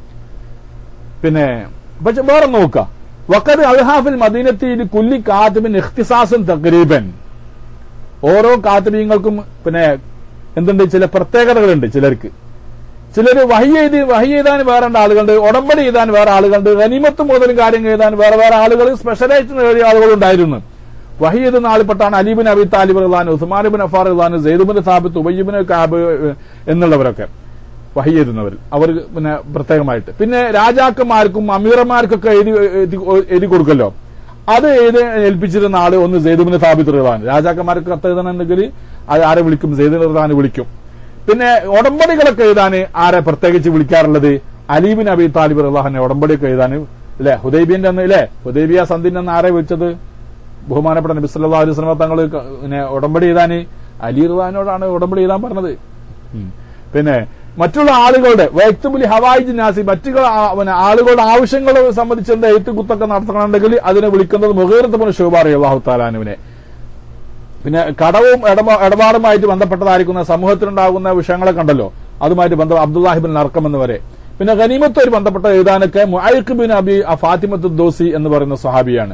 പിന്നെ പക്ഷെ വേറെ നോക്ക വക്കത് അൽഹാഫിൽ മദീനത്തിൽ കുല്ലി കാത്തിബിൻ ഇഖ്തിസാസും തക്രീബൻ ഓരോ കാത്തിബീങ്ങൾക്കും പിന്നെ എന്തുണ്ട് ചില പ്രത്യേകതകളുണ്ട് ചിലർക്ക് ചിലര് വഹി എഴുതി വഹി എഴുതാൻ വേറെ രണ്ട് ആളുകളുണ്ട് ഉടമ്പടി എഴുതാൻ വേറെ ആളുകളുണ്ട് ഗനിമത്ത് മുതൽ കാര്യങ്ങൾ എഴുതാൻ വേറെ വേറെ ആളുകൾ സ്പെഷ്യലൈസ്ഡ് എഴുതിയ ആളുകളുണ്ടായിരുന്നു വഹി എഴുതുന്ന ആളിൽപ്പെട്ടാണ് അലീബിൻ അബി താലിബ് റഹ്ലാൻ ഉസ്മാനിബിൻ അഫാർ റഹ്ലാൻ സെയ്ദുബിൻ സാബിത്ത് ഉബയ്യബിൻ കാബ് എന്നുള്ളവരൊക്കെ വഹി എഴുതുന്നവർ അവർ പിന്നെ പ്രത്യേകമായിട്ട് പിന്നെ രാജാക്കന്മാർക്കും അമീറന്മാർക്കൊക്കെ എഴുതി എഴുതി എഴുതി കൊടുക്കല്ലോ അത് എഴുതി ഏൽപ്പിച്ചിരുന്ന ആള് ഒന്ന് സെയ്ദുബിന് സാബിത്ത് റഹ്ലാൻ രാജാക്കന്മാർക്ക് കത്ത് എഴുതണമെങ്കിൽ അത് ആരെ വിളിക്കും സെയ്ദ് റഹ്ലാൻ വിളിക്കും പിന്നെ ഉടമ്പടികളൊക്കെ എഴുതാൻ ആരെ പ്രത്യേകിച്ച് വിളിക്കാറുള്ളത് അലീബിൻ അബി താലിബ് റഹ്ലാഹിനെ ഉടമ്പടിയൊക്കെ എഴുതാൻ അല്ലെ ഹുദൈബിന്റെ അന്ന് അല്ലെ ഹുദൈബിയ സന്ധിന്റെ അന്ന് ആരെ വിളിച്ചത് ബഹുമാനപ്പെട്ട നബി സല്ലല്ലാഹു അലൈഹി വസല്ലം തങ്ങൾ പിന്നെ ഉടമ്പടി എഴുതാൻ അലി റഹ്ലാനോടാണ് ഉടമ്പടി എഴുതാൻ പറഞ്ഞത് ഉം. പിന്നെ മറ്റുള്ള ആളുകളുടെ വൈക്തുബുലി ഹവായിജ് നാസി മറ്റു പിന്നെ ആളുകളുടെ ആവശ്യങ്ങളെ സംബന്ധിച്ച് എന്താ എഴുത്ത് കുത്തൊക്കെ നടത്തണമെന്നുണ്ടെങ്കിൽ അതിനെ വിളിക്കുന്നത് മുഖേറത്ത് ശോഭാറി അള്ളാഹു താലാനുവിനെ പിന്നെ കടവും ഇടപാ ഇടപാടുമായിട്ട് ബന്ധപ്പെട്ടതായിരിക്കുന്ന സമൂഹത്തിലുണ്ടാകുന്ന വിഷയങ്ങളൊക്കെ ഉണ്ടല്ലോ അതുമായിട്ട് ബന്ധം അബ്ദുല്ലാഹിബിൻ നർക്കം എന്ന് വരെ പിന്നെ ഗനീമത്തുമായി ബന്ധപ്പെട്ട എഴുതാനൊക്കെ Muaiqib bin Abi Fatima Dausi എന്ന് പറയുന്ന സ്വഹാബിയാണ്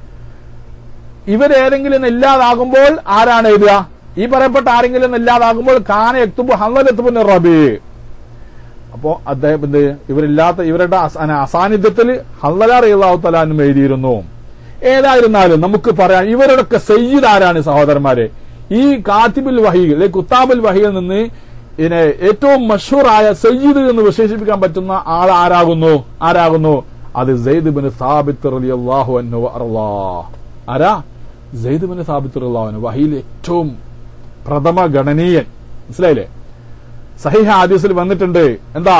ഇവരേതെങ്കിലും ഒന്ന് ഇല്ലാതാകുമ്പോൾ ആരാണ് എഴുതുക ഈ പറയപ്പെട്ട ആരെങ്കിലും ഒന്ന് ഇല്ലാതാകുമ്പോൾ കാന എത്തുബു ഹന്നലെത്തുബിൻ റബി അപ്പോ അദ്ദേഹം എന്ത് ഇവരില്ലാത്ത ഇവരുടെ അസ- അന- അസാന്നിധ്യത്തിൽ ഹല്ലലാർ അള്ളാഹു തലാനും എഴുതിയിരുന്നു ഏതായിരുന്നാലും നമുക്ക് പറയാം ഇവരുടെയൊക്കെ സയ്യിദ് ആരാണ് സഹോദരന്മാരെ ഈ കാത്തിബുൽ വഹീൽ അല്ലെ കുത്താബുൽ വഹിയിൽ നിന്ന് ഇതിനെ ഏറ്റവും മഷൂറായ സയ്യിദ് എന്ന് വിശേഷിപ്പിക്കാൻ പറ്റുന്ന ആൾ ആരാകുന്നു ആരാകുന്നു അത് സെയ്ദ് ബിൻ സാബിത്ത് റളിയല്ലാഹു അൻഹു അർളാഹ് ആരാ സെയ്ദ് ബിൻ സാബിത്ത് റളിയല്ലാഹു അൻഹു വഹിയിൽ ഏറ്റവും പ്രഥമ ഗണനീയൻ മനസ്സിലായില്ലേ സഹിഹ ഹദീസിൽ വന്നിട്ടുണ്ട് എന്താ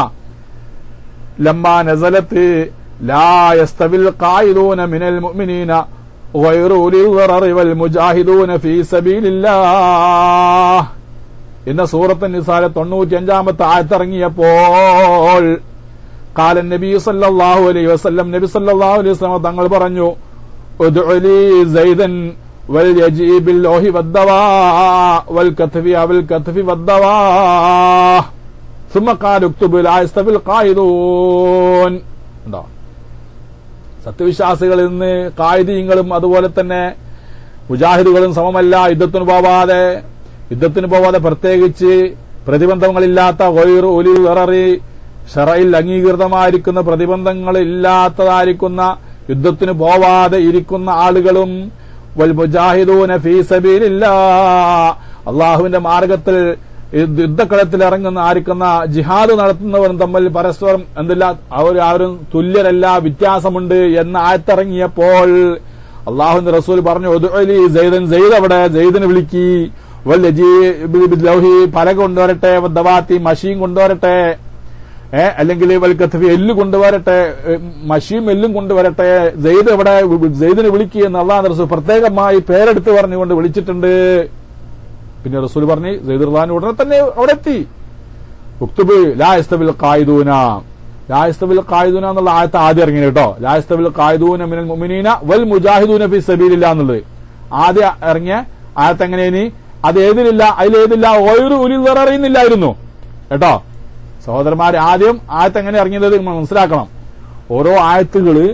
ലമ്മാ നസലത്ത് ലാ യസ്തവിൽ ഖായിദൂന മിനൽ മുഅ്മിനീന غير أولي الضرر والمجاهدون في سبيل الله എന്ന സൂറത്ത് നിസാലെ തൊണ്ണൂറ്റി അഞ്ചാമത്തെ ആയത്തിറങ്ങിയപ്പോൾ കാലൻ നബി സല്ലല്ലാഹു അലൈഹി വസല്ലം നബി സല്ലല്ലാഹു അലൈഹി വസല്ലം തങ്ങൾ പറഞ്ഞു ادع لي زيدا وليجيء باللوح والدواء والكتف والكتف والدواء ثم قال اكتب لا يستوي القائدون ഉണ്ടോ സത്യവിശ്വാസികളിൽ നിന്ന് കായികങ്ങളും അതുപോലെ തന്നെ മുജാഹിദുകളും സമമല്ല യുദ്ധത്തിന് പോവാതെ യുദ്ധത്തിന് പോവാതെ പ്രത്യേകിച്ച് പ്രതിബന്ധങ്ങളില്ലാത്ത ഒയർ ഒലി വിററി ഷറയിൽ അംഗീകൃതമായിരിക്കുന്ന പ്രതിബന്ധങ്ങളില്ലാത്തതായിരിക്കുന്ന യുദ്ധത്തിന് പോവാതെ ഇരിക്കുന്ന ആളുകളും വൽ മുജാഹിദൂന ഫീ സബീലില്ലാ അള്ളാഹുവിന്റെ മാർഗത്തിൽ യുദ്ധ- യുദ്ധക്കളത്തിൽ ഇറങ്ങുന്ന ആയിരിക്കുന്ന ജിഹാദ് നടത്തുന്നവരും തമ്മിൽ പരസ്പരം എന്തില്ല അവർ ആരും തുല്യരല്ല വ്യത്യാസമുണ്ട് എന്ന് ആയത്തിറങ്ങിയപ്പോൾ അള്ളാഹുവിന്റെ റസൂൽ പറഞ്ഞു ഒതുഅലി ജയ്ദൻ ജയ്ദ് അവിടെ ജയ്ദിനെ വിളിക്കി വൽ യജീബ് ബിൽ ലൗഹി പലക കൊണ്ടുവരട്ടെ ദവാത്തി മഷീൻ കൊണ്ടുവരട്ടെ ഏ അല്ലെങ്കിൽ വൽക്കത്തഫി എല്ല് കൊണ്ടുവരട്ടെ ഏ, മഷിയും എല്ലും കൊണ്ടുവരട്ടെ ജയ്ദ് എവിടെ ജയ്ദിനെ വിളിക്കുക എന്ന് അള്ളാഹ് റസൂൽ പ്രത്യേകമായി പേരെടുത്ത് പറഞ്ഞുകൊണ്ട് വിളിച്ചിട്ടുണ്ട് പിന്നെ റസൂൽ പറഞ്ഞു ജയ്ദ് റുദാൻ ഉടനെ തന്നെ അവിടെ എത്തി ഉക്തുബ് ലായസ്തബിൽ കായിദൂന ലായസ്തബിൽ കായിദൂന എന്നുള്ള ആയത്ത് ആദ്യം ഇറങ്ങി കേട്ടോ ലായസ്തബിൽ കായിദൂന മിനൽ മുമിനീന വൽ മുജാഹിദൂന ഫി സബീലില്ല എന്നുള്ളത് ആദ്യം ഇറങ്ങിയ ആയത്ത് എങ്ങനെയാണ് അത് ഏതിലില്ല അതിലേതില്ല ഒരു ഉലിൽ അറിയുന്നില്ലായിരുന്നു കേട്ടോ സഹോദരന്മാർ ആദ്യം ആയത്ത് എങ്ങനെ ഇറങ്ങിയത് നിങ്ങൾ മനസ്സിലാക്കണം ഓരോ ആയത്തുകള്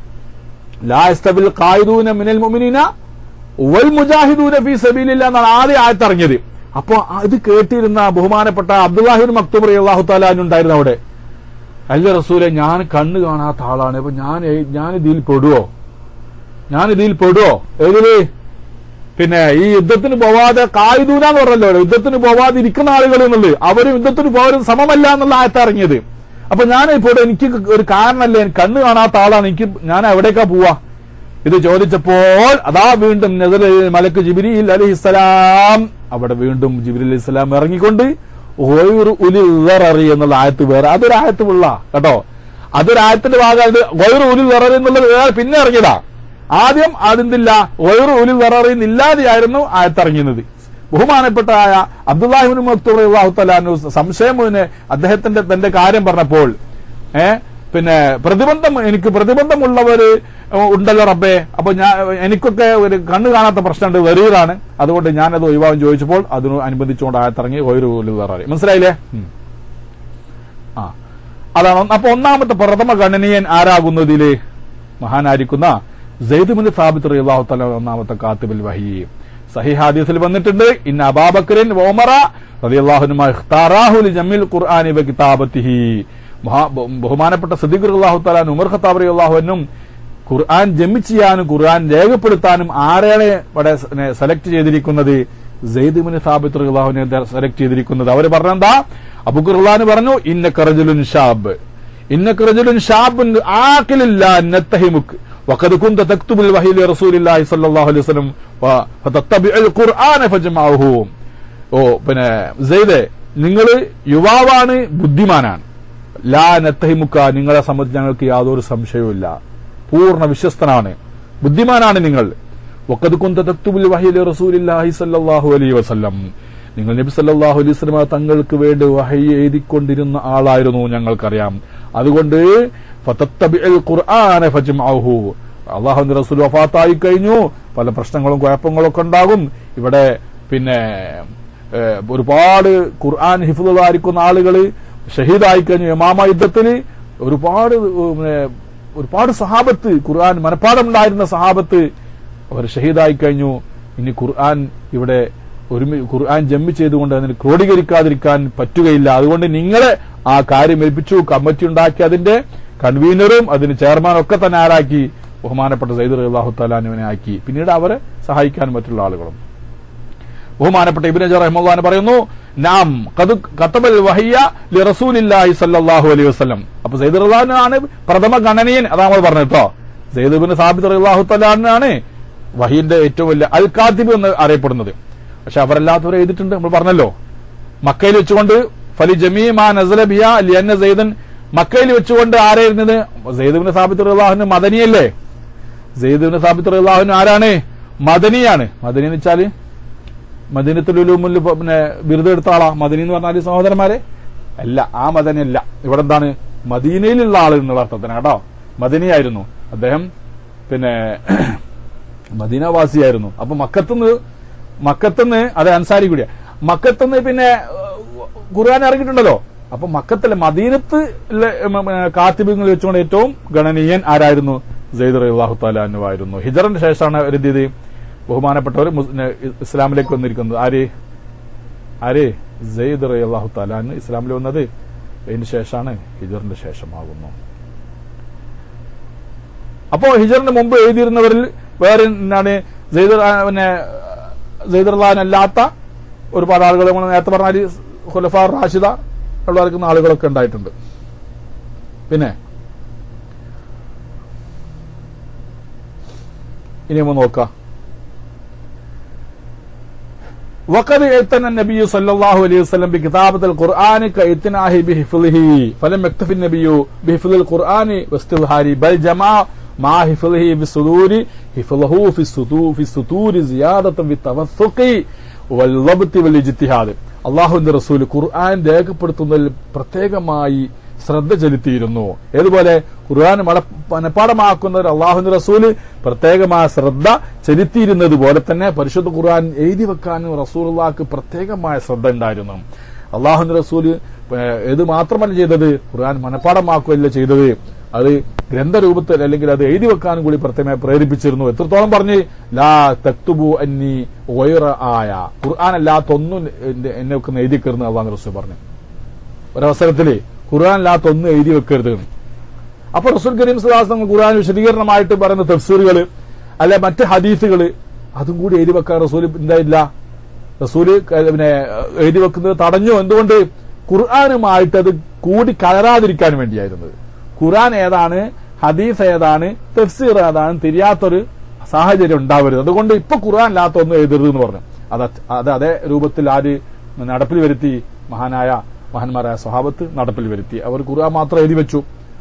ലായസ്തബിൽ കായിദൂന മിനൽ മുമിനീന വൽ മുജാഹിദൂന ഫീ സബീലില്ല എന്നാണ് ആദ്യം ആയത്ത് ഇറങ്ങിയത് അപ്പോ ഇത് കേട്ടിരുന്ന ബഹുമാനപ്പെട്ട അബ്ദുല്ലാഹിബിൻ മക്തൂബ് അള്ളാഹു താലാനുണ്ടായിരുന്നു അവിടെ അല്ല റസൂലെ ഞാൻ കണ്ണ് കാണാത്ത ആളാണ് അപ്പൊ ഞാൻ ഏ- ഞാൻ ഇതിൽ പെടുവോ ഞാൻ ഇതിൽ പെടുവോ ഏതില് പിന്നെ ഈ യുദ്ധത്തിന് പോവാതെ കായുദൂന എന്ന് പറഞ്ഞല്ലോ ഇവിടെ. യുദ്ധത്തിന് പോവാതെ ഇരിക്കുന്ന ആളുകൾ എന്നുള്ളത് അവര് യുദ്ധത്തിന് പോകാൻ സമമല്ല എന്നുള്ള ആയത്ത് ഇറങ്ങിയത് അപ്പൊ ഞാൻ ഇപ്പോൾ എനിക്ക് ഒരു കാരണമല്ലേ എനിക്ക് കണ്ണ് കാണാത്ത ആളാണ് എനിക്ക് ഞാൻ എവിടേക്കാ പോവാ ഇത് ചോദിച്ചപ്പോൾ അതാ വീണ്ടും നെതൽ മലക്ക് ജിബിരിൽ അലിഹിസ്സലാം അവിടെ വീണ്ടും ജിബിരി അലി ഇസ്ലാം ഇറങ്ങിക്കൊണ്ട് ഓയൊരു ഉലി ഉററി എന്നുള്ള ആയത്ത് വേറെ അതൊരു ആയത്തുമുള്ള കേട്ടോ അതൊരു ആയത്തിന്റെ ഭാഗം ഓയൊരു ഉലി ഉററി എന്നുള്ളത് വേറെ പിന്നെ ഇറങ്ങിയതാ ആദ്യം അതിന്തില്ല ഓയൊരു ഉലി ഉററി ഇല്ലാതെയായിരുന്നു ആയത്തിറങ്ങിയത് ബഹുമാനപ്പെട്ട അബ്ദുല്ലാഹിബിൻ മക്തൂർ അള്ളാഹുത്തലാനു സംശയം മുന്നേ അദ്ദേഹത്തിന്റെ തന്റെ കാര്യം പറഞ്ഞപ്പോൾ ഏ പിന്നെ പ്രതിബന്ധം എനിക്ക് പ്രതിബന്ധമുള്ളവര് ഉണ്ടല്ലോ റബ്ബേ അപ്പൊ ഞാൻ എനിക്കൊക്കെ ഒരു കണ്ണ് കാണാത്ത പ്രശ്നമുണ്ട് വരികയാണ് അതുകൊണ്ട് ഞാനത് ഒഴിവാകം ചോദിച്ചപ്പോൾ അതിന് അനുബന്ധിച്ചുകൊണ്ട് ആയത്തിറങ്ങി ഒരു പറയും മനസ്സിലായില്ലേ ഉം. ആ അതാണ് അപ്പൊ ഒന്നാമത്തെ പ്രഥമ ഗണനീയൻ ആരാകുന്നതില് മഹാനായിരിക്കുന്ന ജയ്ദുമിന് സാബിത്ത് റളിയല്ലാഹു തആല ഒന്നാമത്തെ കാത്തിബിൽ വഹി സഹീഹ് ഹദീസിൽ വന്നിട്ടുണ്ട് ഇന്ന അബാബക്കറിൻ ഓമറ റളിയല്ലാഹുനുമാ ഇഖ്താറാഹു ലിജമിൽ ഖുർആനി വ കിതാബത്തിഹി മഹാ- ബ- ബഹുമാനപ്പെട്ട സദീഖ് റളിയല്ലാഹു തആല ഉമർ ഖത്താബ് റളിയല്ലാഹു അൻഹും ഖുർആൻ ജമ്മി ചെയ്യാനും ഖുർആൻ രേഖപ്പെടുത്താനും ആരെയാണ് ഇവിടെ സെലക്ട് ചെയ്തിരിക്കുന്നത് സെയ്ദിമിന് സാബിത്ത് റളിയല്ലാഹുവിനെ സെലക്ട് ചെയ്തിരിക്കുന്നത് അവർ പറഞ്ഞെന്താ അബുഖുർലാൻ പറഞ്ഞു ഇന്ന കറജുലുൻ ഷാബ് إنك رجل شاب عاقل لا نتهمك وقد كنت تكتب الوحي لرسول الله صلى الله عليه وسلم و- فتتبع القرآن فجمعه ഓ പിന്നെ സെയ്ദെ നിങ്ങൾ യുവാവാണ് ബുദ്ധിമാനാണ് ലാ നത്തഹിമുക്ക നിങ്ങളെ സംബന്ധിച്ച് ഞങ്ങൾക്ക് യാതൊരു സംശയവുമില്ല പൂർണ്ണ വിശ്വസ്തനാണ് ബുദ്ധിമാനാണ് നിങ്ങൾ വക്കത് കുന്ത തക്തുബുൽ വഹീൽ റസൂലില്ലാഹി സല്ലല്ലാഹു അലൈഹി വസല്ലം നിങ്ങൾ നബി സല്ലല്ലാഹു അലൈഹി വസല്ലമ തങ്ങൾക്ക് വേണ്ടി വഹി എഴുതിക്കൊണ്ടിരുന്ന ആളായിരുന്നു ഞങ്ങൾക്കറിയാം അതുകൊണ്ട് ഫതത്തബിഉൽ ഖുർആന ഫജ്മഅഹു അള്ളാഹുവിന്റെ റസൂൽ വഫാത്തായി കഴിഞ്ഞു പല പ്രശ്നങ്ങളും കുഴപ്പങ്ങളും ഒക്കെ ഉണ്ടാകും ഇവിടെ പിന്നെ ഏഹ്, ഒരുപാട് ഖുർആൻ ഹിഫുദായിരിക്കുന്ന ആളുകൾ ഷഹീദായി കഴിഞ്ഞു യമാമ യുദ്ധത്തിന് ഒരുപാട് ഏഹ്, ഒരുപാട് സഹാബത്ത് ഖുർആൻ മനപ്പാടമുണ്ടായിരുന്ന സഹാബത്ത് അവർ ഷഹീദായി കഴിഞ്ഞു ഇനി ഖുർആൻ ഇവിടെ ഒരുമി ഖുർആൻ ജമ്മി ചെയ്തുകൊണ്ട് അതിന് ക്രോഡീകരിക്കാതിരിക്കാൻ പറ്റുകയില്ല അതുകൊണ്ട് നിങ്ങളെ ആ കാര്യം ഏൽപ്പിച്ചു കമ്മിറ്റി ഉണ്ടാക്കി അതിന്റെ കൺവീനറും അതിന് ചെയർമാനും ഒക്കെ തന്നെ ആരാക്കി ബഹുമാനപ്പെട്ട സൈദർ അള്ളാഹു തലാനുവിനെ ആക്കി പിന്നീട് അവരെ സഹായിക്കാൻ മറ്റുള്ള ആളുകളും ബഹുമാനപ്പെട്ട ഇബ്നു ജർ റഹ്മുല്ലാൻ പറയുന്നു നാം ഖദ് കതബൽ വഹിയ ലി റസൂലില്ലാഹി സല്ലല്ലാഹു അലൈഹി വസല്ലം അപ്പോൾ സയ്യിദ് റളിയല്ലാഹു പ്രഥമ ഗണനീയൻ അതാ നമ്മൾ പറഞ്ഞു കേട്ടോ സയ്യിദ് ഇബ്നു സാബിത്ത് റളിയല്ലാഹു തആലാണ് വഹിന്റെ ഏറ്റവും വലിയ അൽ കാത്തിബ് എന്ന് അറിയപ്പെടുന്നത് പക്ഷെ അവരല്ലാത്തവരെ എഴുതിയിട്ടുണ്ട് നമ്മൾ പറഞ്ഞല്ലോ മക്കയിൽ വെച്ചുകൊണ്ട് ഫലി ജമീ മാ നസല ബിയ ലിയന്ന സയ്യിദൻ മക്കയിൽ വെച്ചുകൊണ്ട് ആരായിരുന്നത് സയ്യിദ് ഇബ്നു സാബിത്ത് റളിയല്ലാഹു മദനിയല്ലേ സയ്യിദ് ഇബ്നു സാബിത്ത് റളിയല്ലാഹു ആരാണ് മദനിയാണ് മദനി എന്ന് വെച്ചാല് മദീനത്തുലുലുമുൽ പിന്നെ ബിരുദം എടുത്ത ആളാ മദനി എന്ന് പറഞ്ഞാൽ സഹോദരന്മാരെ അല്ല ആ മദനി അല്ല ഇവിടെ എന്താണ് മദീനയിലുള്ള ആൾ എന്നുള്ള അർത്ഥത്തിന് കേട്ടോ മദനിയായിരുന്നു അദ്ദേഹം പിന്നെ മദീനവാസിയായിരുന്നു അപ്പൊ മക്കത്തുനിന്ന് മക്കത്തുനിന്ന് അത് അൻസാരി കൂടിയാ മക്കത്തുനിന്ന് പിന്നെ ഏഹ്, ഖുർആൻ ഇറങ്ങിയിട്ടുണ്ടല്ലോ അപ്പൊ മക്കത്തിലെ മദീനത്ത് കാത്തിബിങ്ങൾ വെച്ചുകൊണ്ട് ഏറ്റവും ഗണനീയൻ ആരായിരുന്നു സെയ്ദ് അള്ളാഹു താലാനുവായിരുന്നു ഹിജറിന് ശേഷമാണ് ഒരു എന്ത് ചെയ്ത് ബഹുമാനപ്പെട്ടവർ മുസ്- നെ- ഇസ്ലാമിലേക്ക് വന്നിരിക്കുന്നത് ആര് ആര് സെയ്ദ് അള്ളാഹു താലാന് ഇസ്ലാമിൽ വന്നത് അതിന് ശേഷമാണ് ഹിജറിന്റെ ശേഷമാകുന്നു അപ്പോ ഹിജറിന് മുമ്പ് എഴുതിയിരുന്നവരിൽ വേറെ എന്താണ് സെയ്ദ് പിന്നെ സെയ്ദുല്ലാനല്ലാത്ത ഒരുപാട് ആളുകൾ നമ്മൾ നേരത്തെ പറഞ്ഞാൽ ഖുലഫാർ റാഷിദ ഉള്ളവർക്കുന്ന ആളുകളൊക്കെ ഉണ്ടായിട്ടുണ്ട് പിന്നെ ഇനി നമ്മൾ നോക്കാം وقد اعتنى النبي صلى الله عليه وسلم بكتابة القرآن كاعتنائه بحفظه فلم يكتفي النبي بحفظ القرآن واستظهاره بل جمع مع حفظه في الصدور حفظه في السطور في السطور زيادة بالتوثق والضبط والاجتهاد അള്ളാഹുവിന്റെ റസൂൽ ഖുർആൻ രേഖപ്പെടുത്തുന്നതിൽ പ്രത്യേകമായി ശ്രദ്ധ ചെലുത്തിയിരുന്നു ഏതുപോലെ ഖുർആൻ മല- മനഃപ്പാടമാക്കുന്നവർ അള്ളാഹുവിന്റെ റസൂല് പ്രത്യേകമായ ശ്രദ്ധ ചെലുത്തിയിരുന്നത് പോലെ തന്നെ പരിശുദ്ധ ഖുർആൻ എഴുതി വെക്കാനും റസൂലുള്ളാക്ക് പ്രത്യേകമായ ശ്രദ്ധ ഉണ്ടായിരുന്നു അള്ളാഹുവിന്റെ റസൂല് ഏഹ്, ഇത് മാത്രമല്ല ചെയ്തത് ഖുർആൻ മനഃപ്പാടമാക്കുകയല്ല ചെയ്തത് അത് ഗ്രന്ഥരൂപത്തിൽ അല്ലെങ്കിൽ അത് എഴുതി വെക്കാനും കൂടി പ്രത്യേകമായി പ്രേരിപ്പിച്ചിരുന്നു എത്രത്തോളം പറഞ്ഞ് ലാ തക്തുബു അന്നി വൈറ ആയ ഖുർആൻ അല്ലാത്തൊന്നും എന്റെ- എന്നെ ഒക്കെ എഴുതി കയറുന്ന അള്ളാഹു റസൂൽ പറഞ്ഞു ഒരവസരത്തില് ഖുർആൻ അല്ലാത്തൊന്നും എഴുതി വെക്കരുത് എന്ന്. അപ്പൊ റസൂൽ കരീം സുഹാസ് ഖുർആൻ വിശദീകരണമായിട്ട് പറയുന്ന തഫ്സീറുകള് അല്ലെ മറ്റ് ഹദീസുകള് അതും കൂടി എഴുതി വെക്കാൻ റസൂൽ എന്തായില്ല റസൂല് ക- പിന്നെ എഴുതി വെക്കുന്നത് തടഞ്ഞു എന്തുകൊണ്ട് ഖുർആാനുമായിട്ട് അത് കൂടി കലരാതിരിക്കാൻ വേണ്ടിയായിരുന്നത് ഖുർആൻ ഏതാണ് ഹദീസ് ഏതാണ് തഫ്സീർ ഏതാണ് തിരിയാത്തൊരു സാഹചര്യം ഉണ്ടാവരുത് അതുകൊണ്ട് ഇപ്പൊ ഖുർആൻ ഇല്ലാത്ത ഒന്നും എഴുതരുത് എന്ന് പറഞ്ഞു അത് അത് അതേ രൂപത്തിൽ ആര് നടപ്പിൽ വരുത്തി മഹാനായ മഹാന്മാരായ സ്വഹാബത്ത് നടപ്പിൽ വരുത്തി അവർ ഖുർആൻ മാത്രം എഴുതി വെച്ചു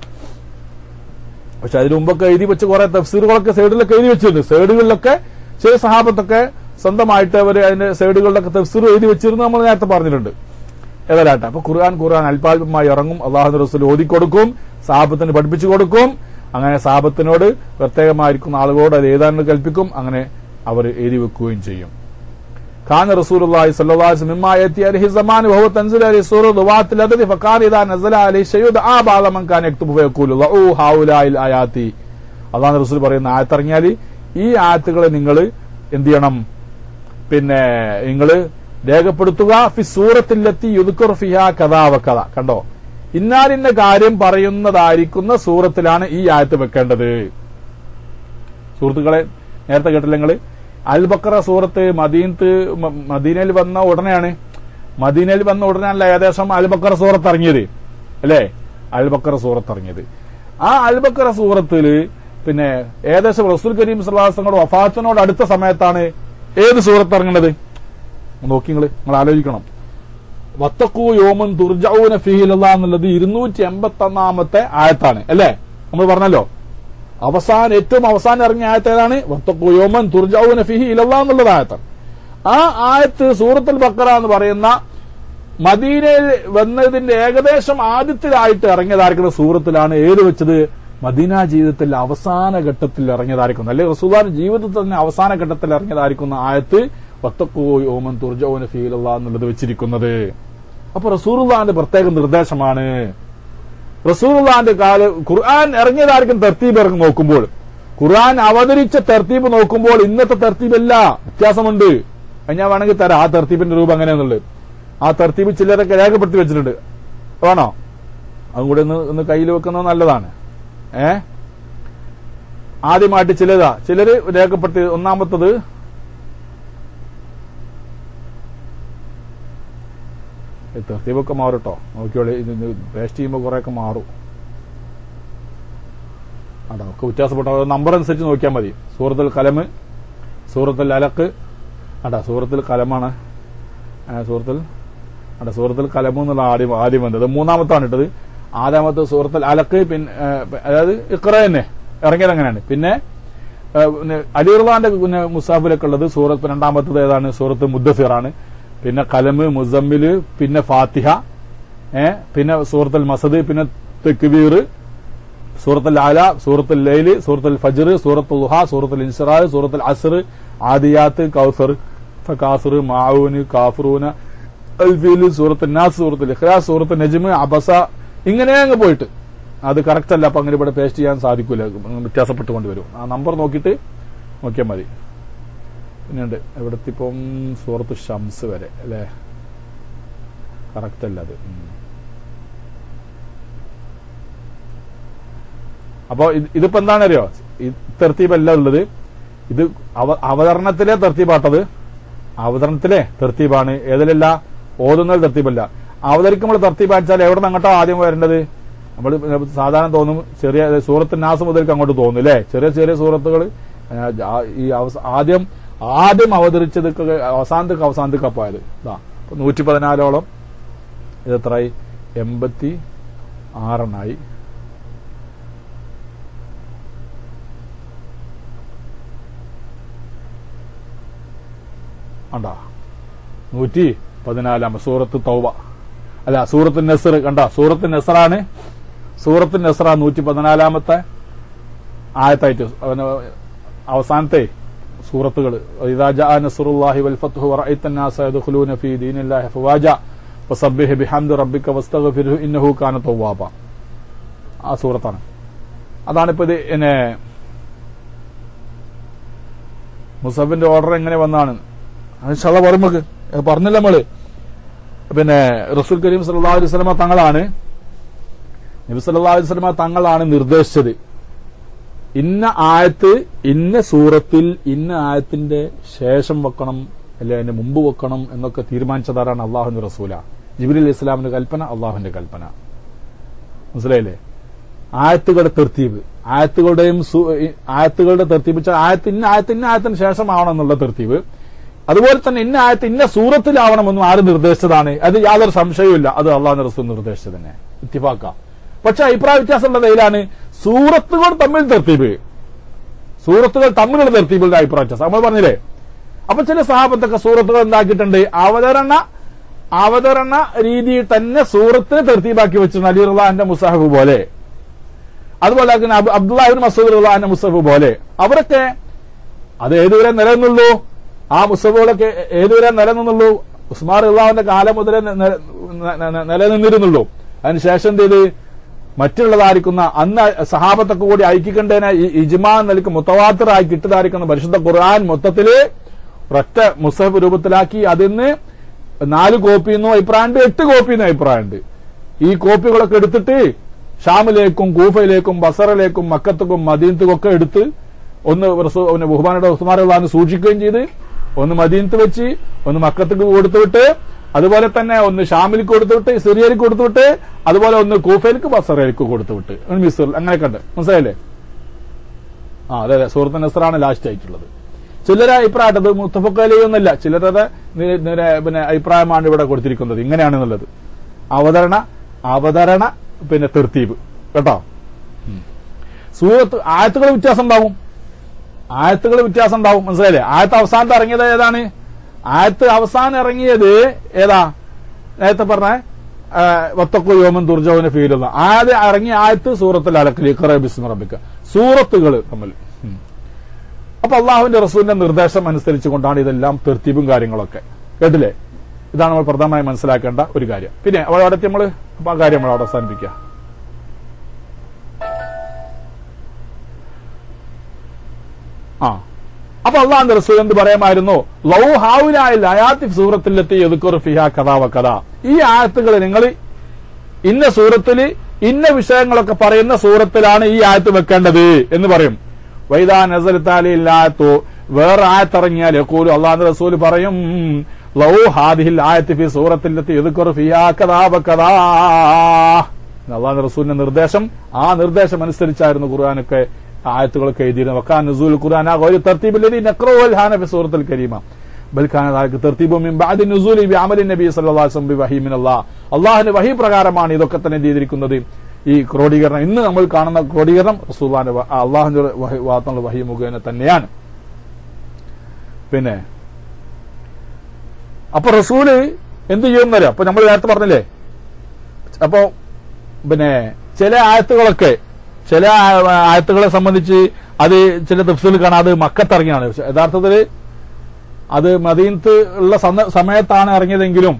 പക്ഷെ അതിനു മുമ്പൊക്കെ എഴുതി വെച്ച് കുറെ തഫ്സീറുകളൊക്കെ സൈഡിലൊക്കെ എഴുതി വെച്ചിരുന്നു സൈഡുകളിലൊക്കെ ചില സഹാബത്തൊക്കെ സ്വന്തമായിട്ട് അവർ അതിന്റെ സൈഡുകളിലൊക്കെ തഫ്സീർ എഴുതി വെച്ചിരുന്നു നമ്മൾ നേരത്തെ പറഞ്ഞിട്ടുണ്ട് ഏതായാലും അപ്പൊ ഖുർആൻ ഖുർആൻ അല്പാൽപമായി ഇറങ്ങും അള്ളാഹു റസൂൽ ഓതിക്കൊടുക്കും സാഹബത്തിന് പഠിപ്പിച്ചു കൊടുക്കും അങ്ങനെ സാഹബത്തിനോട് പ്രത്യേകമായിരിക്കുന്ന ആളുകളോട് അത് എഴുതാൻ കൽപ്പിക്കും അങ്ങനെ അവർ എഴുതി വെക്കുകയും ചെയ്യും كان رسول الله صلى الله عليه وسلم مما يأتي عليه الزمان وهو تنزل عليه سورة ذوات العدد فكان إذا نزل عليه شيء دعا بعض من كان يكتب فيقول ضعوا هؤلاء الآيات അള്ളാഹു റസൂൽ പറയുന്ന ആയത്തിറങ്ങിയാൽ ഈ ആയത്തുകളെ നിങ്ങൾ എന്ത് ചെയ്യണം പിന്നെ നിങ്ങൾ രേഖപ്പെടുത്തുക ഫി സൂറത്തിലെത്തി യുദുക്കുർ ഫിഹ കഥാവ കഥ കണ്ടോ ഇന്നാലിന്ന കാര്യം പറയുന്നതായിരിക്കുന്ന സൂറത്തിലാണ് ഈ ആയത്ത് വെക്കേണ്ടത് സുഹൃത്തുക്കളെ നേരത്തെ കേട്ടില്ല നിങ്ങള് അൽബക്കറ സൂറത്ത് മദീനത്ത് മ- മദീനയിൽ വന്ന ഉടനെയാണ് മദീനയിൽ വന്ന ഉടനെയല്ല ഏകദേശം അൽബക്കറ സൂറത്ത് ഇറങ്ങിയത് അല്ലേ അൽബക്കറ സൂറത്ത് ഇറങ്ങിയത് ആ അൽബക്കറ സൂറത്തില് പിന്നെ ഏകദേശം റസൂൽ കരീം സല്ലാസങ്ങളുടെ വഫാത്തിനോട് അടുത്ത സമയത്താണ് ഏത് സൂറത്ത് ഇറങ്ങുന്നത് നോക്കി നിങ്ങൾ നിങ്ങൾ ആലോചിക്കണം വത്തക്കൂ യോമൻ തുർജൌന ഫീഹിലുള്ള എന്നുള്ളത് ഇരുന്നൂറ്റി എൺപത്തി ഒന്നാമത്തെ ആയത്താണ് അല്ലേ നമ്മൾ പറഞ്ഞല്ലോ അവസാനം ഏറ്റവും അവസാനം ഇറങ്ങിയ ആയത്ത് ഏതാണ് വത്തക്കൂ യോമൻ തുർജൌന ഫിഹി ഇലല്ല എന്നുള്ളത് ആയത്താണ് ആ ആയത്ത് സൂറത്തുൽ ബക്കറ എന്ന് പറയുന്ന മദീനയിൽ വന്നതിന്റെ ഏകദേശം ആദ്യത്തിലായിട്ട് ഇറങ്ങിയതായിരിക്കുന്ന സൂറത്തിലാണ് ഏത് വെച്ചത് മദീന ജീവിതത്തിൽ അവസാന ഘട്ടത്തിൽ ഇറങ്ങിയതായിരിക്കുന്നു അല്ലെ റസൂദാൻ ജീവിതത്തിൽ തന്നെ അവസാന ഘട്ടത്തിൽ ഇറങ്ങിയതായിരിക്കുന്ന ആയത്ത് വത്തക്കൂ യോമൻ തുർജൌന ഫീലുള്ള എന്നുള്ളത് വെച്ചിരിക്കുന്നത് അപ്പൊ റസൂറുല്ലാന്റെ പ്രത്യേക നിർദ്ദേശമാണ് റസൂറുല്ലാന്റെ കാല ഖുർആൻ ഇറങ്ങിയതായിരിക്കും തെർത്തീബ് ഇറങ്ങി നോക്കുമ്പോൾ ഖുർആൻ അവതരിച്ച തെർത്തീബ് നോക്കുമ്പോൾ ഇന്നത്തെ തെർത്തീബല്ല വ്യത്യാസമുണ്ട് അത് ഞാൻ വേണമെങ്കിൽ തരാം ആ തെർത്തീബിന്റെ രൂപം എങ്ങനെയാന്നുള്ളത് ആ തെർത്തീബ് ചിലരൊക്കെ രേഖപ്പെടുത്തി വെച്ചിട്ടുണ്ട് വേണോ അതും കൂടെ ഒന്ന് ഒന്ന് കയ്യിൽ വെക്കുന്നത് നല്ലതാണ് ഏ ആദ്യമായിട്ട് ചിലതാ ചിലര് രേഖപ്പെടുത്തി ഒന്നാമത്തത് ഈ തെർത്തീബൊക്കെ മാറുട്ടോ നോക്കിയോളി ഇത് പേസ്റ്റ് ചെയ്യുമ്പോൾ കുറെയൊക്കെ മാറും അതാ ഒക്കെ വ്യത്യാസപ്പെട്ട നമ്പർ അനുസരിച്ച് നോക്കിയാൽ മതി സൂറത്തുൽ കലമ് സൂറത്തുൽ അലക്ക് അടാ സൂറത്തുൽ കലമാണ് ആ, സൂറത്തുൽ അടാ സൂറത്തുൽ കലമ് എന്നുള്ള ആദ്യം ആദ്യം വന്നത് മൂന്നാമത്താണ് ഇട്ടത് ആദ്യാമത്തെ സൂറത്തുൽ അലക്ക് പിന്നെ ആ, അതായത് ഇക്ര തന്നെ ഇറങ്ങിയത് അങ്ങനെയാണ് പിന്നെ ആ, പിന്നെ അലിറുള്ളാന്റെ പിന്നെ മുസാഫിലൊക്കെ ഉള്ളത് സൂറത്ത് രണ്ടാമത്തത് ഏതാണ് സൂറത്ത് മുദ്ദസിറാണ് പിന്നെ കലമ് മുസമ്മില് പിന്നെ ഫാത്തിഹ ഏ പിന്നെ സൂറത്തുൽ മസദ് പിന്നെ തെക്കുബീർ സൂറത്തുൽ ആല സൂറത്തുൽ ലൈല് സൂറത്തുൽ ഫജ്ർ സൂറത്തുൽ ദുഹ സൂറത്തുൽ ഇൻഷറാ സൂറത്തുൽ അസ്ർ ആദിയാത്ത് കൗസർ ഫകാസർ മാഊന് കാഫറൂന അൽഫീൽ സൂറത്തുൽ നാസ് സൂറത്തുൽ ഇഖ്ലാസ് സൂറത്തുൽ നജ്മ് അബസ ഇങ്ങനെ അങ്ങ് പോയിട്ട് അത് കറക്റ്റ് അല്ല അപ്പൊ അങ്ങനെ ഇവിടെ പേസ്റ്റ് ചെയ്യാൻ സാധിക്കൂല വ്യത്യാസപ്പെട്ടുകൊണ്ട് വരും ആ നമ്പർ നോക്കിയിട്ട് നോക്കിയാൽ മതി പിന്നെയുണ്ട് ഇവിടുത്തെ ഇപ്പം സൂറത്ത് ഷംസ് വരെ അല്ലേ കറക്റ്റ് അല്ല അത് ഉം. അപ്പോ ഇത് ഇതിപ്പോ എന്താണെന്നറിയോ ഈ തെർത്തീബല്ല ഉള്ളത് ഇത് അവ- അവതരണത്തിലെ തെർത്തീബാട്ടത് അവതരണത്തിലെ തെർത്തീബാണ് ഏതിലല്ല ഓതുന്നത് തെർത്തീബല്ല അവതരിക്കുമ്പോൾ തെർത്തീബ് അയച്ചാൽ എവിടെ നിന്ന് അങ്ങോട്ടോ ആദ്യം വരേണ്ടത് നമ്മൾ സാധാരണ തോന്നും ചെറിയ സൂറത്ത് നാസ് മുതൽക്ക് അങ്ങോട്ട് തോന്നും അല്ലേ ചെറിയ ചെറിയ സൂറത്തുകൾ ഈ അവസ- ആദ്യം ആദ്യം അവതരിച്ചത് അവസാനത്തേക്ക് അവസാനത്തേക്ക് പോയത് ഇതാ ഇപ്പൊ നൂറ്റി പതിനാലോളം ഇത് എത്രയായി എൺപത്തി ആറെണ്ണായി കണ്ട നൂറ്റി പതിനാലാം സൂറത്ത് തൗബ അല്ല സൂറത്ത് നസർ കണ്ട സൂറത്ത് നസറാണ് സൂറത്ത് നസറ നൂറ്റി പതിനാലാമത്തെ ആയത്തായിട്ട് അവന് അവസാനത്തെ സൂറത്തുകൾ ഇദാ ജാഅ നസ്റുല്ലാഹി വൽ ഫത്ഹു വറഅയ്ത الناس يدخلون في دين الله فواجا فسبح بحمد ربك واستغفره انه كان توابا ആ സൂറത്താണ് അതാണ് ഇപ്പൊ ഇത് എന്നെ മുസഫിന്റെ ഓർഡർ എങ്ങനെ വന്നാണ് അത് പറയുമ്പോ പറഞ്ഞില്ല നമ്മള് പിന്നെ റസൂൽ കരീം സല്ലല്ലാഹു അലൈഹി വസല്ലമ തങ്ങളാണ് നബി സല്ലല്ലാഹു അലൈഹി വസല്ലമ തങ്ങളാണ് നിർദ്ദേശിച്ചത് ഇന്ന ആയത്ത് ഇന്ന സൂറത്തിൽ ഇന്ന ആയത്തിന്റെ ശേഷം വെക്കണം അല്ലെ അതിന് മുമ്പ് വെക്കണം എന്നൊക്കെ തീരുമാനിച്ചതാരാണ് അള്ളാഹുന്റെ റസൂല ജിബിലി അലൈഹി ഇസ്ലാമിന്റെ കൽപ്പന അള്ളാഹുന്റെ കൽപ്പന മനസ്സിലായില്ലേ ആയത്തുകളുടെ തെർത്തീബ് ആയത്തുകളുടെയും സു- ഈ ആയത്തുകളുടെ തെർത്തീബ് വെച്ചാൽ ആയത്ത് ഇന്ന ആയത്ത് ഇന്ന ആയത്തിന് ശേഷമാവണം എന്നുള്ള തെർത്തീബ് അതുപോലെ തന്നെ ഇന്ന ആയത്ത് ഇന്ന സൂറത്തിലാവണമെന്നും ആര് നിർദ്ദേശിച്ചതാണ് അത് യാതൊരു സംശയവുമില്ല അത് അള്ളാഹു റസൂൽ നിർദ്ദേശിച്ചത് തന്നെ ഇത്തിഫാക്ക പക്ഷെ അഭിപ്രായ വ്യത്യാസമുള്ളത് ഇതിലാണ് സൂറത്തുകൾ തമ്മിൽ തെർത്തീബ് സൂറത്തുകൾ തമ്മിലുള്ള തെർത്തീബിന്റെ അഭിപ്രായ വ്യത്യാസം നമ്മൾ പറഞ്ഞില്ലേ അപ്പൊ ചില സഹാബത്തൊക്കെ സൂറത്തുകൾ എന്താക്കിയിട്ടുണ്ട് അവതരണ അവതരണ രീതിയിൽ തന്നെ സൂറത്തിനെ തെർത്തീബാക്കി വെച്ചിട്ടുണ്ട് അലി റുള്ളാന്റെ മുസാഹിബ് പോലെ അതുപോലെ തന്നെ അബ് അബ്ദുല്ലാഹിബിൻ മസൂദ് റുള്ളാന്റെ മുസാഹിബ് പോലെ അവരൊക്കെ അത് ഏതുവരെ നിലനിന്നുള്ളൂ ആ മുസഫുകളൊക്കെ ഏതുവരെ നിലനിന്നുള്ളൂ ഉസ്മാൻ ഇള്ളാഹുവിന്റെ കാലം മുതലേ ന- ന- ന- ന- നിലനിന്നിരുന്നുള്ളൂ അതിനുശേഷം എന്ത് ചെയ്ത് മറ്റുള്ളതായിരിക്കുന്ന അന്ന് സഹാബത്തൊക്കെ കൂടി ഐക്യകണ്ഠേന ഇജ്മാ നിലക്ക് മുത്തവാത്തറായി കിട്ടതായിരിക്കുന്ന പരിശുദ്ധ ഖുർആൻ മൊത്തത്തില് ഒരൊറ്റ മുസഹബ് രൂപത്തിലാക്കി അതിന്ന് നാല് കോപ്പി എന്നോ അഭിപ്രായമുണ്ട് എട്ട് കോപ്പി എന്നോ അഭിപ്രായമുണ്ട് ഈ കോപ്പികളൊക്കെ എടുത്തിട്ട് ഷാമിലേക്കും കൂഫയിലേക്കും ബസറിലേക്കും മക്കത്തുക്കും മദീനത്തുക്കും ഒക്കെ എടുത്ത് ഒന്ന് റസൂ- പിന്നെ ബഹുമാനയുടെ ഉസ്മാൻ സൂക്ഷിക്കുകയും ചെയ്ത് ഒന്ന് മദീനത്ത് വെച്ച് ഒന്ന് മക്കത്തേക്ക് കൊടുത്തുവിട്ട് അതുപോലെ തന്നെ ഒന്ന് ഷാമിലേക്ക് കൊടുത്തുവിട്ട് സിറിയയിലേക്ക് കൊടുത്തുവിട്ട് അതുപോലെ ഒന്ന് കൂഫയിലേക്ക് ബസറയിലേക്ക് കൊടുത്തുവിട്ട് മിസർ അങ്ങനെയൊക്കെ ഉണ്ട് മനസ്സിലായില്ലേ ആ അതെ അതെ സുഹൃത്ത് നസറാണ് ലാസ്റ്റ് ആയിട്ടുള്ളത് ചിലരെ അഭിപ്രായം അത് മുത്തഫക്കലയൊന്നല്ല ചിലരുടെ നി- നിര- പിന്നെ അഭിപ്രായമാണ് ഇവിടെ കൊടുത്തിരിക്കുന്നത് ഇങ്ങനെയാണെന്നുള്ളത് അവതരണ അവതരണ പിന്നെ തെർത്തീബ് കേട്ടോ ഉം. സൂറത്ത് ആയത്തുകൾ വ്യത്യാസം ഉണ്ടാവും ആയത്തുകൾ വ്യത്യാസം ഉണ്ടാവും മനസ്സിലായില്ലേ ആയത്ത് അവസാനത്ത് ഇറങ്ങിയത് ഏതാണ് ആയത്ത് അവസാനം ഇറങ്ങിയത് ഏതാ നേരത്തെ പറഞ്ഞ വത്തക്കു യോമൻ ദുർജോവിന് ഫീലുള്ള ആദ്യം ഇറങ്ങിയ ആയത്ത് സൂറത്തിൽ അലക്കൽ ഇഖറ ബിസ്മി റബ്ബിക്ക സൂറത്തുകൾ തമ്മിൽ ഉം. അപ്പൊ അള്ളാഹുവിന്റെ റസൂലിന്റെ നിർദ്ദേശം അനുസരിച്ചുകൊണ്ടാണ് ഇതെല്ലാം തെർത്തീബും കാര്യങ്ങളൊക്കെ കേട്ടില്ലേ ഇതാണ് നമ്മൾ പ്രധാനമായി മനസ്സിലാക്കേണ്ട ഒരു കാര്യം പിന്നെ അവിടെ അവിടെ നമ്മൾ അപ്പൊ ആ കാര്യം നമ്മൾ അവിടെ അവസാനിപ്പിക്കുക ആ അപ്പൊ അള്ളാഹുന്റെ റസൂൽ എന്ത് പറയാമായിരുന്നു ലൗ ഹാവുലായിൽ അയാത്തിഫ് സൂറത്തിലെത്തി എതുക്കൊരു ഫിഹ കഥാവ കഥ ഈ ആയത്തുകൾ നിങ്ങൾ ഇന്ന സൂറത്തില് ഇന്ന വിഷയങ്ങളൊക്കെ പറയുന്ന സൂറത്തിലാണ് ഈ ആയത്ത് വെക്കേണ്ടത് എന്ന് പറയും വൈദാ നസലത്താലില്ലാത്തോ വേറെ ആയത്തിറങ്ങിയാൽ യക്കൂലു അള്ളാഹുന്റെ റസൂൽ പറയും ലൗ ഹാദിഹിൽ ആയത്ത് ഫി സൂറത്തിലെത്തി എതുക്കൊരു ഫിഹ കഥാവ കഥാ അള്ളാഹുന്റെ റസൂലിന്റെ നിർദ്ദേശം ആ നിർദ്ദേശം അനുസരിച്ചായിരുന്നു ഖുർആാനൊക്കെ ആയത്തുകളൊക്കെ എഴുതിയിരുന്നത് വക്കാൻ നസൂൽ ഖുർആൻ ആ ഒരു തർത്തീബില്ലതി നഖ്റഉൽ ഹാന ഫി സൂറത്തുൽ കരീമ ബൽ കാന ദാലിക തർത്തീബു മിൻ ബഅദി നുസൂലി ബി അമലി നബി സല്ലല്ലാഹു അലൈഹി വസല്ലം ബി വഹീ മിൻ അല്ലാഹ് അല്ലാഹുവിന്റെ വഹി പ്രകാരമാണ് ഇതൊക്കെ തന്നെ ചെയ്തിരിക്കുന്നത് ഈ ക്രോഡീകരണം ഇന്ന് നമ്മൾ കാണുന്ന ക്രോഡീകരണം റസൂലുള്ളാഹിന്റെ വ- അള്ളാഹുവിന്റെ വഹി വാത്തുള്ള വഹി മുഖേന തന്നെയാണ് പിന്നെ അപ്പൊ റസൂല് എന്ത് ചെയ്യുന്നവര് അപ്പൊ നമ്മൾ നേരത്തെ പറഞ്ഞില്ലേ അപ്പോ പിന്നെ ചില ആയത്തുകളൊക്കെ ചില ആ- ആയത്തുകളെ സംബന്ധിച്ച് അത് ചില തഫ്സീൽ കാണാം അത് മക്കത്തിറങ്ങിയാണ് പക്ഷെ യഥാർത്ഥത്തിൽ അത് മദീനത്ത് ഉള്ള സന്ദ- സമയത്താണ് ഇറങ്ങിയതെങ്കിലും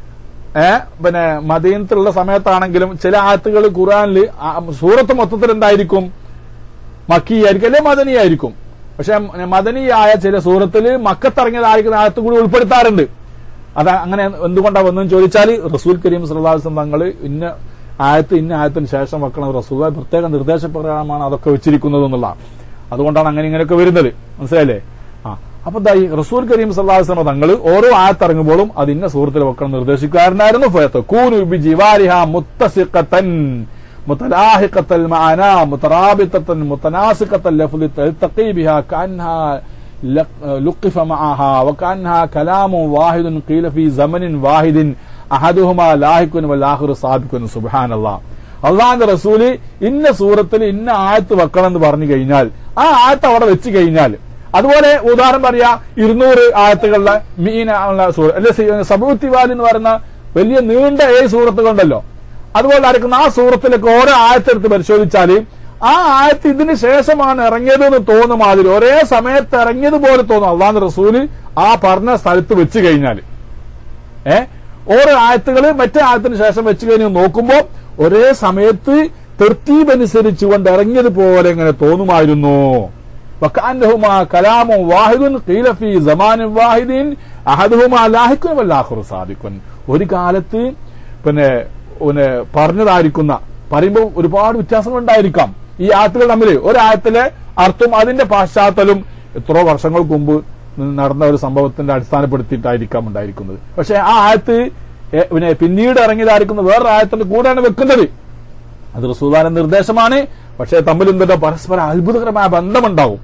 ഏ പിന്നെ മദീനത്തുള്ള സമയത്താണെങ്കിലും ചില ആയത്തുകൾ ഖുറാനിൽ സൂറത്ത് മൊത്തത്തിൽ എന്തായിരിക്കും മക്കിയായിരിക്കും അല്ലെ മദനിയായിരിക്കും പക്ഷെ മദനിയായ ചില സൂറത്തിൽ മക്കത്തിറങ്ങിയതായിരിക്കുന്ന ആയത്ത് കൂടി ഉൾപ്പെടുത്താറുണ്ട് അത് അങ്ങനെ എന്തുകൊണ്ടാണ് വന്നെന്ന് ചോദിച്ചാൽ റസൂൽ കരീം സല്ലാസ്ലം തങ്ങൾ ഇന്ന ആയത്ത് ഇന്ന ആയത്തിന് ശേഷം വെക്കണം റസൂൽ പ്രത്യേക നിർദ്ദേശപ്രകാരമാണ് അതൊക്കെ വെച്ചിരിക്കുന്നത് എന്നുള്ളതാണ് അതുകൊണ്ടാണ് അങ്ങനെ ഇങ്ങനെയൊക്കെ വരുന്നത് മനസ്സിലായില്ലേ ആ അപ്പൊ ദാ ഈ റസൂൽ കരീം സല്ലാസ്ലമ തങ്ങൾ ഓരോ ആയത്തിറങ്ങുമ്പോഴും അത് ഇന്ന സുഹൃത്തിൽ വെക്കണം നിർദ്ദേശിക്കാറുണ്ടായിരുന്നു ഫയത്തക്കൂനു ബിജിവാരിഹ മുത്തസിഖത്തൻ متلاحقة المعنى مترابطة متناسقة اللفظ تلتقي بها كأنها لق- لقف معها وكأنها كلام واحد قيل في زمن واحد أحدهما لاحق والآخر سابق سبحان الله അള്ളാന്റെ റസൂല് ഇന്ന സൂറത്തിൽ ഇന്ന ആയത്ത് വെക്കണം എന്ന് പറഞ്ഞു കഴിഞ്ഞാൽ ആ ആയത്ത് അവിടെ വെച്ച് കഴിഞ്ഞാൽ അതുപോലെ ഉദാഹരണം പറയാ ഇരുന്നൂറ് ആയത്തുകളുടെ മീന ഉള്ള സൂറ അല്ലെ സബൂത്തിവാൽ എന്ന് പറയുന്ന വലിയ നീണ്ട ഏഴ് സൂറത്തുകളുണ്ടല്ലോ അതുപോലെ നടക്കുന്ന ആ സൂറത്തിലേക്ക് ഓരോ ആയത്തെടുത്ത് പരിശോധിച്ചാൽ ആ ആയത്ത് ഇതിന് ശേഷമാണ് ഇറങ്ങിയത് എന്ന് തോന്നും മാതിരി ഒരേ സമയത്ത് ഇറങ്ങിയതുപോലെ തോന്നും അള്ളാഹ് റസൂല് ആ പറഞ്ഞ സ്ഥലത്ത് വെച്ച് കഴിഞ്ഞാൽ ഏ ഓരോ ആയത്തുകൾ മറ്റേ ആയത്തിന് ശേഷം വെച്ച് കഴിഞ്ഞ് നോക്കുമ്പോൾ ഒരേ സമയത്ത് തെർത്തീബ് അനുസരിച്ചുകൊണ്ട് ഇറങ്ങിയതുപോലെ ഇങ്ങനെ തോന്നുമായിരുന്നു വക്കാൻഹുമാ കലാമും വാഹിദുൻ ഖീല ഫീ സമാനിൻ വാഹിദിൻ അഹദുഹുമാ ലാഹിക്കുൻ വല്ലാഖുറു സാദിക്കുൻ ഒരു കാലത്ത് പിന്നെ പിന്നെ പറഞ്ഞതായിരിക്കുന്ന പറയുമ്പോൾ ഒരുപാട് വ്യത്യാസങ്ങൾ ഉണ്ടായിരിക്കാം ഈ ആയത്തുകൾ തമ്മിൽ ഒരായത്തിലെ അർത്ഥം അതിന്റെ പാശ്ചാത്തലും എത്രയോ വർഷങ്ങൾക്ക് മുമ്പ് നടന്ന ഒരു സംഭവത്തിന്റെ അടിസ്ഥാനപ്പെടുത്തിയിട്ടായിരിക്കാം ഉണ്ടായിരിക്കുന്നത് പക്ഷെ ആ ആയത്ത് എ- പിന്നെ പിന്നീട് ഇറങ്ങിയതായിരിക്കുന്ന വേറൊരു ആയത്തിന്റെ കൂടെയാണ് വെക്കുന്നത് അത് റസൂദാന നിർദ്ദേശമാണ് പക്ഷേ തമ്മിൽ എന്തുണ്ടോ പരസ്പര അത്ഭുതകരമായ ബന്ധമുണ്ടാവും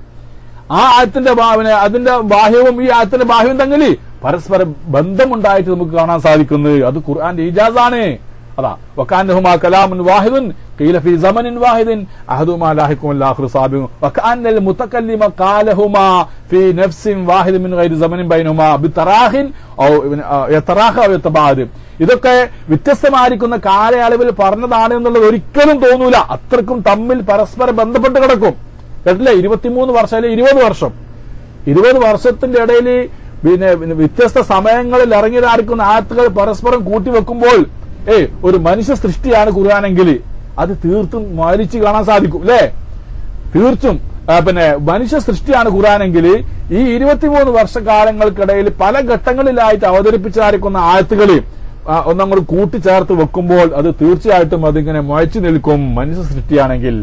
ആ ആയത്തിന്റെ ബാ- പിന്നെ അതിന്റെ ബാഹ്യവും ഈ ആയത്തിന്റെ ബാഹ്യവും തമ്മിൽ പരസ്പര ബന്ധമുണ്ടായിട്ട് നമുക്ക് കാണാൻ സാധിക്കുന്നത് അത് ഖുർആന്റെ ഇജാസാണ് അതാ വക്കാൻഹുമാ കലാമുൻ വാഹിദുൻ قيل في زمن واحد احدهما لاحق والاخر سابق وكان المتكلم قالهما في نفس واحد من غير زمن بينهما بتراخ او يتراخ او يتباعد ഇതൊക്കെ വ്യത്യസ്തമായിരിക്കുന്ന കാലയളവിൽ പറഞ്ഞതാണ് എന്നുള്ളത് ഒരിക്കലും തോന്നൂല അത്രക്കും തമ്മിൽ പരസ്പരം ബന്ധപ്പെട്ട് കിടക്കും കേട്ടില്ലേ ഇരുപത്തിമൂന്ന് വർഷം അല്ലെങ്കിൽ ഇരുപത് വർഷം ഇരുപത് വർഷത്തിന്റെ ഇടയിൽ പിന്നെ പിന്നെ വ്യത്യസ്ത സമയങ്ങളിൽ ഇറങ്ങിയതായിരിക്കുന്ന ആയത്തുകൾ പരസ്പരം കൂട്ടിവെക്കുമ്പോൾ ഏ ഒരു മനുഷ്യ സൃഷ്ടിയാണ് ഖുർആാനെങ്കിൽ അത് തീർത്തും മാനിച്ച് കാണാൻ സാധിക്കും അല്ലേ തീർച്ചും ആ, പിന്നെ മനുഷ്യ സൃഷ്ടിയാണ് ഖുർആാനെങ്കിൽ ഈ ഇരുപത്തിമൂന്ന് വർഷക്കാലങ്ങൾക്കിടയിൽ പല ഘട്ടങ്ങളിലായിട്ട് അവതരിപ്പിച്ചായിരിക്കുന്ന ആയത്തുകൾ ഒന്നങ്ങൾ കൂട്ടിച്ചേർത്ത് വെക്കുമ്പോൾ അത് തീർച്ചയായിട്ടും അതിങ്ങനെ മുഴച്ചു നിൽക്കും മനുഷ്യ സൃഷ്ടിയാണെങ്കിൽ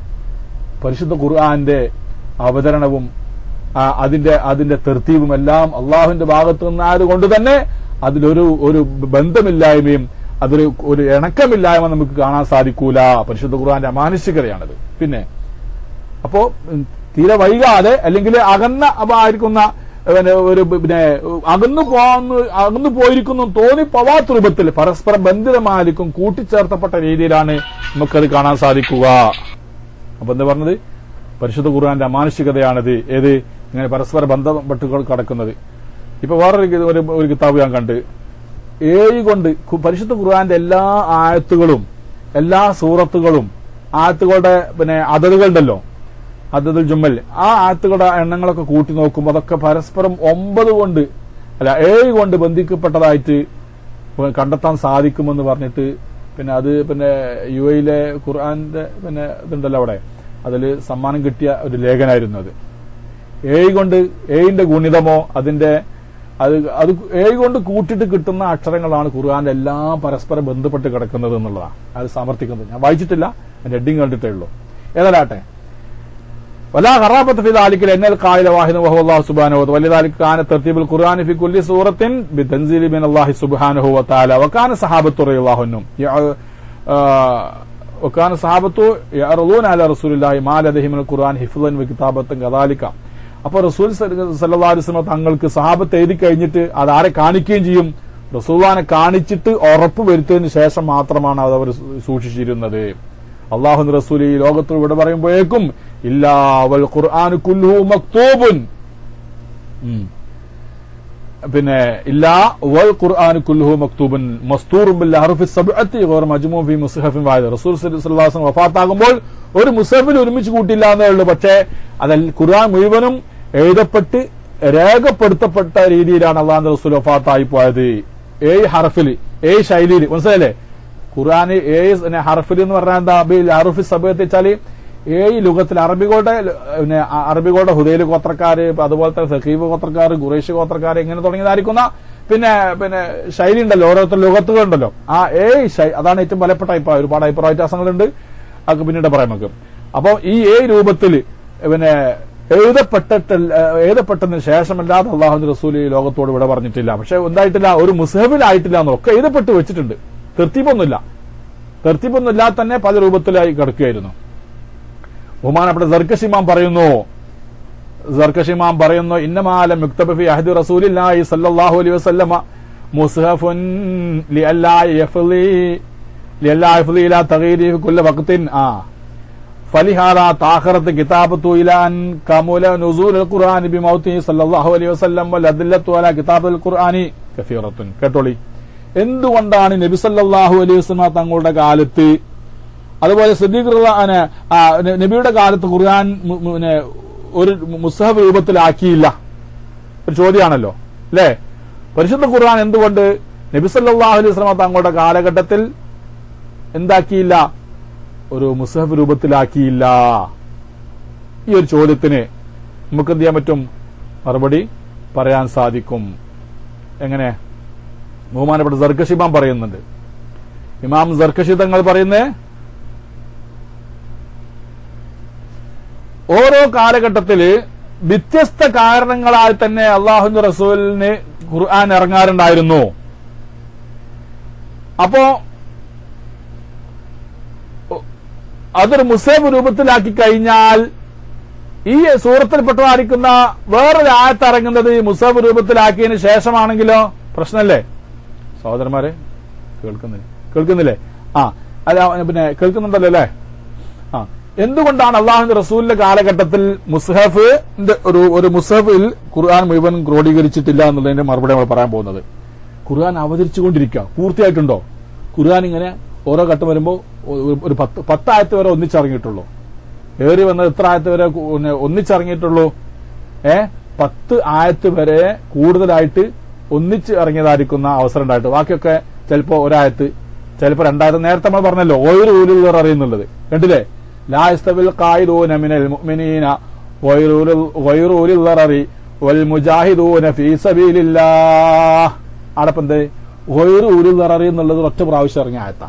പരിശുദ്ധ ഖുർആന്റെ അവതരണവും ആ, അതിന്റെ അതിന്റെ തെർത്തീവും എല്ലാം അള്ളാഹുവിന്റെ ഭാഗത്തു നിന്നായതുകൊണ്ട് തന്നെ അതിലൊരു ഒരു ബന്ധമില്ലായ്മയും അതൊരു ഒരു ഇണക്കമില്ലായ്മ നമുക്ക് കാണാൻ സാധിക്കൂല പരിശുദ്ധ ഖുർആന്റെ അമാനുഷികതയാണത് പിന്നെ അപ്പോ ഉം, തീരെ വൈകാതെ അല്ലെങ്കിൽ അകന്ന അപ്പൊ ആയിരിക്കുന്ന പിന്നെ ഒരു പിന്നെ അകന്നു പോകാന്ന് അകന്നു പോയിരിക്കുന്നു തോന്നി പോവാത്ത രൂപത്തിൽ പരസ്പരം ബന്ധിതമായിരിക്കും കൂട്ടിച്ചേർത്തപ്പെട്ട രീതിയിലാണ് നമുക്കത് കാണാൻ സാധിക്കുക അപ്പൊ എന്താ പറഞ്ഞത് പരിശുദ്ധ ഖുർആന്റെ അമാനുഷികതയാണിത് ഏത് ഇങ്ങനെ പരസ്പര ബന്ധപ്പെട്ട് കിടക്കുന്നത് ഇപ്പൊ വേറൊരു കി- ഒരു ഒരു കിതാബ് ഞാൻ കണ്ട് ഏഴ് കൊണ്ട് കു- പരിശുദ്ധ ഖുർആന്റെ എല്ലാ ആയത്തുകളും എല്ലാ സൂറത്തുകളും ആയത്തുകളുടെ പിന്നെ അതതുകളുണ്ടല്ലോ അതതുൽ ജുമ്മൽ ആ ആയത്തുകളുടെ എണ്ണങ്ങളൊക്കെ കൂട്ടി നോക്കുമ്പോൾ അതൊക്കെ പരസ്പരം ഒമ്പത് കൊണ്ട് അല്ല ഏഴ് കൊണ്ട് ബന്ധിക്കപ്പെട്ടതായിട്ട് കണ്ടെത്താൻ സാധിക്കുമെന്ന് പറഞ്ഞിട്ട് പിന്നെ അത് പിന്നെ യു എയിലെ ഖുർആന്റെ പിന്നെ ഇതുണ്ടല്ലോ അവിടെ അതിൽ സമ്മാനം കിട്ടിയ ഒരു ലേഖനായിരുന്നു അത് ഏഴ് കൊണ്ട് ഏഴിന്റെ ഗുണിതമോ അതിന്റെ അത് അത് ഏഴ് കൊണ്ട് കൂട്ടിയിട്ട് കിട്ടുന്ന അക്ഷരങ്ങളാണ് ഖുർആന്റെ എല്ലാം പരസ്പരം ബന്ധപ്പെട്ട് കിടക്കുന്നത് എന്നുള്ളതാണ് അത് സമർത്ഥിക്കുന്നത് ഞാൻ വായിച്ചിട്ടില്ല അതിന്റെ ഹെഡിങ് കണ്ടിട്ടേ ഉള്ളൂ ഏതാലാട്ടെ ولا غرابة في ذلك لأن القائل واحد وهو الله سبحانه وتعالى ولذلك كان ترتيب القرآن في كل سورة بتنزيل من الله سبحانه وتعالى وكان الصحابة رضي الله عنهم يع- آه، وكان الصحابة يعرضون على رسول الله ما لديهم من القرآن حفظا وكتابة كذلك അപ്പൊ റസൂൽ സല്ലല്ലാഹു അലൈഹി വസല്ലം തങ്ങൾക്ക് സഹാബത്ത് എഴുതി കഴിഞ്ഞിട്ട് അത് ആരെ കാണിക്കുകയും ചെയ്യും റസൂലാനെ കാണിച്ചിട്ട് ഉറപ്പ് വരുത്തിയതിനു ശേഷം മാത്രമാണ് അത് അവർ സൂക്ഷിച്ചിരുന്നത് അള്ളാഹു റസൂൽ ഈ ലോകത്തിൽ ഇവിടെ പറയുമ്പോഴേക്കും ഇല്ലാ വൽ ഖുർആൻ കുല്ലുഹു മക്തൂബുൻ ഉം. പിന്നെ ഇല്ലാ വൽ ഖുർആൻ കുല്ലുഹു മക്തൂബൻ മസ്തൂറും ബിൽ അഹ്റഫി സബ്അത്തി ഗൈർ മജ്മൂ ഫി മുസ്ഹഫിൻ വാഹിദ് റസൂൽ സല്ലല്ലാഹു അലൈഹി വസല്ലം വഫാത്താകുമ്പോൾ ഒരു മുസ്ഹഫിൽ ഒരുമിച്ച് കൂട്ടില്ല എന്നേ ഉള്ളൂ പക്ഷേ അതിൽ ഖുർആൻ മുഴുവനും എഴുതപ്പെട്ട് രേഖപ്പെടുത്തപ്പെട്ട രീതിയിലാണ് അള്ളാഹു റസൂൽ വഫാത്തായി പോയത് ഏഴ് ഹർഫിൽ ഏഴ് ശൈലിയിൽ മനസ്സിലല്ലേ ഖുർആൻ ഏഴ് പിന്നെ ഹർഫിൽ എന്ന് പറഞ്ഞാൽ എന്താ ബിൽ അഹ്റഫി സബ്അത്തി വെച്ചാല് ഏഴ് ലുഗത്തിൽ അറബികളുടെ പിന്നെ അ- അറബികളുടെ ഹുദൈൽ ഗോത്രക്കാര് അതുപോലത്തെ സഖീബ് ഗോത്രക്കാർ ഖുറൈഷ് ഗോത്രക്കാർ ഇങ്ങനെ തുടങ്ങിയതായിരിക്കുന്ന പിന്നെ പിന്നെ ശൈലി ഉണ്ടല്ലോ ഓരോരുത്തർ ലുഗത്തുകളുണ്ടല്ലോ ആ ഏഴ് ശൈ അതാണ് ഏറ്റവും ബലപ്പെട്ട അഭിപ്രായം ഒരുപാട് അഭിപ്രായ വ്യത്യാസങ്ങളുണ്ട് അതൊക്കെ പിന്നീട് പറയാം നമുക്ക് അപ്പൊ ഈ ഏഴ് രൂപത്തിൽ പിന്നെ എഴുതപ്പെട്ടിട്ടില്ല എഴുതപ്പെട്ടതിന് ശേഷമല്ലാതെ അള്ളാഹു റസൂൽ ഈ ലോകത്തോട് ഇവിടെ പറഞ്ഞിട്ടില്ല പക്ഷെ എന്തായിട്ടില്ല ഒരു മുസഹബിലായിട്ടില്ല എന്നൊക്കെ എഴുതപ്പെട്ട് വെച്ചിട്ടുണ്ട് തെർത്തീപ്പൊന്നുമില്ല തെർത്തീപ്പൊന്നുമില്ലാതെ തന്നെ പല രൂപത്തിലായി കിടക്കുകയായിരുന്നു ബഹുമാനപ്പെട്ട സർക്കഷിമാം പറയുന്നു സർക്കഷിമാം പറയുന്നു ഇന്നമാലം യുക്തബി അഹദ് റസൂലില്ലാഹി സല്ലല്ലാഹു അലൈഹി വസല്ലമ മുസ്ഹഫുൻ ലിഅല്ലാ യഫ്ലി ലിഅല്ലാ യഫ്ലി ഇലാ തഗീരി ഫി കുല്ല വഖത്തിൻ ആ فلهذا تاخرت كتابته الى ان كمل نزول القران بموته صلى الله عليه وسلم والادله على كتاب القران كثيره കേട്ടോളി എന്തുകൊണ്ടാണ് നബി സല്ലല്ലാഹു അലൈഹി വസല്ലമ തങ്ങളുടെ കാലത്ത് അതുപോലെ സിദ്ദീഖ് റളിയല്ലാഹു അൻഹു, ആ, ന- നബിയുടെ കാലത്ത് ഖുർആൻ മു- മു- പിന്നെ ഒരു മുസ്ഹബ് രൂപത്തിലാക്കിയില്ല ഒരു ചോദ്യമാണല്ലോ അല്ലേ പരിശുദ്ധ ഖുർആൻ എന്തുകൊണ്ട് നബി സല്ലല്ലാഹു അലൈഹി വസല്ലമ തങ്ങളുടെ കാലഘട്ടത്തിൽ എന്താക്കിയില്ല ഒരു മുസ്ഹബ് രൂപത്തിലാക്കിയില്ല ഈ ഒരു ചോദ്യത്തിന് നമുക്ക് എന്ത് ചെയ്യാൻ പറ്റും മറുപടി പറയാൻ സാധിക്കും എങ്ങനെ ബഹുമാനപ്പെട്ട സർക്കഷിമാം പറയുന്നുണ്ട് ഇമാം സർക്കഷി തങ്ങൾ പറയുന്നേ ഓരോ കാലഘട്ടത്തില് വ്യത്യസ്ത കാരണങ്ങളാൽ തന്നെ അള്ളാഹുന്റെ റസൂലിന് ഖുർആൻ ഇറങ്ങാറുണ്ടായിരുന്നു അപ്പോ അതൊരു മുസേബ് രൂപത്തിലാക്കി കഴിഞ്ഞാൽ ഈ സൂറത്തിൽപ്പെട്ടതായിരിക്കുന്ന വേറൊരു ആയത്ത് ഇറങ്ങുന്നത് ഈ മുസേബ് രൂപത്തിലാക്കിയതിന് ശേഷമാണെങ്കിലോ പ്രശ്നമല്ലേ സഹോദരന്മാരെ കേൾക്കുന്നില്ല കേൾക്കുന്നില്ലേ ആ അല്ല പിന്നെ കേൾക്കുന്നുണ്ടല്ലോ അല്ലേ ആ എന്തുകൊണ്ടാണ് അള്ളാഹുന്റെ റസൂലിന്റെ കാലഘട്ടത്തിൽ മുസ്ഹഫ് ഒരു ഒരു മുസ്ഹഫിൽ ഖുർആൻ മുഴുവൻ ക്രോഡീകരിച്ചിട്ടില്ല എന്നുള്ളതിന്റെ മറുപടി നമ്മൾ പറയാൻ പോകുന്നത് ഖുർആൻ അവതരിച്ചുകൊണ്ടിരിക്കുക പൂർത്തിയായിട്ടുണ്ടോ ഖുർആൻ ഇങ്ങനെ ഓരോ ഘട്ടം വരുമ്പോൾ ഒരു പത്ത് പത്തായത്ത് വരെ ഒന്നിച്ചിറങ്ങിയിട്ടുള്ളൂ ഏറി വന്നത് എത്ര ആയത്ത് വരെ കു- പിന്നെ ഒന്നിച്ചിറങ്ങിയിട്ടുള്ളൂ ഏ പത്ത് ആയത്ത് വരെ കൂടുതലായിട്ട് ഒന്നിച്ച് ഇറങ്ങിയതായിരിക്കുന്ന അവസരം ഉണ്ടായിട്ട് ബാക്കിയൊക്കെ ചിലപ്പോ ഒരായത്ത് ചിലപ്പോ രണ്ടായിരത്തി നേരത്തെ നമ്മൾ പറഞ്ഞല്ലോ ഓയൊരു ഊലുള്ളവർ അറിയുന്നുള്ളത് കണ്ടില്ലേ ലാസ്തവിൽ കായിദൂന മിനൽ മുഅ്മിനീന വൈറൂലുള്ളറി വൽ മുജാഹിദൂന ഫീ സബീലില്ലാഹ് ആടപ്പെന്തേ ഒയൊരു ഊലുള്ളറി എന്നുള്ളത് ഒറ്റ പ്രാവശ്യം ഇറങ്ങിയ ആയത്താ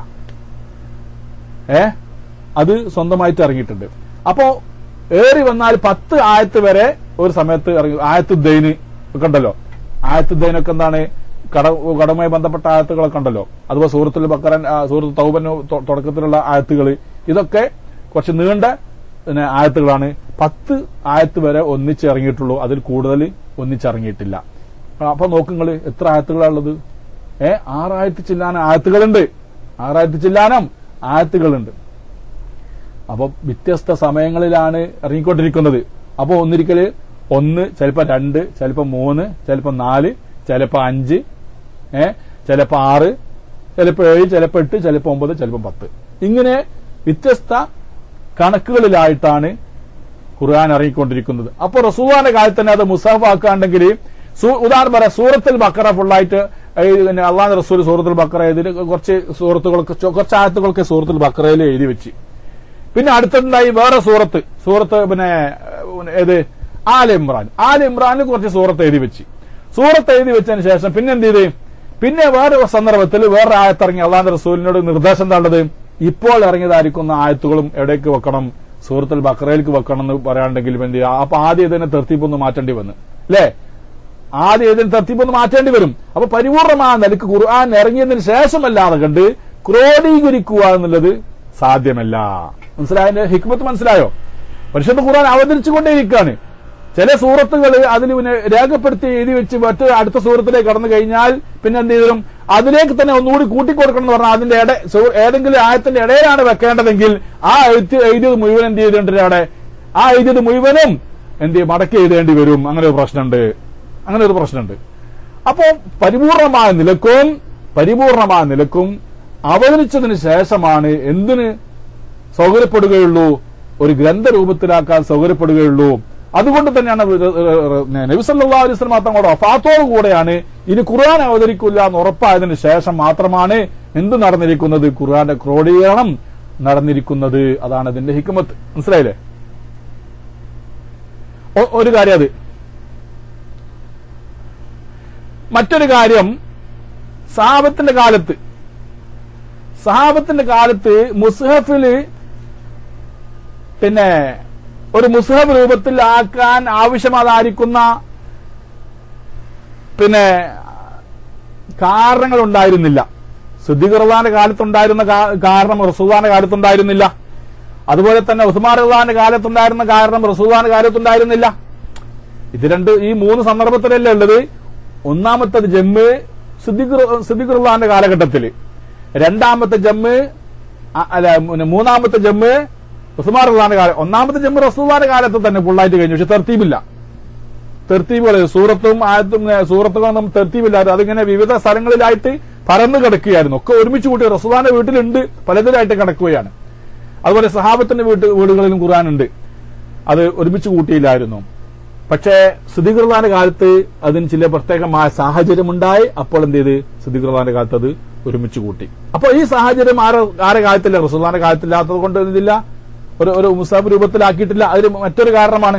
ഏ അത് സ്വന്തമായിട്ട് ഇറങ്ങിയിട്ടുണ്ട് അപ്പോ ഏറി വന്നാൽ പത്ത് ആയത്ത് വരെ ഒരു സമയത്ത് ഇറങ്ങി ആയത്ത് ദൈന് ഒക്കെ ഉണ്ടല്ലോ ആയത്ത് ദൈനൊക്കെ എന്താണ് കട കടവുമായി ബന്ധപ്പെട്ട ആയത്തുകളൊക്കെ ഉണ്ടല്ലോ അതുപോലെ സൂറത്തുൽ ബക്കറൻ ആ, സൂറത്ത് തൗബന് തൊ- തുടക്കത്തിലുള്ള ആയത്തുകൾ ഇതൊക്കെ കുറച്ച് നീണ്ട പിന്നെ ആയത്തുകളാണ് പത്ത് ആയത്ത് വരെ ഒന്നിച്ചിറങ്ങിയിട്ടുള്ളൂ അതിൽ കൂടുതൽ ഒന്നിച്ചിറങ്ങിയിട്ടില്ല അപ്പൊ നോക്കുങ്ങൾ എത്ര ആയത്തുകളാണുള്ളത് ഏ ആറായിരത്തി ചില്ലാനം ആയത്തുകളുണ്ട് ആറായിരത്തി ചില്ലാനം ആയത്തുകളുണ്ട് അപ്പൊ വ്യത്യസ്ത സമയങ്ങളിലാണ് ഇറങ്ങിക്കൊണ്ടിരിക്കുന്നത് അപ്പൊ ഒന്നിരിക്കല് ഒന്ന് ചിലപ്പോ രണ്ട് ചിലപ്പോ മൂന്ന് ചിലപ്പോ നാല് ചിലപ്പോ അഞ്ച് ഏ ചിലപ്പോ ആറ് ചിലപ്പോ ഏഴ് ചിലപ്പോ എട്ട് ചിലപ്പോ ഒമ്പത് ചിലപ്പോ പത്ത് ഇങ്ങനെ വ്യത്യസ്ത കണക്കുകളിലായിട്ടാണ് ഖുർആൻ ഇറങ്ങിക്കൊണ്ടിരിക്കുന്നത് അപ്പൊ റസൂഖാന്റെ കാലത്ത് തന്നെ അത് മുസാഫ് ആക്കാണ്ടെങ്കിൽ ഉദാഹരണം പറയാം സൂറത്തിൽ ബക്കറ ഫുള്ളായിട്ട് അള്ളാഹ് റസൂൽ സൂറത്തുൽ ബക്കറ ഇതിൽ കുറച്ച് സൂറത്തുകൾക്ക് കുറച്ച് ആയത്തുകളൊക്കെ സൂറത്തുൽ ബക്കറയിൽ എഴുതി വെച്ച് പിന്നെ അടുത്തുണ്ടായി വേറെ സൂറത്ത് സൂറത്ത് പിന്നെ ഏഹ്, ഏത് ആൽ ഇമ്രാൻ ആൽ ഇമ്രാനിൽ കുറച്ച് സൂറത്ത് എഴുതി വെച്ച് സൂറത്ത് എഴുതി വെച്ചതിന് ശേഷം പിന്നെ എന്ത് ചെയ്ത് പിന്നെ വേറെ സന്ദർഭത്തിൽ വേറെ ആയത്തിറങ്ങി അള്ളാഹ് റസൂലിനോട് നിർദ്ദേശം എന്താണുള്ളത് ഇപ്പോൾ ഇറങ്ങിയതായിരിക്കുന്ന ആയത്തുകളും എവിടേക്ക് വെക്കണം സൂറത്തുൽ ബക്രയിലേക്ക് വെക്കണം എന്ന് പറയാണ്ടെങ്കിൽ എന്ത് ചെയ്യുക അപ്പൊ ആദ്യം ഇതിനെ തെർത്തിപ്പൊന്ന് മാറ്റേണ്ടി വന്നു അല്ലേ ആദ്യം ഇതിന് തർത്തിപ്പൊന്ന് മാറ്റേണ്ടി വരും അപ്പൊ പരിപൂർണമായ നിലക്ക് ഖുർആൻ ഇറങ്ങിയതിന് ശേഷമല്ലാതെ കണ്ട് ക്രോഡീകരിക്കുക എന്നുള്ളത് സാധ്യമല്ല മനസ്സിലായതിന്റെ ഹിക്മത്ത് മനസ്സിലായോ പരിശുദ്ധ ഖുർആൻ അവതരിച്ചുകൊണ്ടേയിരിക്കുകയാണ് ചില സൂറത്തുകൾ അതിൽ പിന്നെ രേഖപ്പെടുത്തി എഴുതി വെച്ച് മറ്റ് അടുത്ത സൂറത്തിലേക്ക് കടന്നു കഴിഞ്ഞാൽ പിന്നെ എന്ത് ചെയ്തിരും അതിലേക്ക് തന്നെ ഒന്നുകൂടി കൂട്ടിക്കൊടുക്കണം എന്ന് പറഞ്ഞാൽ അതിന്റെ ഇട സൂ- ഏതെങ്കിലും ആയത്തിന്റെ ഇടയിലാണ് വെക്കേണ്ടതെങ്കിൽ ആ എഴുത്ത് എഴുതിയത് മുഴുവൻ എന്ത് ചെയ്തിട്ടുണ്ട് അവിടെ ആ എഴുതിയത് മുഴുവനും എന്ത് ചെയ്യും മടക്കി എഴുതേണ്ടി വരും അങ്ങനെ ഒരു പ്രശ്നമുണ്ട് അങ്ങനെ ഒരു പ്രശ്നമുണ്ട് അപ്പോ പരിപൂർണമായ നിലക്കും പരിപൂർണമായ നിലക്കും അവതരിച്ചതിന് ശേഷമാണ് എന്തിന് സൗകര്യപ്പെടുകയുള്ളൂ ഒരു ഗ്രന്ഥരൂപത്തിലാക്കാൻ സൗകര്യപ്പെടുകയുള്ളൂ അതുകൊണ്ട് തന്നെയാണ് നബിസല്ലാ അലിസ്ലം തങ്ങളുടെ വഫാത്തോടു കൂടെയാണ് ഇനി ഖുർആൻ അവതരിക്കില്ല എന്ന് ഉറപ്പായതിനു ശേഷം മാത്രമാണ് എന്ത് നടന്നിരിക്കുന്നത് ഖുർആന്റെ ക്രോഡീകരണം നടന്നിരിക്കുന്നത് അതാണ് ഇതിന്റെ ഹിക്മത്ത് മനസ്സിലായില്ലേ ഒ- ഒരു കാര്യം അത് മറ്റൊരു കാര്യം സഹാബത്തിന്റെ കാലത്ത് സഹാബത്തിന്റെ കാലത്ത് മുസ്ഹഫില് പിന്നെ ഒരു മുസ്ഹബ് രൂപത്തിൽ ആക്കാൻ ആവശ്യമായിരിക്കുന്ന പിന്നെ കാരണങ്ങൾ ഉണ്ടായിരുന്നില്ല സുദ്ദീഖുർദാന്റെ കാലത്തുണ്ടായിരുന്ന കാ- കാരണം റസൂദാന്റെ കാലത്തുണ്ടായിരുന്നില്ല അതുപോലെ തന്നെ ഉസ്മാൻ റഹ്ലാന്റെ കാലത്തുണ്ടായിരുന്ന കാരണം റസൂദാന്റെ കാലത്തുണ്ടായിരുന്നില്ല ഇത് രണ്ട് ഈ മൂന്ന് സന്ദർഭത്തിലല്ലേ ഉള്ളത് ഒന്നാമത്തത് ജമ്മ് സിദ്ദിഖുർദാന്റെ കാലഘട്ടത്തിൽ രണ്ടാമത്തെ ജമ്മ് അ- അല്ല പിന്നെ മൂന്നാമത്തെ ജമ്മ് ഉസ്മാൻ റഹ്ലാന്റെ കാലം ഒന്നാമത്തെ ജമ്മ് റസൂദാന്റെ കാലത്ത് തന്നെ ഫുള്ളായിട്ട് കഴിഞ്ഞു പക്ഷെ തെർത്തീബില്ല തെർത്തീബുകൾ സൂറത്തും ആയത്തും ഏ, സൂറത്തുകളൊന്നും തെർത്തീബില്ലായിരുന്നു അതിങ്ങനെ വിവിധ സ്ഥലങ്ങളിലായിട്ട് പരന്നു കിടക്കുകയായിരുന്നു ഒക്കെ ഒരുമിച്ച് കൂട്ടി റസൂദാന്റെ വീട്ടിലുണ്ട് പലതിലായിട്ട് കിടക്കുകയാണ് അതുപോലെ സഹാബത്തിന്റെ വീട്ട് വീടുകളിലും ഖുർആാനുണ്ട് അത് ഒരുമിച്ച് കൂട്ടിയില്ലായിരുന്നു പക്ഷേ സിദ്ദിഖുർദാന്റെ കാലത്ത് അതിന് ചില പ്രത്യേകമായ സാഹചര്യമുണ്ടായി അപ്പോൾ എന്ത് ചെയ്ത് സിദ്ദിഖുർദാന്റെ കാലത്ത് അത് ഒരുമിച്ച് കൂട്ടി അപ്പോൾ ഈ സാഹചര്യം ആരെ ആരെ കാലത്തില്ല റസൂദാന്റെ കാലത്തില്ലാത്തത് കൊണ്ട് ഇതില്ല ഒരു ഒരു മുസാബ് രൂപത്തിലാക്കിയിട്ടില്ല അതിന് മറ്റൊരു കാരണമാണ്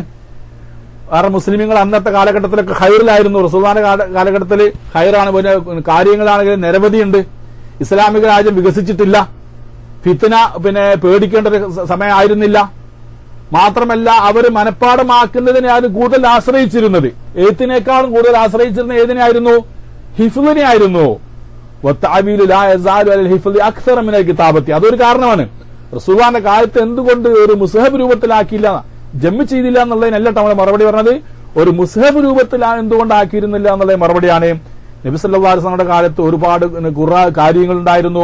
കാരണം മുസ്ലിമീങ്ങൾ അന്നത്തെ കാലഘട്ടത്തിലൊക്കെ ഹൈറിലായിരുന്നു റസൂദാന്റെ കാലഘട്ടത്തിൽ ഹൈറാണ് പിന്നെ കാര്യങ്ങളാണെങ്കിൽ നിരവധിയുണ്ട് ഇസ്ലാമിക രാജ്യം വികസിച്ചിട്ടില്ല ഫിത്തന പിന്നെ പേടിക്കേണ്ട ഒരു സ- സമയമായിരുന്നില്ല മാത്രമല്ല അവർ മനഃപ്പാടമാക്കുന്നതിനെയാണ് കൂടുതൽ ആശ്രയിച്ചിരുന്നത് എഴുത്തിനേക്കാളും കൂടുതൽ ആശ്രയിച്ചിരുന്ന ഏതിനായിരുന്നു ഹിഫുദിനെ ആയിരുന്നു വത്താബീലു ലാ യസാലു അലൽ ഹിഫ്ളി അക്സറ മിനൽ കിതാബത്തി അതൊരു കാരണമാണ് റസൂലുള്ളാഹിന്റെ കാലത്ത് എന്തുകൊണ്ട് ഒരു മുസ്ഹബ് രൂപത്തിലാക്കിയില്ല ജമ്മ് ചെയ്തില്ല എന്നുള്ളതിനല്ല നമ്മൾ മറുപടി പറഞ്ഞത് ഒരു മുസ്ഹബ് രൂപത്തിൽ ആ എന്തുകൊണ്ട് ആക്കിയിരുന്നില്ല എന്നുള്ള മറുപടിയാണ് നബി സല്ലല്ലാഹു അലൈഹി വസല്ലമയുടെ കാലത്ത് ഒരുപാട് ഖുറ കാര്യങ്ങൾ ഉണ്ടായിരുന്നു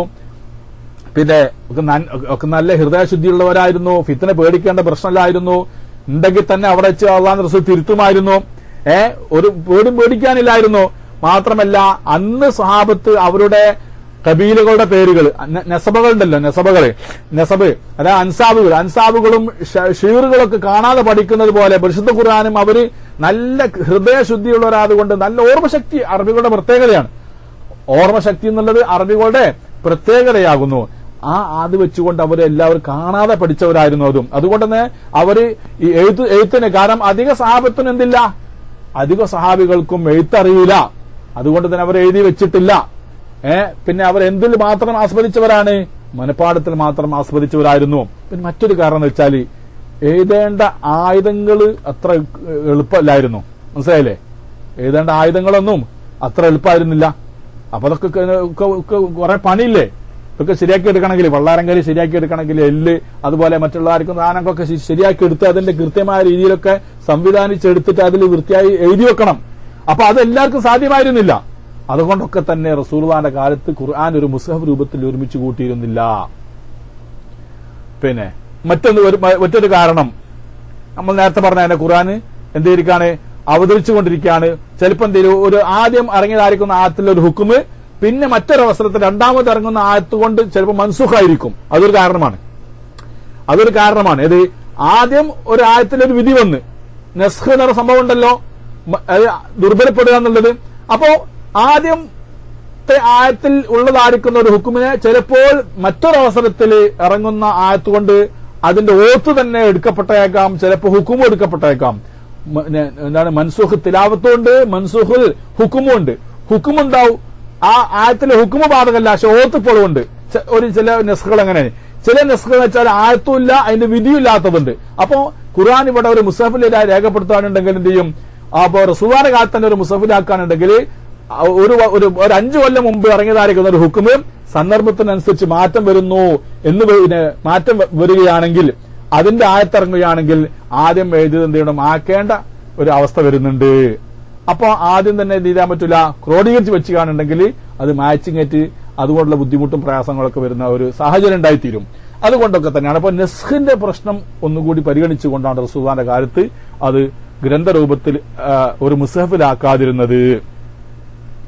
പിന്നെ ഒക്കെ നൻ- ഒക്കെ നല്ല ഹൃദയശുദ്ധിയുള്ളവരായിരുന്നു ഫിത്തിനെ പേടിക്കേണ്ട പ്രശ്നമില്ലായിരുന്നു ഉണ്ടെങ്കിൽ തന്നെ അവിടെ വെച്ച് അള്ളാഹ് റസൂൽ തിരുത്തുമായിരുന്നു ഏ ഒരു പേടും പേടിക്കാനില്ലായിരുന്നു മാത്രമല്ല അന്ന് സഹാബത്ത് അവരുടെ കബീലകളുടെ പേരുകൾ ന- നെസബകളുണ്ടല്ലോ നെസബകള് നെസബ് അതായത് അൻസാബുകൾ അൻസാബുകളും ഷ- ഷീറുകളൊക്കെ കാണാതെ പഠിക്കുന്നത് പോലെ പരിശുദ്ധ ഖുർആാനും അവര് നല്ല ഹൃദയശുദ്ധിയുള്ളവരാതുകൊണ്ട് നല്ല ഓർമ്മശക്തി അറബികളുടെ പ്രത്യേകതയാണ് ഓർമ്മശക്തി എന്നുള്ളത് അറബികളുടെ പ്രത്യേകതയാകുന്നു ആ അത് വെച്ചുകൊണ്ട് അവർ എല്ലാവരും കാണാതെ പഠിച്ചവരായിരുന്നു അതും അതുകൊണ്ട് തന്നെ അവര് ഈ എഴുത്ത് എഴുത്തിന് കാരണം അധിക സഹാബത്തിന് എന്തില്ല അധിക സഹാബികൾക്കും എഴുത്തറിയില്ല അതുകൊണ്ട് തന്നെ അവർ എഴുതി വെച്ചിട്ടില്ല ഏ പിന്നെ അവർ എന്തിൽ മാത്രം ആസ്വദിച്ചവരാണ് മനപ്പാടത്തിൽ മാത്രം ആസ്വദിച്ചവരായിരുന്നു പിന്നെ മറ്റൊരു കാരണം എന്ന് വെച്ചാൽ എഴുതേണ്ട ആയുധങ്ങൾ അത്ര എളുപ്പമല്ലായിരുന്നു മനസ്സിലായില്ലേ എഴുതേണ്ട ആയുധങ്ങളൊന്നും അത്ര എളുപ്പമായിരുന്നില്ല അപ്പൊ അതൊക്കെ കുറെ പണിയില്ലേ ഇതൊക്കെ ശരിയാക്കി എടുക്കണമെങ്കിൽ വള്ളാരങ്കല് ശരിയാക്കി എടുക്കണമെങ്കിൽ എല്ല് അതുപോലെ മറ്റുള്ള ആർക്കും സാധനങ്ങളൊക്കെ ശ- ശരിയാക്കി എടുത്ത് അതിന്റെ കൃത്യമായ രീതിയിലൊക്കെ സംവിധാനിച്ചെടുത്തിട്ട് അതിൽ വൃത്തിയായി എഴുതി വെക്കണം അപ്പൊ അത് എല്ലാവർക്കും സാധ്യമായിരുന്നില്ല അതുകൊണ്ടൊക്കെ തന്നെ റസൂൽവാന്റെ കാലത്ത് ഖുർആൻ ഒരു മുസ്ഹഫ് രൂപത്തിൽ ഒരുമിച്ച് കൂട്ടിയിരുന്നില്ല പിന്നെ മറ്റൊന്ന് ഒരു മറ്റൊരു കാരണം നമ്മൾ നേരത്തെ പറഞ്ഞ തന്നെ ഖുർആന് എന്തിരിക്കാണ് അവതരിച്ചുകൊണ്ടിരിക്കുകയാണ് ചിലപ്പോൾ എന്തെങ്കിലും ഒരു ആദ്യം ഇറങ്ങിയതായിരിക്കുന്ന ആയത്തിൽ ഒരു ഹുക്കുമ് പിന്നെ മറ്റൊരു അവസരത്തിൽ രണ്ടാമത് ഇറങ്ങുന്ന ആയത്ത് കൊണ്ട് ചിലപ്പോൾ മൻസുഖായിരിക്കും അതൊരു കാരണമാണ് അതൊരു കാരണമാണ് ഏത് ആദ്യം ഒരു ആയത്തിൽ ഒരു വിധി വന്ന് നെസ്ഖ് എന്നൊരു സംഭവം ഉണ്ടല്ലോ മ- അത് ദുർബലപ്പെടുക എന്നുള്ളത് അപ്പോ ആദ്യത്തെ ആയത്തിൽ ഉള്ളതായിരിക്കുന്ന ഒരു ഹുക്കുമിനെ ചിലപ്പോൾ മറ്റൊരവസരത്തിൽ ഇറങ്ങുന്ന ആയത്ത് കൊണ്ട് അതിന്റെ ഓത്ത് തന്നെ എടുക്കപ്പെട്ടേക്കാം ചിലപ്പോൾ ഹുക്കുമും എടുക്കപ്പെട്ടേക്കാം മ- നെ- എന്താണ് മൻസൂഖ് തിലാവത്തുണ്ട് മൻസൂഖിൽ ഹുക്കുമുണ്ട് ഹുക്കുമുണ്ടാവും ആ ആയത്തിലെ ഹുക്കുമ ബാധകല്ല പക്ഷെ ഓത്ത് ഇപ്പോഴും ഉണ്ട് ചെ- ഒരു ചില നെസ്ഖുകൾ അങ്ങനെ ചില നെസ്ഖുകൾ എന്ന് വെച്ചാൽ ആയത്തും ഇല്ല അതിന്റെ വിധിയും ഇല്ലാത്തതുണ്ട് അപ്പോ ഖുർആൻ ഇവിടെ ഒരു മുസഫിൽ രേഖപ്പെടുത്താനുണ്ടെങ്കിൽ എന്ത് ചെയ്യും അപ്പോ റസുവാന കാലത്ത് തന്നെ ഒരു മുസഫിലാക്കാനുണ്ടെങ്കിൽ ഒരു വ- ഒരു ഒരു അഞ്ചു കൊല്ലം മുമ്പ് ഇറങ്ങിയതായിരിക്കുന്ന ഒരു ഹുക്കുമ് സന്ദർഭത്തിനനുസരിച്ച് മാറ്റം വരുന്നു എന്ന് വ- പിന്നെ മാറ്റം വ- വരികയാണെങ്കിൽ അതിന്റെ ആയത്തിറങ്ങുകയാണെങ്കിൽ ആദ്യം എഴുതിയത് എന്ത് ചെയ്യണം ആക്കേണ്ട ഒരു അവസ്ഥ വരുന്നുണ്ട് അപ്പൊ ആദ്യം തന്നെ എന്ത് ചെയ്യാൻ പറ്റില്ല ക്രോഡീകരിച്ച് വെച്ച് കാണുന്നുണ്ടെങ്കിൽ അത് മാച്ചിങ് ആയിട്ട് അതുകൊണ്ടുള്ള ബുദ്ധിമുട്ടും പ്രയാസങ്ങളൊക്കെ വരുന്ന ഒരു സാഹചര്യം ഉണ്ടായിത്തീരും അതുകൊണ്ടൊക്കെ തന്നെയാണ് അപ്പൊ നെസ്ഹിന്റെ പ്രശ്നം ഒന്നുകൂടി പരിഗണിച്ചുകൊണ്ടാണ് റസൂദാന്റെ കാലത്ത് അത് ഗ്രന്ഥരൂപത്തിൽ ആ, ഒരു മുസഹഫിലാക്കാതിരുന്നത്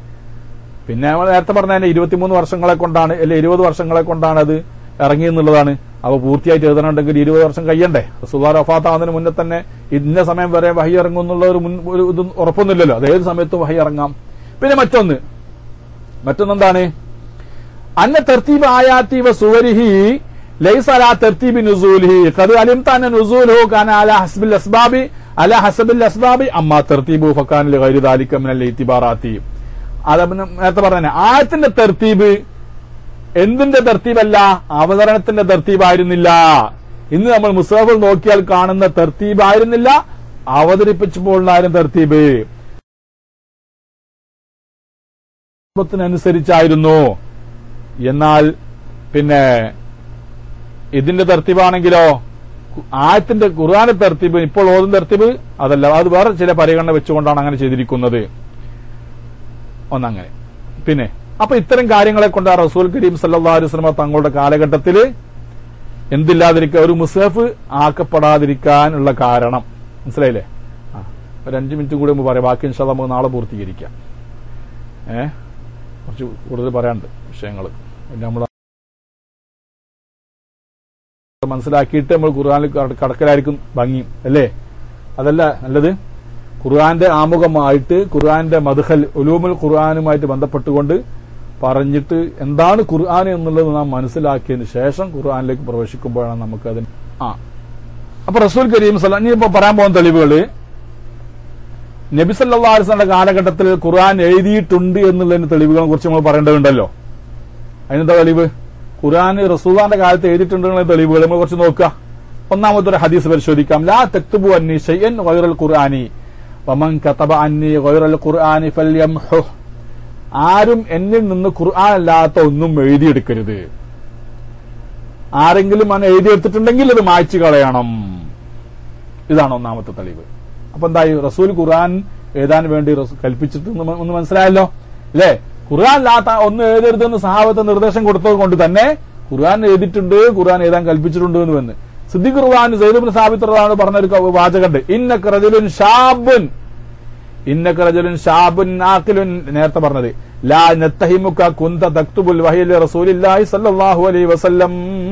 പിന്നെ നമ്മൾ നേരത്തെ പറഞ്ഞ തന്നെ ഇരുപത്തിമൂന്ന് വർഷങ്ങളെ കൊണ്ടാണ് അല്ലെ ഇരുപത് വർഷങ്ങളെ കൊണ്ടാണ് അത് ഇറങ്ങി എന്നുള്ളതാണ് അപ്പൊ പൂർത്തിയായിട്ട് എഴുതണമെങ്കിൽ ഇരുപത് വർഷം കഴിയണ്ടേ സുധാർ വഫാത്ത് ആവുന്നതിന് മുന്നേ തന്നെ ഇന്ന സമയം വരെ വഹി ഇറങ്ങും എന്നുള്ള ഒരു മുൻ ഒരു ഇത് ഉറപ്പൊന്നുമില്ലല്ലോ അത് ഏത് സമയത്തും വഹി ഇറങ്ങാം പിന്നെ മറ്റൊന്ന് മറ്റൊന്നെന്താണ് അന്ന തർത്തീബ് ആയാത്തി വ സുവരിഹി ലൈസ അലാ തർത്തീബി നുസൂലിഹി ഖദ് അലിംത അന്ന നുസൂലുഹു കാന അലാ ഹസ്ബിൽ അസ്ബാബി അലാ ഹസബിൽ അസ്ബാബി അമ്മാ തർത്തീബു ഫകാന ലഗൈരി ദാലിക മിനൽ ഇത്തിബാറാത്തി അത് പിന്നെ നേരത്തെ പറഞ്ഞ ആയത്തിന്റെ തർത്തീബ് എന്തിന്റെ തർത്തീബല്ല അവതരണത്തിന്റെ തർത്തീബായിരുന്നില്ല ഇന്ന് നമ്മൾ മുസാഫിൽ നോക്കിയാൽ കാണുന്ന തർത്തീബായിരുന്നില്ല അവതരിപ്പിച്ചപ്പോഴുണ്ടായിരുന്ന തർത്തീബ് അനുസരിച്ചായിരുന്നു എന്നാൽ പിന്നെ ഇതിന്റെ തർത്തീബാണെങ്കിലോ ആയത്തിന്റെ ഖുർആാന തർത്തീബ് ഇപ്പോൾ ഓതുന്ന തർത്തീബ് അതല്ല അത് വേറെ ചില പരിഗണന വെച്ചുകൊണ്ടാണ് അങ്ങനെ ചെയ്തിരിക്കുന്നത് ഒന്നങ്ങനെ പിന്നെ അപ്പൊ ഇത്തരം കാര്യങ്ങളെ കൊണ്ട് ആ റസൂൽ കരീം സല്ലാ അലുസ്ലമ തങ്ങളുടെ കാലഘട്ടത്തിൽ എന്തില്ലാതിരിക്കുക ഒരു മുസഫ് ആക്കപ്പെടാതിരിക്കാനുള്ള കാരണം മനസ്സിലായില്ലേ ആ ഒരു അഞ്ചു മിനിറ്റ് കൂടി മുമ്പ് പറയാം ബാക്കി ഇൻഷാ നമുക്ക് നാളെ പൂർത്തീകരിക്കാം ഏ കുറച്ച് കൂടുതൽ പറയാനുണ്ട് വിഷയങ്ങൾ പിന്നെ നമ്മൾ മനസ്സിലാക്കിയിട്ട് നമ്മൾ ഖുർആാനിൽ കടക്കലായിരിക്കും ഭംഗി അല്ലേ അതല്ല നല്ലത് ഖുർആന്റെ ആമുഖമായിട്ട് ഖുർആന്റെ മധുഹൽ ഉലൂമുൽ ഖുർആാനുമായിട്ട് ബന്ധപ്പെട്ടുകൊണ്ട് പറഞ്ഞിട്ട് എന്താണ് ഖുർആൻ എന്നുള്ളത് നാം മനസ്സിലാക്കിയതിന് ശേഷം ഖുർആനിലേക്ക് പ്രവേശിക്കുമ്പോഴാണ് നമുക്ക് അതിന് ആ അപ്പൊ റസൂൽ കരീം സല്ല ഇനി ഇപ്പൊ പറയാൻ പോകുന്ന തെളിവുകള് നബി സല്ലാസ്ലന്റെ കാലഘട്ടത്തിൽ ഖുർആൻ എഴുതിയിട്ടുണ്ട് എന്നുള്ളതിന് തെളിവുകളെ കുറിച്ച് നമ്മൾ പറയേണ്ടതുണ്ടല്ലോ അതിനെന്താ തെളിവ് ഖുർആൻ റസൂലാന്റെ കാലത്ത് എഴുതിയിട്ടുണ്ട് എന്നുള്ള തെളിവുകൾ നമ്മൾ കുറച്ച് നോക്കുക ഒന്നാമത്തെ ഒരു ഹദീസ് പരിശോധിക്കാം ലാ തെക്തുബു അന്നി ഷൈൻ വൈറൽ ഖുർആാനി വമൻ കതബ അന്നി വൈറൽ ഖുർആാനി ഫല്യംഹു ആരും എന്നിൽ നിന്ന് ഖുർആൻ അല്ലാത്ത ഒന്നും എഴുതിയെടുക്കരുത് ആരെങ്കിലും അവൻ എഴുതിയെടുത്തിട്ടുണ്ടെങ്കിൽ അത് മായ്ച്ചു കളയണം ഇതാണ് ഒന്നാമത്തെ തെളിവ് അപ്പൊ എന്തായി റസൂൽ ഖുർആൻ എഴുതാൻ വേണ്ടി റസൂ- കൽപ്പിച്ചിട്ട് ഒന്ന് ഒന്ന് മനസ്സിലായല്ലോ അല്ലേ ഖുർആൻ അല്ലാത്ത ഒന്ന് എഴുതരുതെന്ന് സഹാബത്ത് നിർദ്ദേശം കൊടുത്തത് കൊണ്ട് തന്നെ ഖുർആൻ എഴുതിയിട്ടുണ്ട് ഖുർആൻ എഴുതാൻ കൽപ്പിച്ചിട്ടുണ്ട് എന്ന് വന്ന് സിദ്ദിഖ് ഖുർആൻ സൈദുബിൻ സാബിത്താണ് പറഞ്ഞൊരു ക- വാചകമുണ്ട് ഇന്നക റജുലുൻ ഷാബുൻ ഇന്നക റജുലുൻ ഷാബുൻ ആഖിലുൻ നേരത്തെ പറഞ്ഞത് ലാ നത്തഹിമുക കുന്ത തക്തുബുൽ വഹിയ റസൂലില്ലാഹി സല്ലല്ലാഹു അലൈഹി വസല്ലം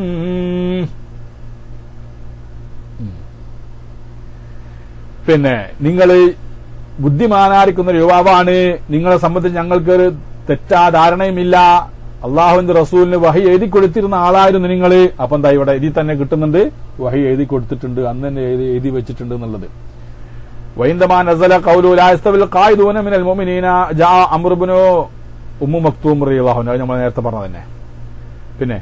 പിന്നെ നിങ്ങൾ ബുദ്ധിമാനായിരിക്കുന്ന ഒരു യുവാവാണ് നിങ്ങളെ സംബന്ധിച്ച് ഞങ്ങൾക്ക് തെറ്റാ ധാരണയുമില്ല അള്ളാഹുവിന്റെ റസൂലിന് വഹി എഴുതി കൊടുത്തിരുന്ന ആളായിരുന്നു നിങ്ങൾ അപ്പൊ എന്താ ഇവിടെ ഇതിൽ തന്നെ കിട്ടുന്നുണ്ട് വഹി എഴുതി കൊടുത്തിട്ടുണ്ട് അന്ന് തന്നെ എഴുതി എഴുതി വെച്ചിട്ടുണ്ട് എന്നുള്ളത് വൈന്ദമാ നസല ഖൗലു ലാ യസ്തവിൽ ഖായിദൂന മിനൽ മുഅ്മിനീന ജാ അംർ ഇബ്നു ഉമ്മു മക്തൂം റളിയല്ലാഹു അൻഹു അത് നമ്മൾ നേരത്തെ പറഞ്ഞ തന്നെ പിന്നെ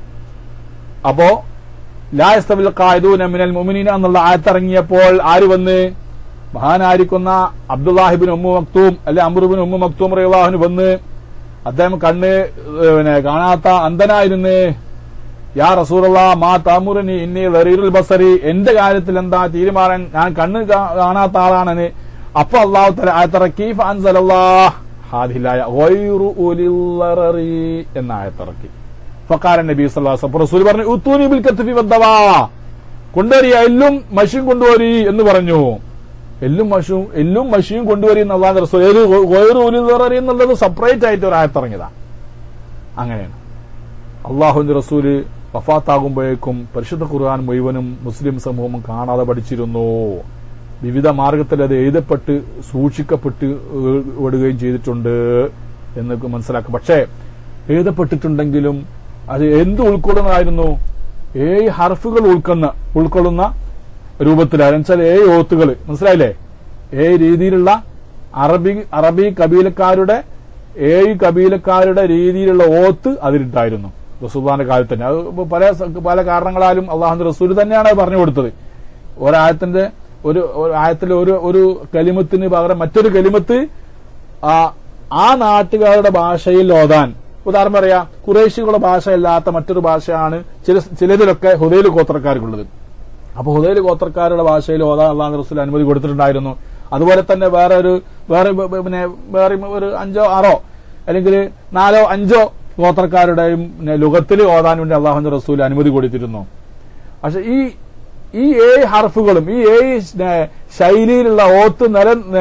അപ്പോ ലാ യസ്തവിൽ ഖായിദൂന മിനൽ മുഅ്മിനീന എന്നുള്ള ആയത്തിറങ്ങിയപ്പോൾ ആര് വന്ന് മഹാനായിരിക്കുന്ന അബ്ദുല്ലാഹിബിൻ ഉമ്മു മക്തൂം അല്ലെ അമറുബിൻ ഉമ്മു മക്തൂം റളിയല്ലാഹു വന്ന് അദ്ദേഹം കണ്ണ് ഏഹ്, പിന്നെ കാണാത്ത അന്ധനായിരുന്നു യാ റസൂലുള്ള മാ താമുറിനി ഇന്നി ലറീറുൽ ബസറി എന്റെ കാര്യത്തിൽ എന്താ തീരുമാനം ഞാൻ കണ്ണ് കാ- കാണാത്ത ആളാണെന്ന് അപ്പൊ അള്ളാഹു തല ആയത്തിറക്കി ഫാൻസലല്ലാഹ് ഹാദിലായ ഗൈറു ഉലിൽ ലററി എന്ന ആയത്തിറക്കി ഫക്കാരൻ നബി സല്ലല്ലാഹു അലൈഹി റസൂൽ പറഞ്ഞു ഉത്തൂനി ബിൽ കത്ഫി വദ്ദവാ കൊണ്ടുവരിക എല്ലും മഷിയും കൊണ്ടുവരി എന്ന് പറഞ്ഞു എല്ലും മഷും എല്ലും മഷിയും കൊണ്ടുവരി എന്നുള്ളതാണ് റസൂൽ ഏത് ഗൈറു ഉലിൽ ലററി എന്നുള്ളത് സെപ്പറേറ്റ് ആയിട്ട് ഒരു ആയത്തിറങ്ങിയതാ അങ്ങനെയാണ് അള്ളാഹുവിന്റെ റസൂല് വഫാത്താകുമ്പോഴേക്കും പരിശുദ്ധ ഖുർആൻ മുഴുവനും മുസ്ലിം സമൂഹം കാണാതെ പഠിച്ചിരുന്നു വിവിധ മാർഗത്തിൽ അത് എഴുതപ്പെട്ട് സൂക്ഷിക്കപ്പെട്ട് ഏ- വിടുകയും ചെയ്തിട്ടുണ്ട് എന്നൊക്കെ മനസ്സിലാക്കും പക്ഷേ എഴുതപ്പെട്ടിട്ടുണ്ടെങ്കിലും അത് എന്ത് ഉൾക്കൊള്ളുന്നതായിരുന്നു ഏഴ് ഹർഫുകൾ ഉൾക്കൊന്ന ഉൾക്കൊള്ളുന്ന രൂപത്തിലായിരുന്നു വെച്ചാൽ ഏഴ് ഓത്തുകൾ മനസ്സിലായില്ലേ ഏഴ് രീതിയിലുള്ള അറബി അറബി കബീലക്കാരുടെ ഏഴ് കബീലക്കാരുടെ രീതിയിലുള്ള ഓത്ത് അതിലുണ്ടായിരുന്നു റസൂദാന്റെ കാലത്ത് തന്നെ അത് ഇപ്പൊ പല സ- പല കാരണങ്ങളാലും അള്ളാഹു റസൂൽ തന്നെയാണ് അത് പറഞ്ഞു കൊടുത്തത് ഒരായത്തിന്റെ ഒരു ഒരു ആയത്തിലെ ഒരു ഒരു കലിമത്തിന് പകരം മറ്റൊരു കലിമത്ത് ആ ആ നാട്ടുകാരുടെ ഭാഷയിൽ ഓതാൻ ഉദാഹരണം പറയാ കുറേശികളുടെ ഭാഷയല്ലാത്ത മറ്റൊരു ഭാഷയാണ് ചില ചിലതിലൊക്കെ ഹുദൈൽ ഗോത്രക്കാർക്കുള്ളത് അപ്പൊ ഹുദൈൽ ഗോത്രക്കാരുടെ ഭാഷയിൽ ഓതാൻ അള്ളാഹു റസൂൽ അനുമതി കൊടുത്തിട്ടുണ്ടായിരുന്നു അതുപോലെ തന്നെ വേറെ ഒരു വേറെ ബ- ബ- പിന്നെ വേറെ ഒരു അഞ്ചോ ആറോ അല്ലെങ്കിൽ നാലോ അഞ്ചോ ഗോത്രക്കാരുടെയും പിന്നെ ലുഗത്തിൽ ഓതാൻ വേണ്ടി അള്ളാഹു റസൂൽ അനുമതി കൊടുത്തിരുന്നു പക്ഷെ ഈ ഈ ഏഴ് ഹർഫുകളും ഈ ഏഴ് സ്- ശൈലിയിലുള്ള ഓത്ത് നില ന-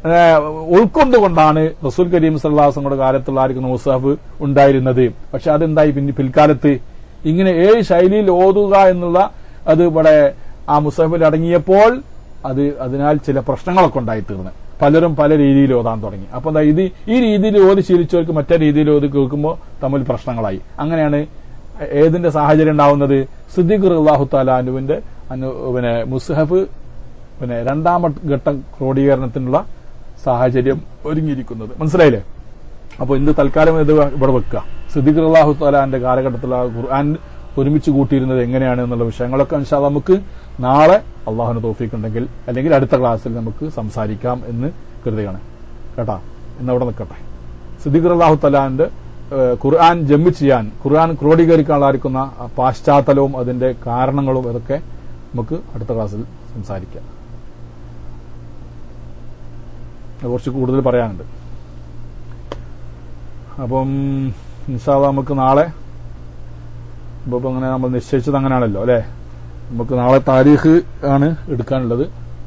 ഏഹ്, ഉൾക്കൊണ്ടുകൊണ്ടാണ് റസൂൽ കരീം സല്ലാസങ്ങളുടെ കാലത്തുള്ളായിരിക്കുന്ന മുസാഫ് ഉണ്ടായിരുന്നത് പക്ഷെ അതെന്തായി പിന്നെ പിൽക്കാലത്ത് ഇങ്ങനെ ഏഴ് ശൈലിയിൽ ഓതുക എന്നുള്ള അത് ഇവിടെ ആ മുസാഫിൽ അടങ്ങിയപ്പോൾ അത് അതിനാൽ ചില പ്രശ്നങ്ങളൊക്കെ ഉണ്ടായിത്തീർന്നു പലരും പല രീതിയിൽ ഓതാൻ തുടങ്ങി അപ്പൊ എന്താ ഇത് ഈ രീതിയിൽ ഓതി ശീലിച്ചവർക്ക് മറ്റേ രീതിയിൽ ഓതി കേൾക്കുമ്പോൾ തമ്മിൽ പ്രശ്നങ്ങളായി അങ്ങനെയാണ് ഏതിന്റെ സാഹചര്യം ഉണ്ടാവുന്നത് സിദ്ദീഖ് അള്ളാഹു താലാനുവിന്റെ അനു പിന്നെ മുസ്ഹഫ് പിന്നെ രണ്ടാമത്തെ ഘട്ട ക്രോഡീകരണത്തിനുള്ള സാഹചര്യം ഒരുങ്ങിയിരിക്കുന്നത് മനസ്സിലായില്ലേ അപ്പൊ ഇന്ന് തൽക്കാലം ഇത് ഇവിടെ വെക്കുക സിദ്ദീഖ് അള്ളാഹു താലാന്റെ കാലഘട്ടത്തിലുള്ള ഖുർആൻ ഒരുമിച്ച് കൂട്ടിയിരുന്നത് എങ്ങനെയാണ് എന്നുള്ള വിഷയങ്ങളൊക്കെ ഇൻഷാ അല്ലാ നമുക്ക് നാളെ അള്ളാഹുന് തോഫീക്ക് ഉണ്ടെങ്കിൽ അല്ലെങ്കിൽ അടുത്ത ക്ലാസ്സിൽ നമുക്ക് സംസാരിക്കാം എന്ന് കരുതുകയാണ് കേട്ടാ ഇന്ന് അവിടെ നിൽക്കട്ടെ സിദ്ദീഖ് അള്ളാഹു തലാന്റെ ഖുർആൻ ജമ്മി ചെയ്യാൻ ഖുർആൻ ക്രോഡീകരിക്കാനുള്ള പാശ്ചാത്തലവും അതിന്റെ കാരണങ്ങളും ഇതൊക്കെ നമുക്ക് അടുത്ത ക്ലാസ്സിൽ സംസാരിക്കാം അത് കുറച്ച് കൂടുതൽ പറയാനുണ്ട് അപ്പം നിഷാദ നമുക്ക് നാളെ ഇപ്പൊ ഇപ്പൊ അങ്ങനെ നമ്മൾ നിശ്ചയിച്ചത് അങ്ങനെയാണല്ലോ അല്ലെ നമുക്ക് നാളെ താരീഖ് ആണ് എടുക്കാനുള്ളത്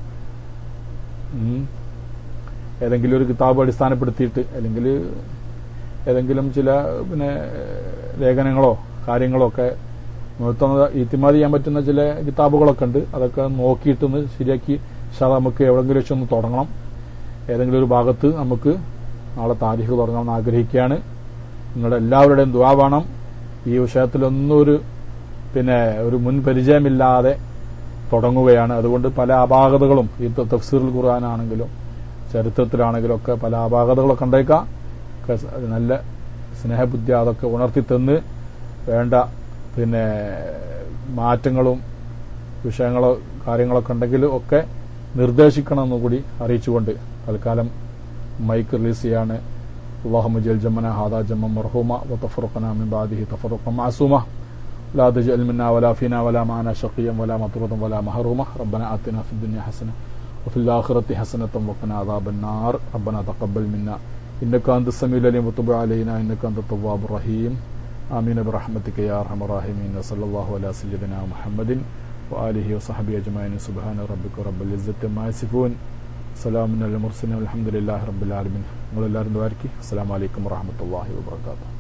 ഉം. ഏതെങ്കിലും ഒരു കിതാബ് അടിസ്ഥാനപ്പെടുത്തിയിട്ട് അല്ലെങ്കിൽ ഏതെങ്കിലും ചില പിന്നെ ലേഖനങ്ങളോ കാര്യങ്ങളോ ഒക്കെ മൊത്തം ഈത്തിമാതി ചെയ്യാൻ പറ്റുന്ന ചില കിതാബുകളൊക്കെ ഉണ്ട് അതൊക്കെ നോക്കിയിട്ടൊന്ന് ശരിയാക്കി പക്ഷെ നമുക്ക് എവിടെങ്കിലും വെച്ചൊന്ന് തുടങ്ങണം ഏതെങ്കിലും ഒരു ഭാഗത്ത് നമുക്ക് നാളെ താരീഖ് തുടങ്ങണമെന്ന് ആഗ്രഹിക്കുകയാണ് നിങ്ങളുടെ എല്ലാവരുടെയും ദുവാ വേണം ഈ വിഷയത്തിലൊന്നും ഒരു പിന്നെ ഒരു മുൻ പരിചയമില്ലാതെ തുടങ്ങുകയാണ് അതുകൊണ്ട് പല അപാകതകളും ഈ തഫ്സീറുൽ ഖുർആനാണെങ്കിലും ചരിത്രത്തിലാണെങ്കിലും ഒക്കെ പല അപാകതകളൊക്കെ ഉണ്ടായേക്കാം ഒക്കെ സ- നല്ല സ്നേഹബുദ്ധി അതൊക്കെ ഉണർത്തി തന്ന് വേണ്ട പിന്നെ മാറ്റങ്ങളും വിഷയങ്ങളോ കാര്യങ്ങളൊക്കെ ഉണ്ടെങ്കിൽ ഒക്കെ നിർദ്ദേശിക്കണമെന്ന് കൂടി അറിയിച്ചുകൊണ്ട് തൽക്കാലം മൈക്ക് റിലീസ് ചെയ്യാണ് اللهم اجعل جمعنا هذا جمعا مرحوما وتفرقنا من بعده تفرقا معصوما لا تجعل منا ولا فينا ولا معنا شقيا ولا مطرودا ولا محروما ربنا آتنا في الدنيا حسنة وفي الآخرة حسنة وقنا عذاب النار ربنا تقبل منا إنك أنت السميع العليم وتب علينا إنك أنت التواب الرحيم آمين برحمتك يا أرحم الراحمين صلى الله على سيدنا محمد وآله وصحبه أجمعين سبحان ربك رب العزة ما يصفون سلام على المرسلين والحمد لله رب العالمين നിങ്ങളെല്ലാവരും ദ്വാരക്കി അസ്സാം വലൈക്കും വാഹമത്തല്ലാഹി വാബർക്കാത്തു